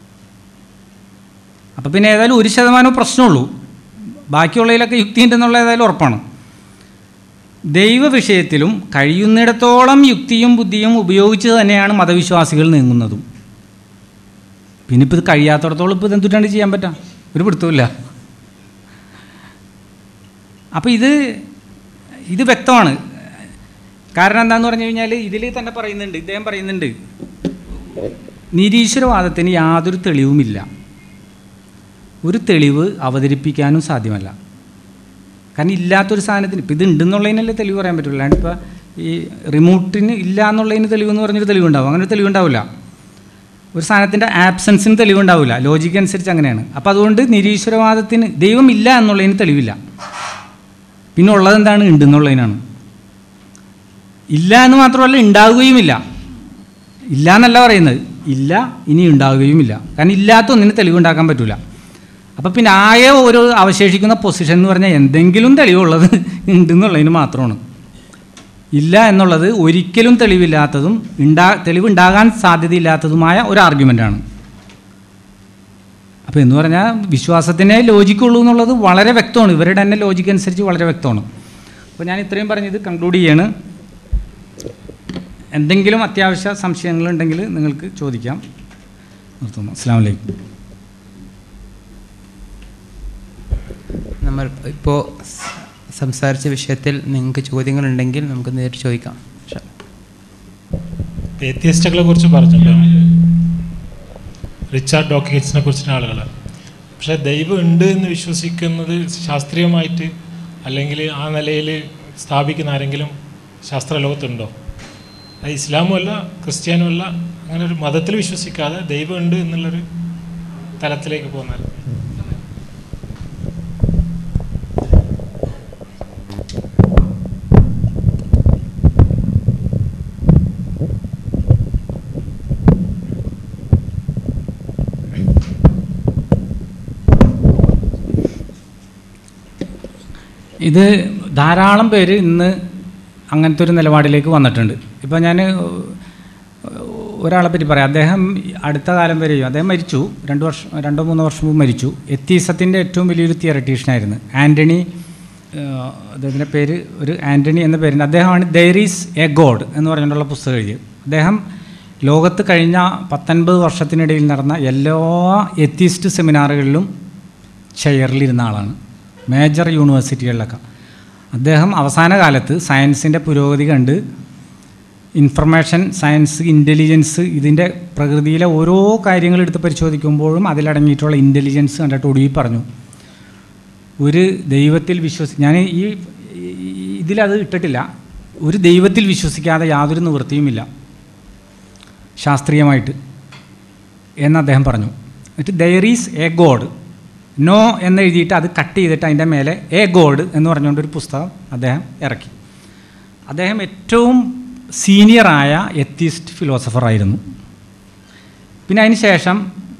C: അപ്പോൾ പിന്നെ ഏതായാലും ഒരു ശതമാനം പ്രശ്നമുള്ളൂ ബാക്കിയുള്ളതിലൊക്കെ യുക്തി ഉണ്ടെന്നുള്ള ഏതായാലും ഉറപ്പാണ് ദൈവവിഷയത്തിലും കഴിയുന്നിടത്തോളം യുക്തിയും ബുദ്ധിയും ഉപയോഗിച്ച് തന്നെയാണ് മതവിശ്വാസികൾ നീങ്ങുന്നതും പിന്നെ ഇപ്പോൾ ഇത് കഴിയാത്തിടത്തോളം ഇപ്പോൾ ഇത് എന്തുട്ടാണ് ചെയ്യാൻ പറ്റുക ഒരു പിടുത്തമില്ല അപ്പോൾ ഇത് ഇത് വ്യക്തമാണ് കാരണം എന്താണെന്ന് പറഞ്ഞു കഴിഞ്ഞാൽ ഇതിൽ തന്നെ പറയുന്നുണ്ട് ഇദ്ദേഹം പറയുന്നുണ്ട് നിരീശ്വരവാദത്തിന് യാതൊരു തെളിവുമില്ല ഒരു തെളിവ് അവതരിപ്പിക്കാനും സാധ്യമല്ല കാരണം ഇല്ലാത്തൊരു സാധനത്തിന് ഇപ്പം ഇത് ഉണ്ടെന്നുള്ളതിനല്ലേ തെളിവ് പറയാൻ പറ്റുള്ളൂ അല്ലാണ്ട് ഇപ്പോൾ ഈ റിമോട്ടിന് ഇല്ല എന്നുള്ളതിന് തെളിവെന്ന് പറഞ്ഞൊരു തെളിവുണ്ടാവും അങ്ങനെ ഒരു തെളിവുണ്ടാവില്ല ഒരു സാധനത്തിൻ്റെ ആബ്സെൻസിന് തെളിവുണ്ടാവില്ല ലോജിക്ക് അനുസരിച്ച് അങ്ങനെയാണ് അപ്പോൾ അതുകൊണ്ട് നിരീശ്വരവാദത്തിന് ദൈവമില്ല എന്നുള്ളതിന് തെളിവില്ല പിന്നെ ഉള്ളത് എന്താണ് ഉണ്ടെന്നുള്ളതിനാണ് ഇല്ല എന്ന് മാത്രമല്ല ഉണ്ടാവുകയുമില്ല ഇല്ല എന്നല്ല പറയുന്നത് ഇല്ല ഇനി ഉണ്ടാവുകയുമില്ല കാരണം ഇല്ലാത്ത ഒന്നിന് തെളിവുണ്ടാക്കാൻ പറ്റില്ല അപ്പം പിന്നെ ആകെ ഒരു അവശേഷിക്കുന്ന പൊസിഷൻ എന്ന് പറഞ്ഞാൽ എന്തെങ്കിലും തെളിവുള്ളത് ഉണ്ടെന്നുള്ളതിന് മാത്രമാണ് ഇല്ല എന്നുള്ളത് ഒരിക്കലും തെളിവില്ലാത്തതും ഉണ്ടാ തെളിവുണ്ടാകാൻ സാധ്യതയില്ലാത്തതുമായ ഒരു ആർഗ്യുമെൻ്റാണ് അപ്പോൾ എന്ന് പറഞ്ഞാൽ വിശ്വാസത്തിനെ ലോജിക്കുള്ളൂ എന്നുള്ളത് വളരെ വ്യക്തമാണ് ഇവരുടെ തന്നെ ലോജിക്ക് അനുസരിച്ച് വളരെ വ്യക്തമാണ് അപ്പോൾ ഞാൻ ഇത്രയും പറഞ്ഞത് കൺക്ലൂഡ് ചെയ്യാണ് എന്തെങ്കിലും അത്യാവശ്യ സംശയങ്ങളുണ്ടെങ്കിൽ നിങ്ങൾക്ക് ചോദിക്കാം നിർത്തുന്നു അസ്സാം വലൈക്കും
B: നമ്മൾ ഇപ്പോൾ സംസാരിച്ച വിഷയത്തിൽ നിങ്ങൾക്ക് ചോദ്യങ്ങളുണ്ടെങ്കിൽ നമുക്ക് നേരിട്ട് ചോദിക്കാം ഇൻഷാ അല്ലാ.
D: ഏത്യസ്റ്റുകളെ കുറിച്ച് പറഞ്ഞല്ലോ റിച്ചാർഡ് ഡോക്കിൻസിനെ കുറിച്ചിട്ട് ആളുകൾ പക്ഷേ ദൈവം ഉണ്ട് എന്ന് വിശ്വസിക്കുന്നത് ശാസ്ത്രീയമായിട്ട് അല്ലെങ്കിൽ ആ നിലയിൽ സ്ഥാപിക്കുന്ന ആരെങ്കിലും ശാസ്ത്രലോകത്തുണ്ടോ അത് ഇസ്ലാമും അല്ല ക്രിസ്ത്യാനും അല്ല അങ്ങനെ ഒരു മതത്തിൽ വിശ്വസിക്കാതെ ദൈവം ഉണ്ട് എന്നുള്ളൊരു തലത്തിലേക്ക് പോകുന്നത്
C: ഇത് ധാരാളം പേര് ഇന്ന് അങ്ങനത്തെ ഒരു നിലപാടിലേക്ക് വന്നിട്ടുണ്ട് ഇപ്പോൾ ഞാൻ ഒരാളെ പറ്റി പറയാം അദ്ദേഹം അടുത്ത കാലം വരെയും അദ്ദേഹം മരിച്ചു രണ്ട് വർഷം രണ്ടോ മൂന്നോ വർഷം മുമ്പ് മരിച്ചു എത്തീസത്തിൻ്റെ ഏറ്റവും വലിയൊരു തിയറട്ടീഷ്യനായിരുന്നു ആൻ്റണി ഏഹ്, അദ്ദേഹത്തിൻ്റെ പേര് ഒരു ആൻ്റണി എന്ന പേരുണ്ട് അദ്ദേഹമാണ് ദൈറീസ് എ ഗോഡ് എന്ന് പറഞ്ഞിട്ടുള്ള പുസ്തകം എഴുതിയത് അദ്ദേഹം ലോകത്ത് കഴിഞ്ഞ പത്തൊൻപത് വർഷത്തിനിടയിൽ നടന്ന എല്ലാ എത്തീസ്റ്റ് സെമിനാറുകളിലും ചെയറിലിരുന്ന ആളാണ് മേജർ യൂണിവേഴ്സിറ്റികളിലൊക്കെ അദ്ദേഹം അവസാന കാലത്ത് സയൻസിൻ്റെ പുരോഗതി കണ്ട് ഇൻഫർമേഷൻ സയൻസ് ഇൻ്റലിജൻസ് ഇതിൻ്റെ പ്രകൃതിയിലെ ഓരോ കാര്യങ്ങൾ എടുത്ത് പരിശോധിക്കുമ്പോഴും അതിലടങ്ങിയിട്ടുള്ള ഇൻ്റലിജൻസ് കണ്ടിട്ട് ഒടുവിൽ പറഞ്ഞു ഒരു ദൈവത്തിൽ വിശ്വസി ഞാൻ ഈ ഈ- ഇതിലത് ഇട്ടിട്ടില്ല ഒരു ദൈവത്തിൽ വിശ്വസിക്കാതെ യാതൊരു നിവൃത്തിയുമില്ല ശാസ്ത്രീയമായിട്ട് എന്ന് അദ്ദേഹം പറഞ്ഞു എന്നിട്ട് there is a god no എന്ന് എഴുതിയിട്ട് അത് കട്ട് ചെയ്തിട്ട് അതിൻ്റെ മേലെ എ ഗോഡ് എന്ന് പറഞ്ഞുകൊണ്ട് ഒരു പുസ്തകം അദ്ദേഹം ഇറക്കി അദ്ദേഹം ഏറ്റവും സീനിയറായ എത്തിസ്റ്റ് ഫിലോസഫറായിരുന്നു പിന്നെ അതിന് ശേഷം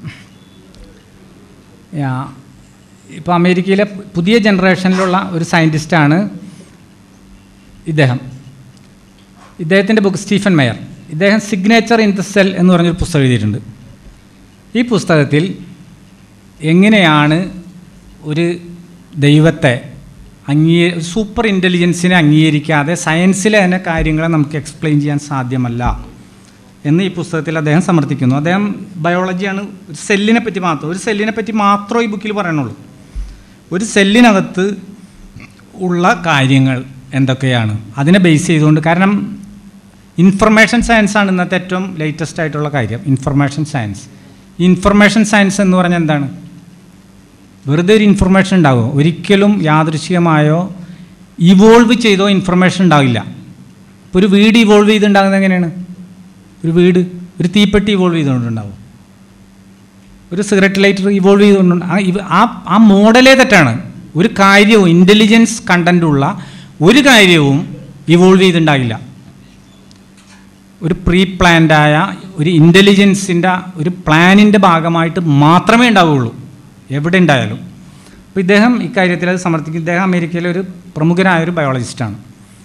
C: ഇപ്പോൾ അമേരിക്കയിലെ പുതിയ ജനറേഷനിലുള്ള ഒരു സയൻറ്റിസ്റ്റാണ് ഇദ്ദേഹം ഇദ്ദേഹത്തിൻ്റെ ബുക്ക് സ്റ്റീഫൻ മേയർ ഇദ്ദേഹം സിഗ്നേച്ചർ ഇൻ ദ സെൽ എന്ന് പറഞ്ഞൊരു പുസ്തകം എഴുതിയിട്ടുണ്ട് ഈ പുസ്തകത്തിൽ എങ്ങനെയാണ് ഒരു ദൈവത്തെ അംഗീ സൂപ്പർ ഇൻ്റലിജൻസിനെ അംഗീകരിക്കാതെ സയൻസിലെ തന്നെ കാര്യങ്ങളെ നമുക്ക് എക്സ്പ്ലെയിൻ ചെയ്യാൻ സാധ്യമല്ല എന്ന് ഈ പുസ്തകത്തിൽ അദ്ദേഹം സമർത്ഥിക്കുന്നു അദ്ദേഹം ബയോളജിയാണ് ഒരു സെല്ലിനെ പറ്റി മാത്രം ഒരു സെല്ലിനെ പറ്റി മാത്രമേ ഈ ബുക്കിൽ പറയണുള്ളൂ ഒരു സെല്ലിനകത്ത് ഉള്ള കാര്യങ്ങൾ എന്തൊക്കെയാണ് അതിനെ ബേസ് ചെയ്തുകൊണ്ട് കാരണം ഇൻഫർമേഷൻ സയൻസാണ് ഇന്നത്തെ ഏറ്റവും ലേറ്റസ്റ്റ് ആയിട്ടുള്ള കാര്യം ഇൻഫർമേഷൻ സയൻസ് ഇൻഫർമേഷൻ സയൻസ് എന്ന് പറഞ്ഞാൽ എന്താണ് വെറുതെ ഒരു ഇൻഫർമേഷൻ ഉണ്ടാകുമോ ഒരിക്കലും യാദൃശികമായോ ഇവോൾവ് ചെയ്തോ ഇൻഫർമേഷൻ ഉണ്ടാവില്ല ഇപ്പോൾ ഒരു വീട് ഇവോൾവ് ചെയ്തുണ്ടാകുന്നത് എങ്ങനെയാണ് ഒരു വീട് ഒരു തീപ്പെട്ടി ഇവോൾവ് ചെയ്തുകൊണ്ടുണ്ടാവും ഒരു സിഗരറ്റ് ലൈറ്റർ ഇവോൾവ് ചെയ്തുകൊണ്ട് ആ ഇവ ആ ആ മോഡലേ തെറ്റാണ് ഒരു കാര്യവും ഇൻ്റലിജൻസ് കണ്ടൻ്റുള്ള ഒരു കാര്യവും ഇവോൾവ് ചെയ്തിട്ടുണ്ടാകില്ല ഒരു പ്രീ പ്ലാൻഡായ ഒരു ഇൻ്റലിജൻസിൻ്റെ ഒരു പ്ലാനിൻ്റെ ഭാഗമായിട്ട് മാത്രമേ ഉണ്ടാവുകയുള്ളൂ എവിടെ ഉണ്ടായാലും അപ്പോൾ ഇദ്ദേഹം ഇക്കാര്യത്തിൽ അത് സമർത്ഥിക്കും ഇദ്ദേഹം അമേരിക്കയിലെ ഒരു പ്രമുഖനായ ഒരു ബയോളജിസ്റ്റാണ്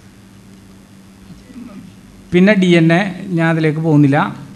C: പിന്നെ ഡി എൻ എ ഞാൻ അതിലേക്ക് പോകുന്നില്ല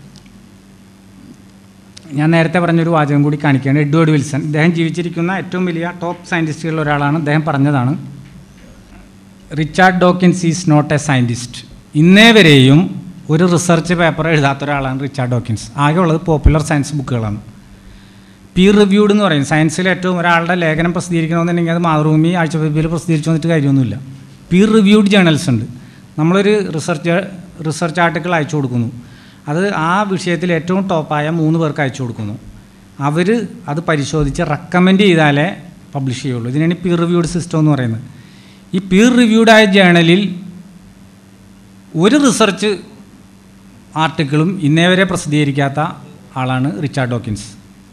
C: ഞാൻ നേരത്തെ പറഞ്ഞൊരു വാചകം കൂടി കാണിക്കുകയാണ് എഡ്വേർഡ് വിൽസൺ ഇദ്ദേഹം ജീവിച്ചിരിക്കുന്ന ഏറ്റവും വലിയ ടോപ്പ് സയൻറ്റിസ്റ്റുകളിൽ ഒരാളാണ് അദ്ദേഹം പറഞ്ഞതാണ് Richard Dawkins is not a scientist ഇന്നേ വരെയും ഒരു റിസർച്ച് പേപ്പർ എഴുതാത്ത ഒരാളാണ് റിച്ചാർഡ് ഡോക്കിൻസ് ആകെ ഉള്ളത് പോപ്പുലർ സയൻസ് ബുക്കുകളാണ് പീർ റിവ്യൂഡ് എന്ന് പറയും സയൻസിൽ ഏറ്റവും ഒരാളുടെ ലേഖനം പ്രസിദ്ധീകരിക്കണമെന്നുണ്ടെങ്കിൽ അത് മാതൃഭൂമി ആഴ്ചപ്പതിപ്പിൽ പ്രസിദ്ധീകരിച്ചു വന്നിട്ട് കാര്യമൊന്നുമില്ല പീർ റിവ്യൂഡ് ജേണൽസ് ഉണ്ട് നമ്മളൊരു റിസർച്ച് റിസർച്ച് ആർട്ടിക്കിൾ അയച്ചു കൊടുക്കുന്നു അത് ആ വിഷയത്തിൽ ഏറ്റവും ടോപ്പായ മൂന്ന് പേർക്ക് അയച്ചു കൊടുക്കുന്നു അവർ അത് പരിശോധിച്ച് റെക്കമെൻഡ് ചെയ്താലേ പബ്ലിഷ് ചെയ്യുള്ളൂ ഇതിനാണ് പീർ റിവ്യൂഡ് സിസ്റ്റം എന്ന് പറയുന്നത് ഈ പീർ റിവ്യൂഡായ ജേണലിൽ ഒരു റിസർച്ച് ആർട്ടിക്കിളും ഇന്നേ വരെ പ്രസിദ്ധീകരിക്കാത്ത ആളാണ് റിച്ചാർഡ് ഡോക്കിൻസ്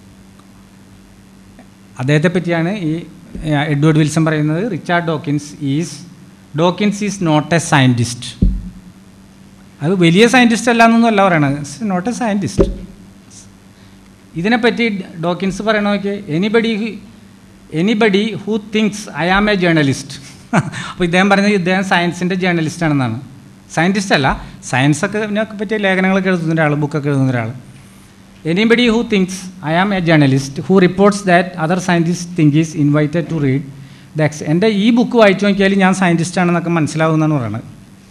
C: അദ്ദേഹത്തെ പറ്റിയാണ് ഈ ഏഹ്, എഡ്വേർഡ് വിൽസൺ പറയുന്നത് Richard Dawkins is Dawkins is not a scientist അത് വലിയ സയൻറ്റിസ്റ്റ് അല്ല എന്നൊന്നും അല്ല പറയണത് നോട്ട് എ സയൻറ്റിസ്റ്റ് ഇതിനെപ്പറ്റി ഡോക്കിൻസ് പറയണ നോക്കി anybody anybody who thinks I am a journalist അപ്പോൾ ഇദ്ദേഹം പറയുന്നത് ഇദ്ദേഹം സയൻസിൻ്റെ ജേർണലിസ്റ്റ് ആണെന്നാണ് സയൻറ്റിസ്റ്റ് അല്ല സയൻസൊക്കെ ഇതിനൊക്കെ പറ്റിയ ലേഖനങ്ങളൊക്കെ എഴുതുന്ന ഒരാൾ ബുക്കൊക്കെ എഴുതുന്ന ഒരാൾ anybody who thinks I am a journalist who reports that other scientist think is invited to read the ex എൻ്റെ ഈ ബുക്ക് വായിച്ചു നോക്കിയാൽ ഞാൻ സയൻറ്റിസ്റ്റ് ആണെന്നൊക്കെ മനസ്സിലാവുമെന്നാണ് പറയുന്നത്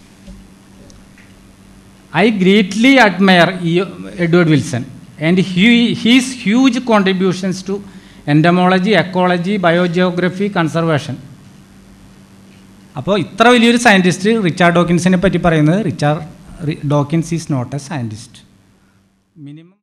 C: ഐ ഗ്രേറ്റ്ലി അഡ്മയർ ഈ Edward Wilson and he he's huge contributions to entomology ecology biogeography conservation അപ്പോൾ ഇത്ര വലിയൊരു സയൻറ്റിസ്റ്റ് റിച്ചാർഡ് ഡോക്കിൻസിനെ പറ്റി പറയുന്നത് Richard Dawkins is not a scientist minimum